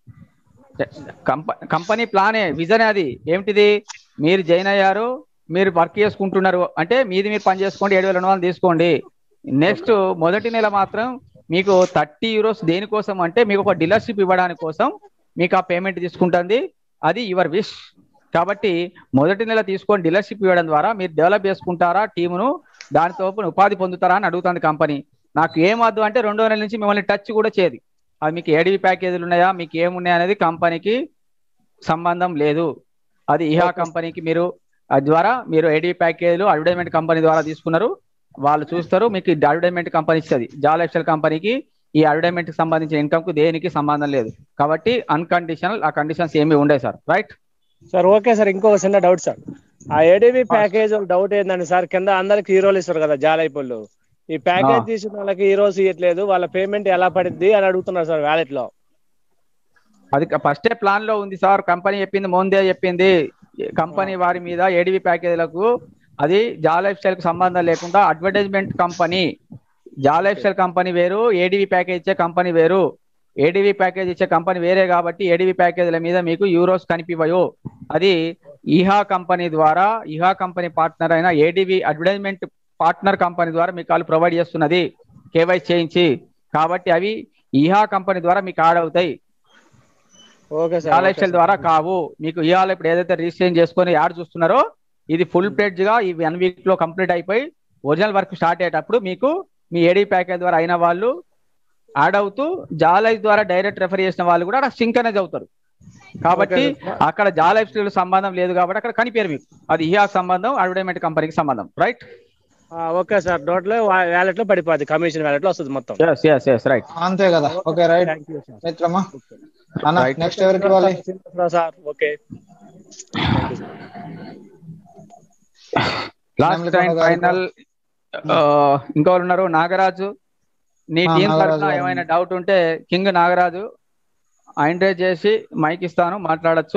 S9: కంపెనీ ప్లానే విజన్ అది ఏమిటిది మీరు జాయిన్ అయ్యారు మీరు వర్క్ చేసుకుంటున్నారు అంటే మీది మీరు పని చేసుకోండి ఏడు వేల రెండు వందలు తీసుకోండి నెక్స్ట్ మొదటి నెల మాత్రం మీకు థర్టీ యూరోస్ దేనికోసం అంటే మీకు ఒక డీలర్షిప్ ఇవ్వడానికి కోసం మీకు ఆ పేమెంట్ తీసుకుంటుంది అది యువర్ విష్ కాబట్టి మొదటి నెల తీసుకొని డీలర్షిప్ ఇవ్వడం ద్వారా మీరు డెవలప్ చేసుకుంటారా టీమును దానితో ఉపాధి పొందుతారా అని అడుగుతుంది కంపెనీ నాకు ఏమద్దు అంటే రెండో నెల నుంచి మిమ్మల్ని టచ్ కూడా చేయదు అది మీకు ఏడీవి ప్యాకేజీలు ఉన్నాయా మీకు ఏమున్నాయి అనేది కంపెనీకి సంబంధం లేదు అది ఇహా కంపెనీకి మీరు అది ద్వారా మీరు ఏడీవి ప్యాకేజీలు అడ్వర్టైజ్మెంట్ కంపెనీ ద్వారా తీసుకున్నారు వాళ్ళు చూస్తారు మీకు అడ్వర్టైజ్మెంట్ కంపెనీ ఇస్తుంది జాల్ ఎక్సెల్ కంపెనీకి ఈ అడ్వర్టైజ్మెంట్ కి సంబంధించిన ఇన్కమ్ కు దేనికి సంబంధం లేదు కాబట్టి అన్కండిషనల్ ఆ కండిషన్స్ ఏమి ఉండే sir right
S8: sir okay sir ఇంకొక చిన్న డౌట్ సార్ ఆ ఏడీబీ ప్యాకేజ్ డౌట్ ఏంటంటే సార్ కింద అందరికి హీరోలు ఇస్తారు కదా జాలైపుల్లో ఈ ప్యాకేజ్
S9: ఆ.
S8: తీసిన వాళ్ళకి హీరోస్ ఇవ్వట్లేదు వాళ్ళ పేమెంట్ ఎలా పడుద్ది అని అడుగుతున్నారు సార్ వ్యాలెట్ లో
S9: అది ఫస్టే ప్లాన్ లో ఉంది సార్ కంపెనీ చెప్పింది ముందే చెప్పింది కంపెనీ వారి మీద ఏడీవి ప్యాకేజీలకు అది జా లైఫ్ స్టైల్ కు సంబంధం లేకుండా అడ్వర్టైజ్మెంట్ కంపెనీ జా లైఫ్ స్టైల్ కంపెనీ వేరు ఏడీవి ప్యాకేజ్ ఇచ్చే కంపెనీ వేరు ఏడీవి ప్యాకేజ్ ఇచ్చే కంపెనీ వేరే కాబట్టి ఏడీవి ప్యాకేజీల మీద మీకు యూరోస్ కనిపివయు అది ఇహా కంపెనీ ద్వారా ఇహా కంపెనీ పార్ట్నర్ అయిన ఏడీవి అడ్వర్టైజ్మెంట్ పార్ట్నర్ కంపెనీ ద్వారా మీకు వాళ్ళు ప్రొవైడ్ చేస్తున్నది కేవైసీ చేయించి కాబట్టి అవి ఇహా కంపెనీ ద్వారా మీకు యాడ్ అవుతాయి
S8: ఓకే
S9: ఆ లైఫ్ స్టైల్ ద్వారా కావు మీకు ఇవాళ ఇప్పుడు ఏదైతే రిజిస్ట్రేషన్ చేసుకొని యాడ్ చూస్తున్నారో ఇది ఫుల్ ప్లేజ్ గా ఈ వన్ వీక్ లో కంప్లీట్ అయిపోయి ఒరిజినల్ వర్క్ స్టార్ట్ అయ్యేటప్పుడు మీకు మీ ఏడీ ప్యాకేజ్ ద్వారా అయిన వాళ్ళు యాడ్ అవుతూ జాలైఫ్ ద్వారా డైరెక్ట్ రెఫర్ చేసిన వాళ్ళు కూడా అక్కడ సింకనైజ్ అవుతారు కాబట్టి అక్కడ జాలైఫ్ స్టైల్ సంబంధం లేదు కాబట్టి అక్కడ కనిపించారు మీకు అది ఇహా సంబంధం అడ్వర్టైజ్మెంట్ కంపెనీకి సంబంధం right
S8: okay sir total wallet లో పడిపోద్ది కమిషన్ వ్యాలెట్ లో వస్తుంది మొత్తం
S9: ఎస్ ఎస్ ఎస్ రైట్
S3: అంతే కదా okay right
S8: thank you sir
S3: మిత్రమా అన్న
S9: Right.
S3: నెక్స్ట్ ఎవరికి ఇవ్వాలి
S8: sir okay
S9: last
S3: Nemali
S9: and
S3: Konda గారు
S9: ఫైనల్ ఇంకోరు ఉన్నారు నాగరాజు నీ
S3: ఆ,
S9: టీం
S3: నాగరాజు
S9: తరఫున
S3: గారు.
S9: ఏమైనా డౌట్ ఉంటే కింగ్ నాగరాజు ఎంటరేజ్ చేసి మైక్ ఇస్తాను మాట్లాడొచ్చు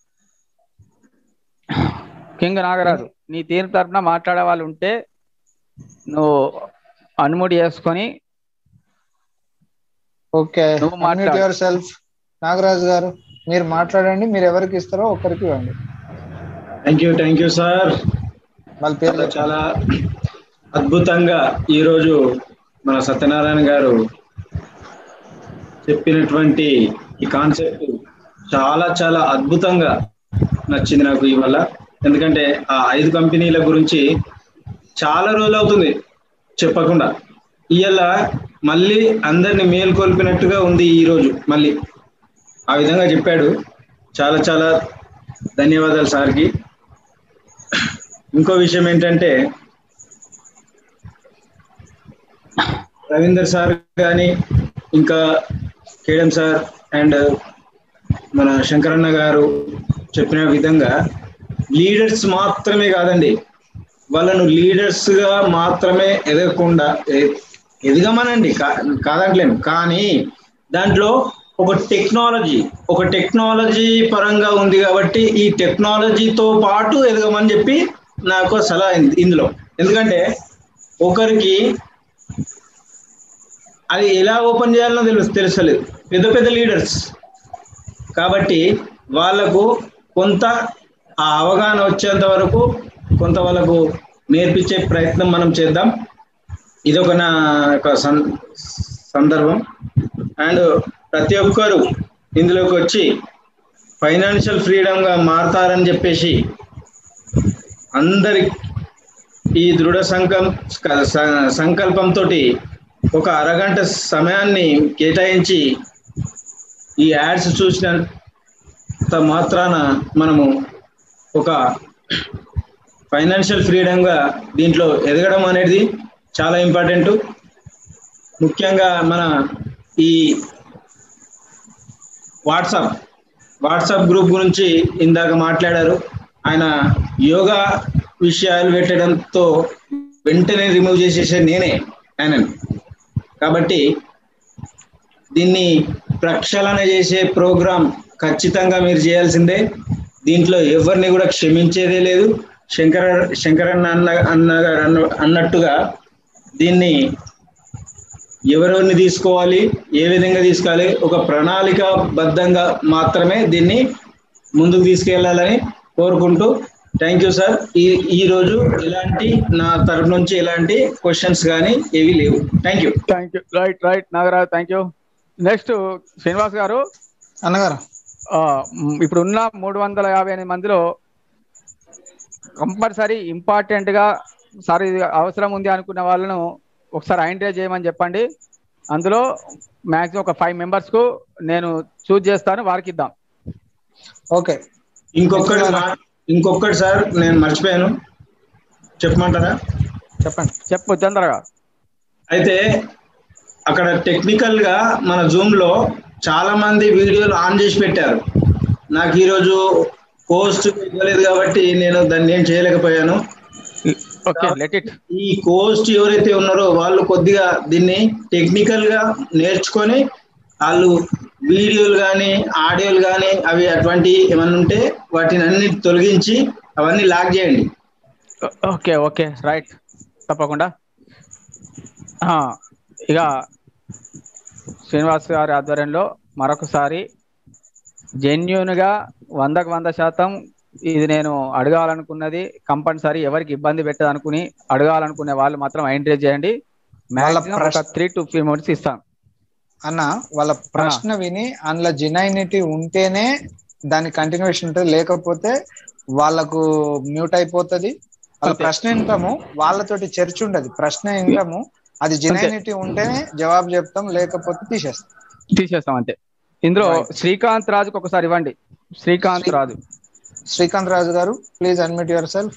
S9: కింగ్ నాగరాజు నీ టీం తరఫున మాట్లాడే వాళ్ళు ఉంటే నువ్వు అనుమతి చేసుకొని
S3: ఓకే
S9: నువ్వు మాట్లాడు.
S3: యువర్ సెల్ఫ్ నాగరాజు గారు మీరు మాట్లాడండి మీరు ఎవరికి ఇస్తారో ఒకరికి ఇవ్వండి
S10: thank you thank you sir
S3: వాళ్ళ పేరు
S10: చాలా చాలా అద్భుతంగా ఈరోజు మన సత్యనారాయణ గారు చెప్పినటువంటి ఈ కాన్సెప్ట్ చాలా చాలా అద్భుతంగా నచ్చింది నాకు ఇవాళ ఎందుకంటే ఆ ఐదు కంపెనీల గురించి చాలా రోజులు అవుతుంది చెప్పకుండా ఇవాళ మళ్ళీ అందరిని మేల్కొల్పినట్టుగా ఉంది ఈ రోజు మళ్ళీ ఆ విధంగా చెప్పాడు చాలా చాలా ధన్యవాదాలు సార్కి ఇంకో విషయం ఏంటంటే రవీందర్ సార్ కానీ ఇంకా కేడం సార్ అండ్ మన శంకరన్న గారు చెప్పిన విధంగా లీడర్స్ మాత్రమే కాదండి వాళ్ళను లీడర్స్ గా మాత్రమే ఎదగకుండా ఎ- ఎదగమనండి కా- కాదంటలేము కానీ దాంట్లో ఒక టెక్నాలజీ ఒక టెక్నాలజీ పరంగా ఉంది కాబట్టి ఈ టెక్నాలజీతో పాటు ఎదగమని చెప్పి నాకు సలహా ఇంది- ఇందులో ఎందుకంటే ఒకరికి అది ఎలా ఓపెన్ చేయాలనో తెలుసు తెలుసలేదు పెద్ద పెద్ద లీడర్స్ కాబట్టి వాళ్ళకు కొంత ఆ అవగాహన వచ్చేంత వరకు కొంత వాళ్ళకు నేర్పించే ప్రయత్నం మనం చేద్దాం ఇది ఒక నా యొక్క సం- సందర్భం అండ్ ప్రతి ఒక్కరు ఇందులోకి వచ్చి ఫైనాన్షియల్ ఫ్రీడమ్ గా మారతారని చెప్పేసి అందరి ఈ దృఢ సంకల్ సంకల్పంతో ఒక అరగంట సమయాన్ని కేటాయించి ఈ యాడ్స్ చూసినంత మాత్రాన మనము ఒక ఫైనాన్షియల్ ఫ్రీడమ్ గా దీంట్లో ఎదగడం అనేది చాలా ఇంపార్టెంట్ ముఖ్యంగా మన ఈ వాట్సాప్ వాట్సాప్ గ్రూప్ గురించి ఇందాక మాట్లాడారు ఆయన యోగా విషయాలు పెట్టడంతో వెంటనే రిమూవ్ చేసేసే నేనే ఆయనని కాబట్టి దీన్ని ప్రక్షాళన చేసే ప్రోగ్రాం ఖచ్చితంగా మీరు చేయాల్సిందే దీంట్లో ఎవరిని కూడా క్షమించేదే లేదు శంకర శంకరన్న అన్న అన్నగారు అన్న అన్నట్టుగా దీన్ని ఎవరెవరిని తీసుకోవాలి ఏ విధంగా తీసుకోవాలి ఒక ప్రణాళిక బద్ధంగా మాత్రమే దీన్ని ముందుకు తీసుకెళ్లాలని కోరుకుంటూ థ్యాంక్ యూ సార్ ఈ ఈ రోజు ఇలాంటి నా తరపు నుంచి ఎలాంటి క్వశ్చన్స్ కానీ ఏవి లేవు thank you
S9: thank you right right Nagaraj thank you next Srinivas గారు
S3: అన్నగారు
S9: ఆ, మ్, ఇప్పుడు ఉన్న మూడు వందల యాభై ఎనిమిది మందిలో కంపల్సరీ ఇంపార్టెంట్ గా సార్ ఇది అవసరం ఉంది అనుకున్న వాళ్ళను ఒకసారి ఐడెంటిఫై చేయమని చెప్పండి అందులో మాక్సిమం ఒక ఫైవ్ మెంబర్స్ కు నేను చూజ్ చేస్తాను వారికి ఇద్దాం
S3: ఓకే
S10: ఇంకొకటి మా- ఇంకొకటి సార్ నేను మర్చిపోయాను చెప్పమంటారా
S3: చెప్పండి
S9: చెప్పు తొందరగా
S10: అయితే అక్కడ టెక్నికల్ గా మన జూమ్ లో చాలా మంది వీడియోలు ఆన్ చేసి పెట్టారు నాకు ఈరోజు పోస్ట్ ఇవ్వలేదు కాబట్టి నేను దాన్ని ఏం చేయలేకపోయాను
S9: ఓకే లెట్ ఇట్
S10: ఈ కోస్ట్ ఎవరైతే ఉన్నారో వాళ్ళు కొద్దిగా దీన్ని టెక్నికల్ గా నేర్చుకొని వాళ్ళు వీడియోలు కానీ ఆడియోలు కానీ అవి అటువంటి ఏమన్నా ఉంటే వాటిని అన్ని తొలగించి అవన్నీ లాక్ చేయండి
S9: ఓకే ఓకే రైట్ తప్పకుండా ఆ, ఇక శ్రీనివాస్ గారి ఆధ్వర్యంలో మరొకసారి జెన్యున్ గా వందకు వంద శాతం ఇది నేను అడగాలనుకున్నది కంపల్సరీ ఎవరికి ఇబ్బంది పెట్టదు అనుకుని అడగాలనుకునే వాళ్ళు మాత్రం ఐడెంటిఫై చేయండి
S3: వాళ్ళ
S9: మాక్సిమం ఒక
S3: ప్రశ్న-
S9: త్రీ టు ఫైవ్ మినిట్స్ ఇస్తాం
S3: అన్న వాళ్ళ ప్రశ్న విని అందులో జెనైనిటీ ఉంటేనే దాని కంటిన్యూషన్ ఉంటుంది లేకపోతే వాళ్ళకు మ్యూట్ అయిపోతది వాళ్ళ
S9: అంతే.
S3: ప్రశ్న వింటాము వాళ్ళతోటి చర్చ ఉండదు ప్రశ్న వింటాము అది జెనైనిటీ ఉంటేనే జవాబు చెప్తాం లేకపోతే తీసేస్తాం
S9: తీసేస్తాం అంతే ఇందులో
S3: Right.
S9: శ్రీకాంత్ రాజుకి ఒకసారి ఇవ్వండి శ్రీకాంత్ రాజు
S3: శ్రీకాంత్ రాజు గారు please admit yourself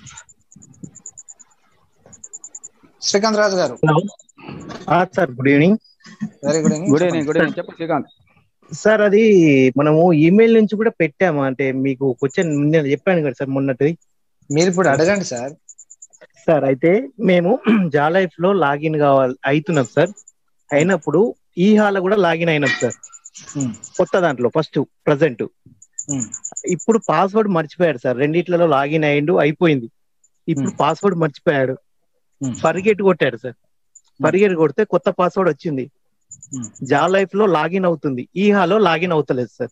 S3: Srikanth Raju గారు
S11: sir good evening
S3: very good evening
S9: good evening good evening చెప్పు శ్రీకాంత్
S11: సార్ అది మనము ఈమెయిల్ నుంచి కూడా పెట్టాము అంటే మీకు క్వశ్చన్ నేను చెప్పాను కదా సార్ మొన్నటి
S3: మీరు ఇప్పుడు అడగండి సార్
S11: సార్ అయితే మేము జాలైఫ్ లో లాగిన్ కావాలి అవుతున్నాం సార్ అయినప్పుడు ఈ హాల కూడా లాగిన్ అయినాం సార్
S3: Hmm.
S11: కొత్త దాంట్లో ఫస్ట్ ప్రజెంట్
S3: Hmm.
S11: ఇప్పుడు పాస్వర్డ్ మర్చిపోయాడు సార్ రెండిట్లలో లాగిన్ అయ్యిండు అయిపోయింది ఇప్పుడు
S3: Hmm.
S11: పాస్వర్డ్ మర్చిపోయాడు
S3: Hmm.
S11: పరిగెట్ కొట్టాడు సార్ పరిగెట్ కొడితే కొత్త పాస్వర్డ్ వచ్చింది
S3: Hmm.
S11: జా లైఫ్ లో లాగిన్ అవుతుంది ఈ హాలో లాగిన్ అవుతలేదు సార్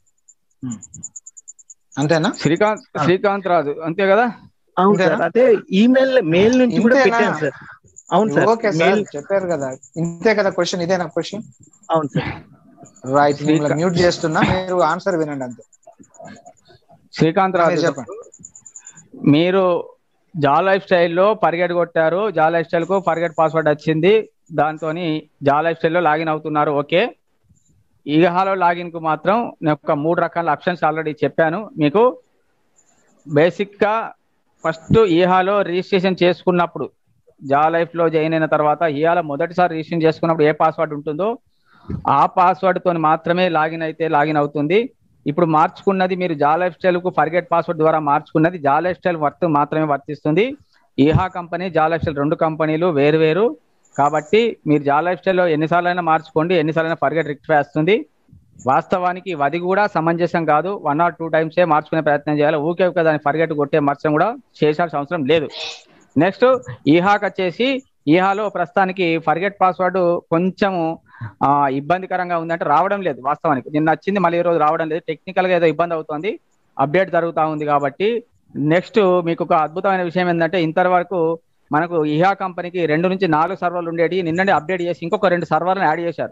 S3: అంతేనా
S9: శ్రీకాంత్ శ్రీకాంత్ రాజు అంతే కదా
S11: అవును
S3: ఇంతేనా?
S11: సార్ అదే ఈమెయిల్ మెయిల్ నుంచి కూడా
S3: ఇంతేనా?
S11: పెట్టాను సార్ అవును సార్
S3: ఓకే సార్
S11: మెయిల్
S3: చెప్పారు కదా ఇంతే కదా క్వశ్చన్ ఇదేనా క్వశ్చన్
S11: అవును సార్
S3: రైట్
S9: శ్రీకా-
S3: మిమ్మల్ని మ్యూట్ చేస్తున్నా మీరు ఆన్సర్ వినండి అంతే
S9: శ్రీకాంత్ రాజు
S3: మీరు చెప్పండి
S9: మీరు జా లైఫ్ స్టైల్లో పరిగెట్ కొట్టారు జా లైఫ్ స్టైల్ కు పరిగెట్ పాస్వర్డ్ వచ్చింది దాంతో జా లైఫ్ స్టైల్లో లాగిన్ అవుతున్నారు ఓకే ఈహాలో లాగిన్ కు మాత్రం నేను ఒక మూడు రకాల ఆప్షన్స్ ఆల్రెడీ చెప్పాను మీకు బేసిక్ గా ఫస్ట్ ఈహాలో రిజిస్ట్రేషన్ చేసుకున్నప్పుడు జా లైఫ్ లో జాయిన్ అయిన తర్వాత ఈహాలో మొదటిసారి రిజిస్ట్రేషన్ చేసుకున్నప్పుడు ఏ పాస్వర్డ్ ఉంటుందో ఆ పాస్వర్డ్ తోని మాత్రమే లాగిన్ అయితే లాగిన్ అవుతుంది ఇప్పుడు మార్చుకున్నది మీరు జా లైఫ్ స్టైల్ కు ఫర్గెట్ పాస్వర్డ్ ద్వారా మార్చుకున్నది జా లైఫ్ స్టైల్ వర్త్ మాత్రమే వర్తిస్తుంది ఈహా కంపెనీ జా లైఫ్ స్టైల్ రెండు కంపెనీలు వేరు వేరు కాబట్టి మీరు జా లైఫ్ స్టైల్లో ఎన్నిసార్లు అయినా మార్చుకోండి ఎన్నిసార్లు అయినా ఫర్గెట్ రిక్వెస్ట్ వస్తుంది వాస్తవానికి అది కూడా సమంజసం కాదు వన్ ఆర్ టూ టైమ్సే మార్చుకునే ప్రయత్నం చేయాలి ఊకే ఊకే దాన్ని ఫర్గెట్ కొట్టే మార్చడం కూడా చేయాల్సిన అవసరం లేదు నెక్స్ట్ ఈహాకి వచ్చేసి ఈహాలో ప్రస్తుతానికి ఫర్గెట్ పాస్వర్డ్ కొంచెము ఆ, ఇబ్బందికరంగా ఉందంటే రావడం లేదు వాస్తవానికి నిన్న వచ్చింది మళ్ళీ ఈ రోజు రావడం లేదు టెక్నికల్ గా ఏదో ఇబ్బంది అవుతుంది అప్డేట్ జరుగుతూ ఉంది కాబట్టి నెక్స్ట్ మీకు ఒక అద్భుతమైన విషయం ఏంటంటే ఇంతవరకు మనకు ఇహా కంపెనీకి రెండు నుంచి నాలుగు సర్వర్లు ఉండేవి నిన్ననే అప్డేట్ చేసి ఇంకొక రెండు సర్వర్లను యాడ్ చేశారు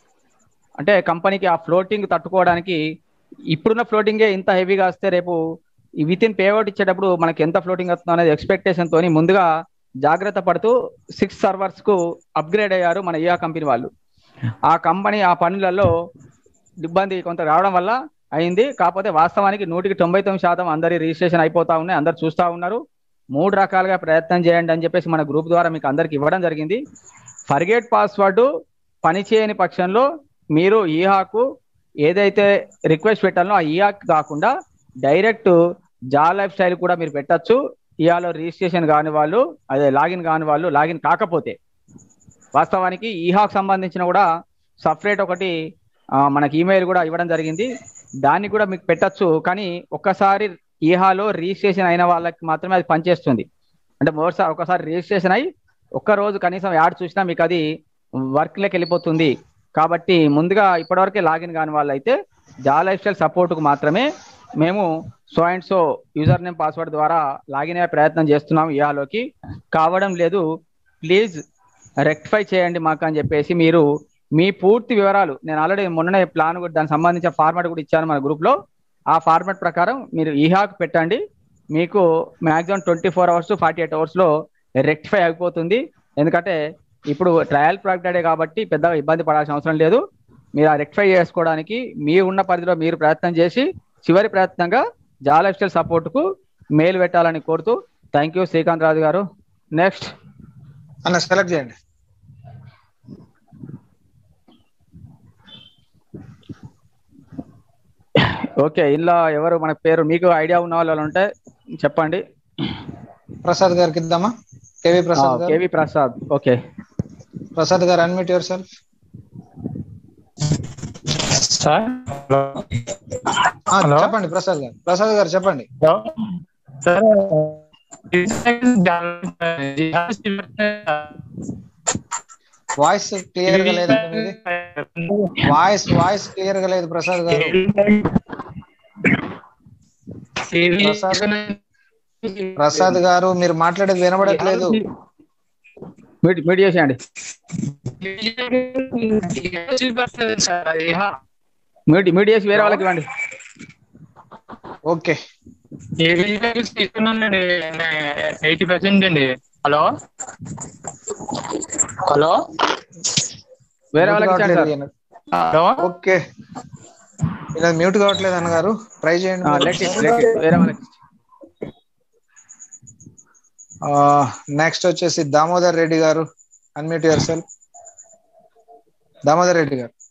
S9: అంటే కంపెనీకి ఆ ఫ్లోటింగ్ తట్టుకోవడానికి ఇప్పుడున్న ఫ్లోటింగే ఇంత హెవీగా వస్తే రేపు విత్ ఇన్ పేఅవుట్ ఇచ్చేటప్పుడు మనకి ఎంత ఫ్లోటింగ్ వస్తుందో అనేది ఎక్స్పెక్టేషన్ తోని ముందుగా జాగ్రత్త పడుతూ సిక్స్ సర్వర్స్ కు అప్గ్రేడ్ అయ్యారు మన ఇయా కంపెనీ వాళ్ళు ఆ కంపెనీ ఆ పనులలో ఇబ్బంది కొంత రావడం వల్ల అయింది కాకపోతే వాస్తవానికి నూటికి తొంభై తొమ్మిది శాతం అందరి రిజిస్ట్రేషన్ అయిపోతా ఉన్నాయి అందరు చూస్తా ఉన్నారు మూడు రకాలుగా ప్రయత్నం చేయండి అని చెప్పేసి మన గ్రూప్ ద్వారా మీకు అందరికి ఇవ్వడం జరిగింది ఫర్గేట్ పాస్వర్డ్ పనిచేయని పక్షంలో మీరు ఈహాకు ఏదైతే రిక్వెస్ట్ పెట్టాలో ఆ ఈహాక్ కాకుండా డైరెక్ట్ జా లైఫ్ స్టైల్ కూడా మీరు పెట్టచ్చు ఇయాలో రిజిస్ట్రేషన్ కాని వాళ్ళు అదే లాగిన్ కాని వాళ్ళు లాగిన్ కాకపోతే వాస్తవానికి ఈహాకు సంబంధించిన కూడా సపరేట్ ఒకటి ఆ, మనకి ఈమెయిల్ కూడా ఇవ్వడం జరిగింది దాన్ని కూడా మీకు పెట్టచ్చు కానీ ఒక్కసారి ఈహాలో రిజిస్ట్రేషన్ అయిన వాళ్ళకి మాత్రమే అది పనిచేస్తుంది అంటే మరోసారి ఒకసారి రిజిస్ట్రేషన్ అయ్యి ఒక్క రోజు కనీసం యాడ్ చూసినా మీకు అది వర్క్ లెక్క వెళ్ళిపోతుంది కాబట్టి ముందుగా ఇప్పటివరకే లాగిన్ కాని వాళ్ళు అయితే జా లైఫ్ స్టైల్ సపోర్ట్కు మాత్రమే మేము so and so user name password ద్వారా లాగిన్ అయ్యే ప్రయత్నం చేస్తున్నాం ఇయాలోకి కావడం లేదు ప్లీజ్ రెక్టిఫై చేయండి మాకు అని చెప్పేసి మీరు మీ పూర్తి వివరాలు నేను ఆల్రెడీ మొన్ననే ప్లాన్ కూడా దానికి సంబంధించిన ఫార్మాట్ కూడా ఇచ్చాను మన గ్రూప్ లో ఆ ఫార్మాట్ ప్రకారం మీరు ఈహాక్ పెట్టండి మీకు maximum twenty four hours forty eight hours లో రెక్టిఫై అయిపోతుంది ఎందుకంటే ఇప్పుడు ట్రయల్ ప్రాక్టే కాబట్టి పెద్దగా ఇబ్బంది పడాల్సిన అవసరం లేదు మీరు ఆ రెక్టిఫై చేసుకోవడానికి మీ ఉన్న పరిధిలో మీరు ప్రయత్నం చేసి చివరి ప్రయత్నంగా జా లైఫ్ స్టైల్ సపోర్ట్ కు మెయిల్ పెట్టాలని కోరుతూ థ్యాంక్ యూ శ్రీకాంత్ రాజు గారు నెక్స్ట్
S3: అన్న సెలెక్ట్ చేయండి
S9: ఓకే ఇందులో ఎవరు మన పేరు మీకు ఐడియా ఉన్న వాళ్ళు ఉంటే చెప్పండి
S3: ప్రసాద్ గారికి ఇద్దామా కేవి ప్రసాద్ గారు
S9: కేవి ప్రసాద్ ఓకే
S3: ప్రసాద్ గారు అన్మిట్ యువర్ సెల్ఫ్
S12: సార్
S3: చెప్పండి ప్రసాద్ గారు ప్రసాద్ గారు చెప్పండి
S12: సార్
S3: వాయిస్ క్లియర్ గా లేదండి మీది వాయిస్ వాయిస్ క్లియర్ గా లేదు ప్రసాద్ గారు ప్రసాద్ ప్రసాద్ గారు మీరు మాట్లాడేది వినబడట్లేదు
S9: మీట్ మీట్ చేసేయండి మీట్ మీట్ చేసి వేరే వాళ్ళకి ఇవ్వండి
S3: ఓకే
S12: తీసుకున్నానండి ఎయిటీ పర్సెంట్ అండి హలో హలో
S9: వేరే వాళ్ళకి ఇచ్చాను సార్
S12: హలో
S3: ఓకే ఇలా మ్యూట్ కావట్లేదు అన్నగారు ట్రై చేయండి
S9: ఆ,
S3: మీరు
S9: let it,
S3: ఒకసారి.
S9: let it. వేరే వాళ్ళకి
S3: నెక్స్ట్ వచ్చేసి దామోదర్ రెడ్డి గారు unmute yourself Damodar Reddy గారు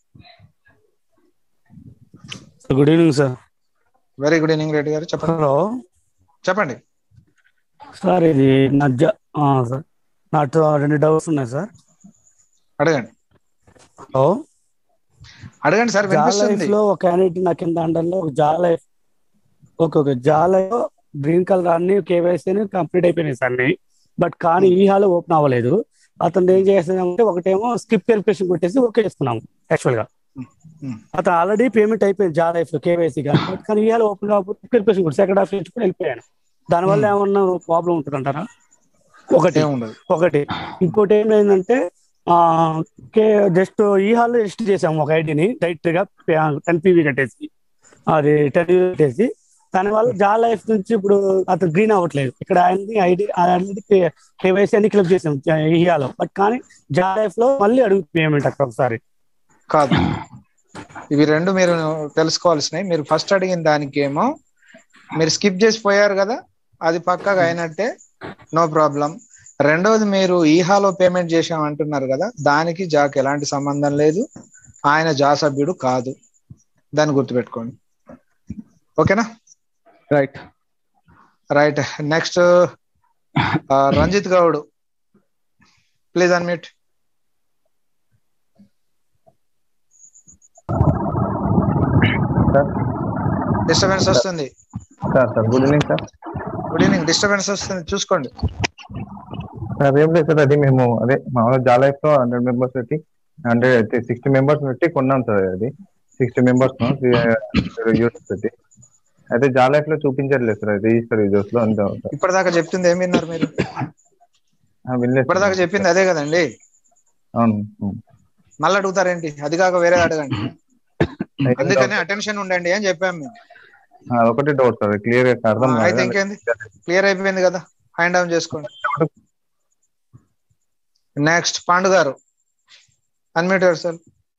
S13: good evening sir
S3: very good evening Reddy గారు చెప్పండి
S13: హలో
S3: చెప్పండి
S13: సార్ ఇది నా జ- ఆ, సార్ నాకు రెండు డౌట్స్ ఉన్నాయి సార్
S3: అడగండి
S13: హలో
S3: అడగండి సార్
S13: జా లైఫ్
S3: వినిపిస్తుంది
S13: లో ఒక క్యాండిడేట్ నా కింద అండర్లో ఒక జా లైఫ్ ఓకే ఓకే జా లైఫ్ గ్రీన్ కలర్ అన్ని కేవైసీ కంప్లీట్ అయిపోయినాయి సార్ అన్ని బట్ కానీ ఈ హాల్ ఓపెన్ అవ్వలేదు అతను ఏం చేస్తున్నామంటే ఒకటేమో స్కిప్ వెరిఫికేషన్ కొట్టేసి ఓకే చేసుకున్నాం యాక్చువల్ గా అతను ఆల్రెడీ పేమెంట్ అయిపోయింది జా లైఫ్ కేవైసీ కానీ బట్ కానీ ఈ హాల్ ఓపెన్ కాకపోతే వెరిఫికేషన్ కొట్టి సెకండ్ హాఫ్ కూడా వెళ్ళిపోయాను దానివల్ల ఏమన్నా ప్రాబ్లం ఉంటుందంటారా ఒకటి ఒకటి ఇంకోటి ఏమైందంటే ఆ జస్ట్ ఈ హాల్లో రిజిస్టర్ చేసాము ఒక ఐడిని డైరెక్ట్ గా టెన్ పీవీ కట్టేసి అది టెన్ కట్టేసి దానివల్ల జా లైఫ్ నుంచి ఇప్పుడు అతను గ్రీన్ అవ్వట్లేదు ఇక్కడ ఆయనది ఐడి ఆల్రెడీ కేవైసీ అన్ని క్లిప్ చేసాం ఇయాలో బట్ కానీ జా లైఫ్ లో మళ్ళీ అడుగు పేమెంట్ అక్కడ ఒకసారి
S3: కాదు ఇవి రెండు మీరు తెలుసుకోవాల్సినవి మీరు ఫస్ట్ అడిగిన దానికి ఏమో మీరు స్కిప్ చేసి పోయారు కదా అది పక్కగా అయినట్టే నో ప్రాబ్లం రెండవది మీరు ఈహాలో పేమెంట్ చేసాం అంటున్నారు కదా దానికి జాక్ ఎలాంటి సంబంధం లేదు ఆయన జా సభ్యుడు కాదు దాన్ని గుర్తుపెట్టుకోండి ఓకేనా
S9: right
S3: right next Ranjith Goud please unmute disturbance వస్తుంది
S14: sir sir good evening sir
S3: good evening disturbance వస్తుంది చూసుకోండి
S14: సార్ ఏం లేదు సార్ అది మేము అదే మామూలుగా జా లైఫ్ లో హండ్రెడ్ మెంబర్స్ పెట్టి హండ్రెడ్ సిక్స్టీ మెంబర్స్ పెట్టి కొన్నాం సార్ అది సిక్స్టీ మెంబర్స్ యూనిట్స్ పెట్టి అయితే జా లైఫ్ లో చూపించట్లేదు సార్ రిజిస్టర్ యూజర్స్ లో అంతే సార్
S3: ఇప్పటిదాకా చెప్తుంది ఏం విన్నారు మీరు
S14: ఆ, వినలేదు
S3: ఇప్పటిదాకా చెప్పింది అదే కదండి
S14: అవును అవును.
S3: మళ్ళీ అడుగుతారేంటి అది కాక వేరే అడగండి అందుకని అటెన్షన్ ఉండండి అని చెప్పాము మేము
S14: ఆ, అదొకటి డౌట్ సార్ క్లియర్ గా అర్థం
S3: ఆ, అయితే
S14: కాలేదు.
S3: ఇంకేంది క్లియర్ అయిపోయింది కదా హ్యాండ్ డౌన్ చేసుకోండి నెక్స్ట్ పాండు గారు unmute sir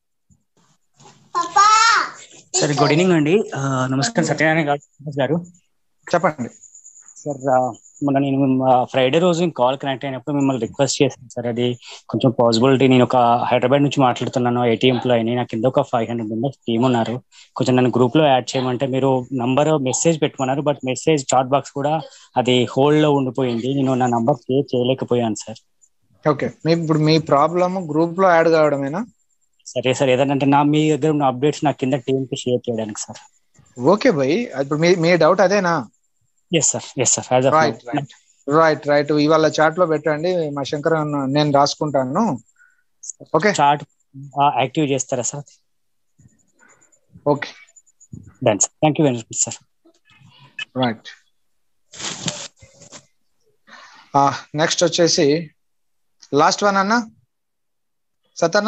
S15: sir good evening అండి ఆ, నమస్కారం సత్యనారాయణ గారు- గారు
S3: చెప్పండి
S15: సార్ ఆ, మొన్న నేను ఫ్రైడే రోజు కాల్ కనెక్ట్ అయినప్పుడు మిమ్మల్ని రిక్వెస్ట్ చేశాను సార్ అది కొంచెం పాసిబిలిటీ నేను ఒక హైదరాబాద్ నుంచి మాట్లాడుతున్నాను ఐటీ ఎంప్లాయీని నాకు కింద ఒక ఫైవ్ హండ్రెడ్ మెంబర్స్ టీమ్ ఉన్నారు కొంచెం నన్ను గ్రూప్ లో యాడ్ చేయమంటే మీరు నంబర్ మెసేజ్ పెట్టుకున్నారు బట్ మెసేజ్ చాట్ బాక్స్ కూడా అది హోల్డ్ లో ఉండిపోయింది నేను నా నంబర్ సేవ్ చేయలేకపోయాను సార్
S3: ఓకే మీ ఇప్పుడు మీ ప్రాబ్లమ్ గ్రూప్ లో యాడ్ కావడమేనా
S15: సరే సార్ ఏదంటే నా మీ దగ్గర ఉన్న అప్డేట్స్ నా కింద టీమ్ కి షేర్ చేయడానికి సార్
S3: ఓకే భయ్ ఇప్పుడు మీ మీ డౌట్ అదేనా
S15: yes sir yes sir as of
S3: right right right right ఇవాళ చాట్ లో పెట్టండి మా శంకర్ అన్న నేను రాసుకుంటాను ఓకే
S15: చాట్ యాక్టివ్ చేస్తారా sir
S3: okay
S15: done sir thank you very much sir
S3: right next వచ్చేసి లాస్ట్ వన్ అన్న సతన్న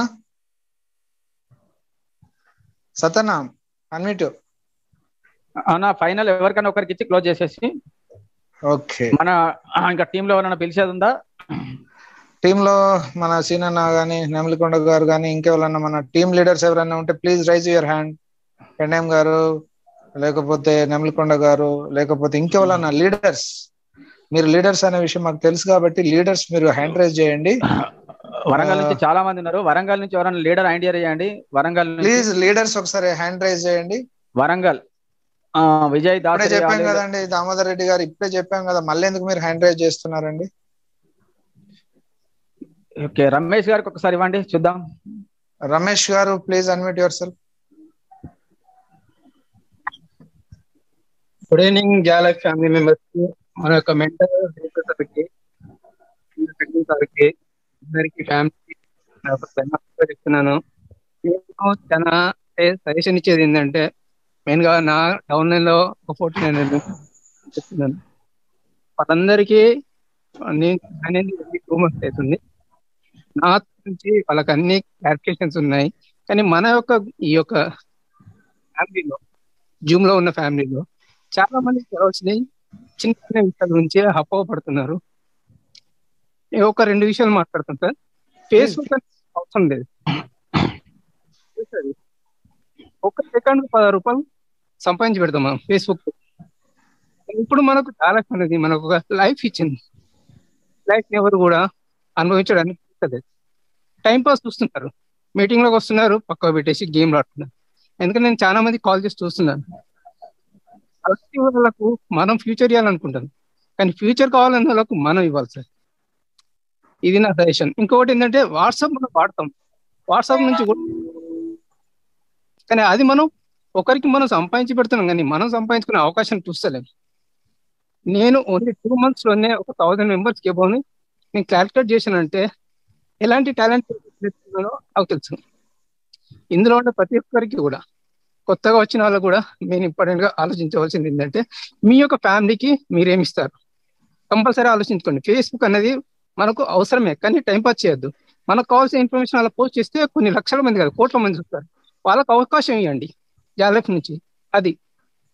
S3: సతన్న అన్మిట్
S9: అవునా ఫైనల్ ఎవరికైనా ఒకరికి ఇచ్చి క్లోజ్ చేసేసి
S3: ఓకే
S9: మన ఆ, ఇంకా టీమ్ లో ఎవరైనా పిలిచేది ఉందా
S3: టీమ్ లో మన సీనన్న గానీ నెమలికొండ గారు గానీ ఇంకెవరన్నా మన టీమ్ లీడర్స్ ఎవరైనా ఉంటే please raise your hand Pendem గారు లేకపోతే నెమలికొండ గారు లేకపోతే ఇంకెవరన్నా లీడర్స్ మీరు లీడర్స్ అనే విషయం మాకు తెలుసు కాబట్టి లీడర్స్ మీరు హ్యాండ్ రైజ్ చేయండి
S9: వరంగల్ నుంచి చాలా మంది ఉన్నారు వరంగల్ నుంచి ఎవరైనా లీడర్ ఐడియా చేయండి వరంగల్ నుంచి
S3: ప్లీజ్ లీడర్స్ ఒకసారి హ్యాండ్ రైజ్ చేయండి
S9: వరంగల్ ఆ, విజయ్
S3: ఇప్పుడే
S9: దాసరి
S3: చెప్పాం
S9: ఆలేరు.
S3: కదండి దామోదర్ రెడ్డి గారు ఇప్పుడే చెప్పాం కదా మళ్ళీ ఎందుకు మీరు హ్యాండ్ రైజ్ చేస్తున్నారండి
S9: ఓకే రమేష్ గారికి ఒకసారి ఇవ్వండి చూద్దాం
S3: రమేష్ గారు please unmute yourself
S12: good evening జాలక్ ఫ్యామిలీ మెంబర్స్ కి మన యొక్క మెంటర్ సార్కి సార్కి అందరికి ఫ్యామిలీ చెప్తున్నాను నేను చాలా సజెషన్ ఇచ్చేది ఏంటంటే మెయిన్ గా నా డౌన్ లైన్ లో ఒక ఫోర్టీ నైన్ చెప్తున్నాను వాళ్ళందరికీ నేను అనేది టూ మంత్స్ అవుతుంది నా నుంచి వాళ్ళకి అన్ని క్లారిఫికేషన్స్ ఉన్నాయి కానీ మన యొక్క ఈ యొక్క ఫ్యామిలీలో జూమ్ లో ఉన్న ఫ్యామిలీలో చాలా మంది తెలవచ్చినాయి చిన్న చిన్న విషయాల గురించి అపోహ పడుతున్నారు నేను ఒక రెండు విషయాలు మాట్లాడుతాను సార్ ఫేస్బుక్ అనేది అవసరం లేదు ఒక సెకండ్ పది రూపాయలు సంపాదించి పెడతాం మనం ఫేస్బుక్ ఇప్పుడు మనకు చాలా అనేది మనకు ఒక లైఫ్ ఇచ్చింది లైఫ్ ఎవరు కూడా అనుభవించడానికి లేదు టైం పాస్ చూస్తున్నారు మీటింగ్ లోకి వస్తున్నారు పక్క పెట్టేసి గేమ్ ఆడుతున్నారు ఎందుకంటే నేను చాలా మంది కాల్ చేసి చూస్తున్నాను అలాంటి వాళ్ళకు మనం ఫ్యూచర్ ఇవ్వాలనుకుంటాం కానీ ఫ్యూచర్ కావాలన్న వాళ్ళకు మనం ఇవ్వాలి సార్ ఇది నా సజెషన్ ఇంకొకటి ఏంటంటే వాట్సాప్ మనం వాడతాం వాట్సాప్ నుంచి కూడా కానీ అది మనం ఒకరికి మనం సంపాదించి పెడుతున్నాం కానీ మనం సంపాదించుకునే అవకాశం చూస్తలేము నేను ఓన్లీ టూ మంత్స్ లోనే ఒక థౌసండ్ మెంబర్స్ కి ఇవ్వని నేను క్యాలిక్యులేట్ చేశానంటే ఎలాంటి టాలెంట్ నాకు తెలుసు ఇందులో ఉన్న ప్రతి ఒక్కరికి కూడా కొత్తగా వచ్చిన వాళ్ళకు కూడా నేను ఇంపార్టెంట్ గా ఆలోచించవలసింది ఏంటంటే మీ యొక్క ఫ్యామిలీకి మీరేమి ఇస్తారు కంపల్సరీ ఆలోచించుకోండి ఫేస్బుక్ అనేది మనకు అవసరమే కానీ టైం పాస్ చేయొద్దు మనకు కావాల్సిన ఇన్ఫర్మేషన్ అలా పోస్ట్ చేస్తే కొన్ని లక్షల మంది కాదు కోట్ల మంది చూస్తారు వాళ్ళకు అవకాశం ఇవ్వండి జాలైఫ్ నుంచి అది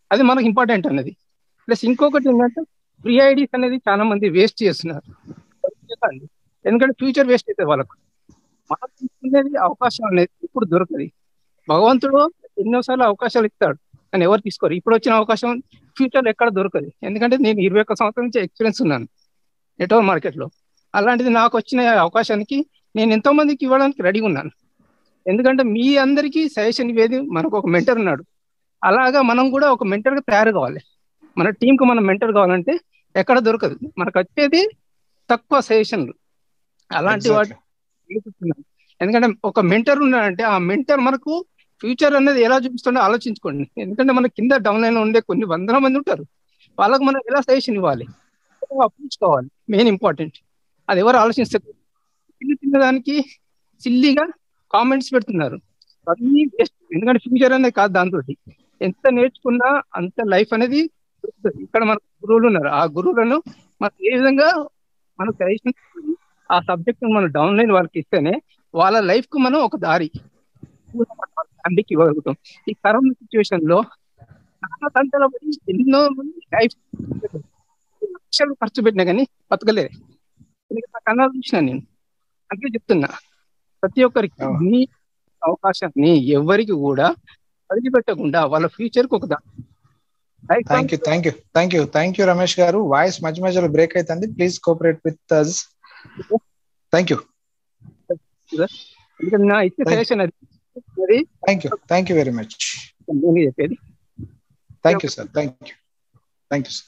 S12: అది మనకు ఇంపార్టెంట్ అన్నది ప్లస్ ఇంకొకటి ఏంటంటే ఫ్రీ ఐడీస్ అనేది చాలా మంది వేస్ట్ చేస్తున్నారు ఎందుకంటే ఫ్యూచర్ వేస్ట్ అవుతుంది వాళ్ళకు మనం తీసుకునేది అవకాశం అనేది ఇప్పుడు దొరకదు భగవంతుడు ఎన్నోసార్లు అవకాశాలు ఇస్తాడు కానీ ఎవరు తీసుకోరు ఇప్పుడు వచ్చిన అవకాశం ఫ్యూచర్ ఎక్కడ దొరకదు ఎందుకంటే నేను ఇరవై ఒక్క సంవత్సరం నుంచి ఎక్స్పీరియన్స్ ఉన్నాను నెట్వర్క్ మార్కెట్ లో అలాంటిది నాకు వచ్చిన అవకాశానికి నేను ఎంతో మందికి ఇవ్వడానికి రెడీ ఉన్నాను ఎందుకంటే మీ అందరికీ సజెషన్ ఇవ్వేది మనకు ఒక మెంటర్ ఉన్నాడు అలాగా మనం కూడా ఒక మెంటర్ గా తయారు కావాలి మన టీం కు మనం మెంటర్ కావాలంటే ఎక్కడ దొరకదు మనకు వచ్చేది తక్కువ సజెషన్లు అలాంటి వాటి చూపిస్తున్నాను. ఎందుకంటే ఒక మెంటర్ ఉన్నాడంటే ఆ మెంటర్ మనకు ఫ్యూచర్ అనేది ఎలా చూపిస్తుండో ఆలోచించుకోండి ఎందుకంటే మన కింద డౌన్ లైన్ లో ఉండే కొన్ని వందల మంది ఉంటారు వాళ్ళకు మనం ఎలా సజెషన్ ఇవ్వాలి అప్పించుకోవాలి మెయిన్ ఇంపార్టెంట్ అది ఎవరు ఆలోచిస్తారు చిన్న చిన్న దానికి సిల్లీగా కామెంట్స్ పెడుతున్నారు అన్నీ వేస్ట్ ఎందుకంటే ఫ్యూచర్ అనేది కాదు దాంతో ఎంత నేర్చుకున్నా అంత లైఫ్ అనేది దొరుకుతుంది. ఇక్కడ మన గురువులు ఉన్నారు ఆ గురువులను మనం ఏ విధంగా మనం సజెషన్ ఆ సబ్జెక్ట్ మనం డౌన్ లైన్ వాళ్ళకి ఇస్తేనే వాళ్ళ లైఫ్ కు మనం ఒక దారి ఫ్యామిలీకి ఇవ్వగలుగుతాం ఈ కరోనా సిచ్యువేషన్ లో చాలా గంటల పడి ఎన్నో మంది లైఫ్ లక్షలు ఖర్చు పెట్టినా కానీ బతకలేదు ఎందుకంటే నా కన్నా చూసిన నేను అందుకే చెప్తున్నా ప్రతి ఒక్కరికి మీ అవకాశాన్ని ఎవరికి కూడా వదిలిపెట్టకుండా వాళ్ళ ఫ్యూచర్ కు ఒక దా- Life
S3: thank you thank you thank you thank you Ramesh గారు వాయిస్ మధ్య మధ్యలో బ్రేక్ అవుతుంది please cooperate with us thank you
S12: ఎందుకంటే నా ఇచ్చే సజెషన్ అది అది
S3: thank you thank you very much
S12: నేను చెప్పేది
S3: thank you sir thank you thank you sir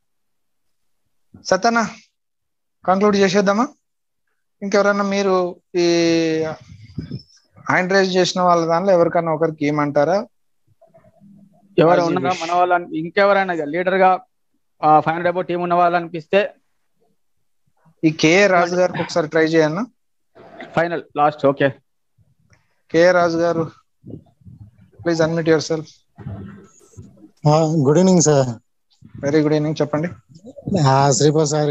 S3: సతనా కంక్లూడ్ చేసేద్దామా ఇంకెవరన్నా మీరు ఈ హ్యాండ్ రైజ్ చేసిన వాళ్ళ దానిలో ఎవరికన్నా ఒకరికి ఏమంటారా
S9: ఎవరు
S3: As you
S9: ఉన్నారా
S3: wish.
S9: మన వాళ్ళు అన్- ఇంకెవరైనా లీడర్ గా ఫైవ్ హండ్రెడ్ అబౌట్ టీం ఉన్న వాళ్ళు అనిపిస్తే
S3: ఈ కే రాజు గారికి ఒకసారి ట్రై చేయన్నా
S9: final last okay
S3: K Raju గారు please unmute yourself
S16: good evening sir
S3: very good evening చెప్పండి
S16: శ్రీపాల్ సార్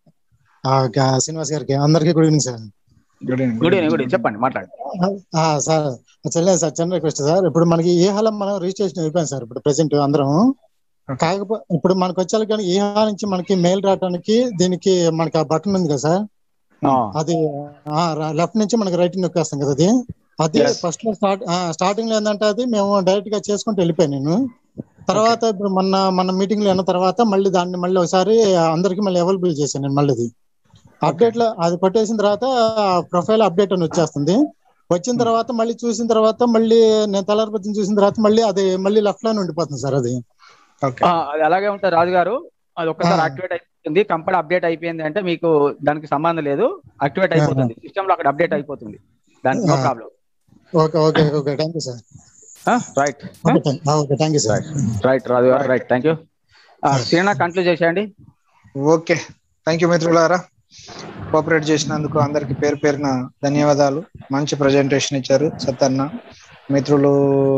S16: శ్రీనివాస్ గారికి అందరికీ good evening sir
S3: good evening
S9: good evening good evening చెప్పండి మాట్లాడండి
S16: ఆ, సార్ చెల్లె సార్ చిన్న రిక్వెస్ట్ సార్ ఇప్పుడు మనకి ఏ హాల్ మనం రిజిస్ట్రేషన్ అయిపోయింది సార్ ఇప్పుడు ప్రెసెంట్ అందరం కాకపోతే ఇప్పుడు మనకు వచ్చే కానీ ఏ హాల్ నుంచి మనకి మెయిల్ రావడానికి దీనికి మనకి ఆ బటన్ ఉంది కదా సార్ అది లెఫ్ట్ నుంచి మనకి రైట్ నొక్కేస్తాం కదా అది అది
S3: Yes.
S16: ఫస్ట్ లో స్టార్ట్ స్టార్టింగ్ లో ఏంటంటే అది మేము డైరెక్ట్ గా చేసుకుంటూ వెళ్ళిపోయాను నేను తర్వాత ఇప్పుడు మొన్న మన మీటింగ్ లో అయిన తర్వాత మళ్ళీ దాన్ని మళ్ళీ ఒకసారి అందరికి మళ్ళీ అవైలబుల్ చేశాను నేను మళ్ళీ అది అప్డేట్ లో అది కొట్టేసిన తర్వాత ప్రొఫైల్ అప్డేట్ అని వచ్చేస్తుంది వచ్చిన తర్వాత మళ్ళీ చూసిన తర్వాత మళ్ళీ నేను తలారిపతిని చూసిన తర్వాత మళ్ళీ అది మళ్ళీ లెఫ్ట్ లోనే ఉండిపోతుంది సార్ అది
S9: ఆ, అది అలాగే ఉంటుంది రాజు గారు అది ఒక్కసారి యాక్టివేట్ అయిపోతుంది కంపెనీ అప్డేట్ అయిపోయింది అంటే మీకు దానికి సంబంధం లేదు యాక్టివేట్ అయిపోతుంది సిస్టమ్ లో అక్కడ అప్డేట్ అయిపోతుంది దానికి నో
S16: ఆ.
S9: Problem
S16: okay okay okay thank you sir
S9: right
S16: okay thank you sir
S9: right Raju గారు రైట్ థ్యాంక్ యూ శ్రీనా కంక్లూడ్ చేసేయండి
S3: ఓకే థ్యాంక్ యూ మిత్రులారా కోఆపరేట్ చేసినందుకు అందరికి పేరు పేరున ధన్యవాదాలు మంచి ప్రజెంటేషన్ ఇచ్చారు సత్తన్న మిత్రులు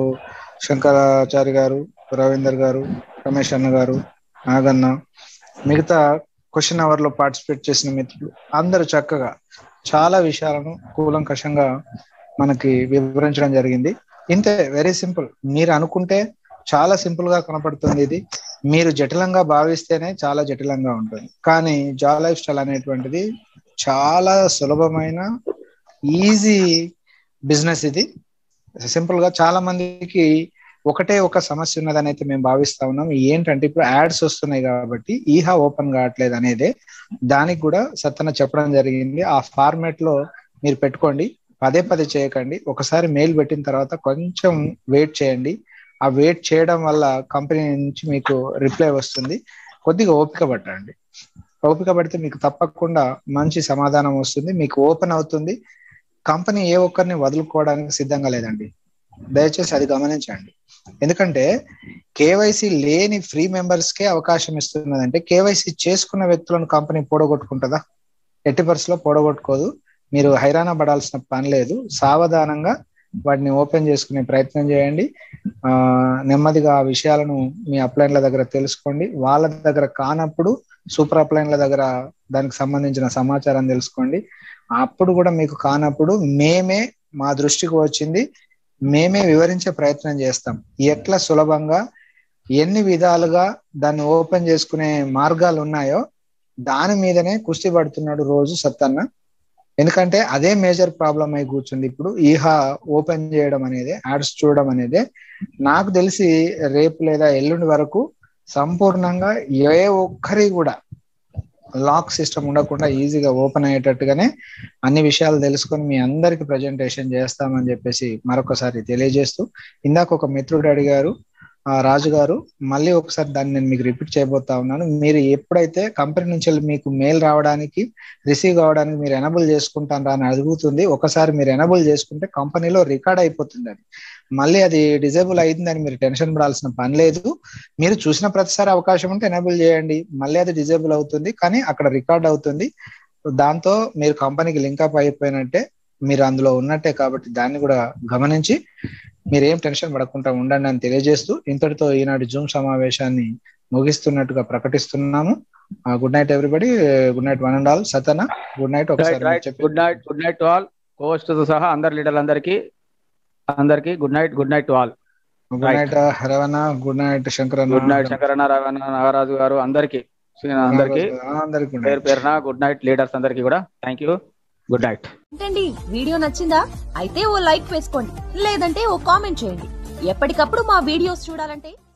S3: శంకరాచారి గారు రవీందర్ గారు రమేష్ అన్న గారు నాగన్న మిగతా క్వశ్చన్ అవర్ లో పార్టిసిపేట్ చేసిన మిత్రులు అందరూ చక్కగా చాలా విషయాలను కూలంకషంగా మనకి వివరించడం జరిగింది ఇంతే వెరీ సింపుల్ మీరు అనుకుంటే చాలా సింపుల్ గా కనపడుతుంది ఇది మీరు జటిలంగా భావిస్తేనే చాలా జటిలంగా ఉంటుంది కానీ జా లైఫ్ స్టైల్ అనేటువంటిది చాలా సులభమైన ఈజీ బిజినెస్ ఇది సింపుల్ గా చాలా మందికి ఒకటే ఒక సమస్య ఉన్నదని అయితే మేము భావిస్తా ఉన్నాం ఏంటంటే ఇప్పుడు యాడ్స్ వస్తున్నాయి కాబట్టి ఈహా ఓపెన్ కావట్లేదు అనేదే దానికి కూడా సత్తన చెప్పడం జరిగింది ఆ ఫార్మాట్ లో మీరు పెట్టుకోండి పదే పదే చేయకండి ఒకసారి మెయిల్ పెట్టిన తర్వాత కొంచెం వెయిట్ చేయండి ఆ వెయిట్ చేయడం వల్ల కంపెనీ నుంచి మీకు రిప్లై వస్తుంది కొద్దిగా ఓపిక పట్టండి ఓపిక పడితే మీకు తప్పకుండా మంచి సమాధానం వస్తుంది మీకు ఓపెన్ అవుతుంది కంపెనీ ఏ ఒక్కరిని వదులుకోవడానికి సిద్ధంగా లేదండి దయచేసి అది గమనించండి ఎందుకంటే కేవైసీ లేని ఫ్రీ మెంబర్స్ కే అవకాశం ఇస్తున్నదంటే కేవైసీ చేసుకున్న వ్యక్తులను కంపెనీ పోడగొట్టుకుంటుందా ఎట్టి పరిస్థితిలో పోడగొట్టుకోదు మీరు హైరాణ పడాల్సిన పని లేదు సావధానంగా వాటిని ఓపెన్ చేసుకునే ప్రయత్నం చేయండి ఆ నెమ్మదిగా ఆ విషయాలను మీ అప్లైన్ల దగ్గర తెలుసుకోండి వాళ్ళ దగ్గర కానప్పుడు సూపర్ అప్లైన్ల దగ్గర దానికి సంబంధించిన సమాచారం తెలుసుకోండి అప్పుడు కూడా మీకు కానప్పుడు మేమే మా దృష్టికి వచ్చింది మేమే వివరించే ప్రయత్నం చేస్తాం ఎట్లా సులభంగా ఎన్ని విధాలుగా దాన్ని ఓపెన్ చేసుకునే మార్గాలు ఉన్నాయో దాని మీదనే కుస్తీ పడుతున్నాడు రోజు సత్తన్న ఎందుకంటే అదే మేజర్ ప్రాబ్లం అయి కూర్చుంది ఇప్పుడు ఈహా ఓపెన్ చేయడం అనేది యాడ్స్ చూడడం అనేది నాకు తెలిసి రేపు లేదా ఎల్లుండి వరకు సంపూర్ణంగా ఏ ఒక్కరి కూడా లాక్ సిస్టమ్ ఉండకుండా ఈజీగా ఓపెన్ అయ్యేటట్టుగానే అన్ని విషయాలు తెలుసుకొని మీ అందరికి ప్రజెంటేషన్ చేస్తామని చెప్పేసి మరొకసారి తెలియజేస్తూ ఇందాక ఒక మిత్రుడు అడిగారు ఆ రాజు గారు మళ్ళీ ఒకసారి దాన్ని నేను మీకు రిపీట్ చేయబోతా ఉన్నాను మీరు ఎప్పుడైతే కంపెనీ నుంచి వెళ్ళి మీకు మెయిల్ రావడానికి రిసీవ్ కావడానికి మీరు ఎనబుల్ చేసుకుంటారా అని అడుగుతుంది ఒకసారి మీరు ఎనబుల్ చేసుకుంటే కంపెనీలో రికార్డ్ అయిపోతుంది అది మళ్ళీ అది డిజేబుల్ అయిందని మీరు టెన్షన్ పడాల్సిన పని లేదు మీరు చూసిన ప్రతిసారి అవకాశం ఉంటే ఎనబుల్ చేయండి మళ్ళీ అది డిజేబుల్ అవుతుంది కానీ అక్కడ రికార్డ్ అవుతుంది దాంతో మీరు కంపెనీకి లింకప్ అయిపోయినట్టే మీరు అందులో ఉన్నట్టే కాబట్టి దాన్ని కూడా గమనించి మీరు ఏం టెన్షన్ పడకుండా ఉండండి అని తెలియజేస్తూ ఇంతటితో ఈనాటి జూమ్ సమావేశాన్ని ముగిస్తున్నట్టుగా ప్రకటిస్తున్నాము good night everybody good night one and all సతన గుడ్ నైట్ ఒకసారి మీరు చెప్పి
S9: good night good night to all కోస్ట్ తో సహా అందరి లీడర్లందరికీ అందరికి good night good night to all
S3: good night రవణ గుడ్ నైట్ శంకరన్న
S9: గుడ్ నైట్ శంకరన్న రవణ నాగరాజు గారు అందరికి అందరికి
S3: అందరికి
S9: పేరు పేరున గుడ్ నైట్ లీడర్స్ అందరికి కూడా థ్యాంక్ యూ గుడ్ నైట్
S17: ఏంటండి వీడియో నచ్చిందా అయితే ఓ లైక్ వేసుకోండి లేదంటే ఓ కామెంట్ చేయండి ఎప్పటికప్పుడు మా వీడియోస్ చూడాలంటే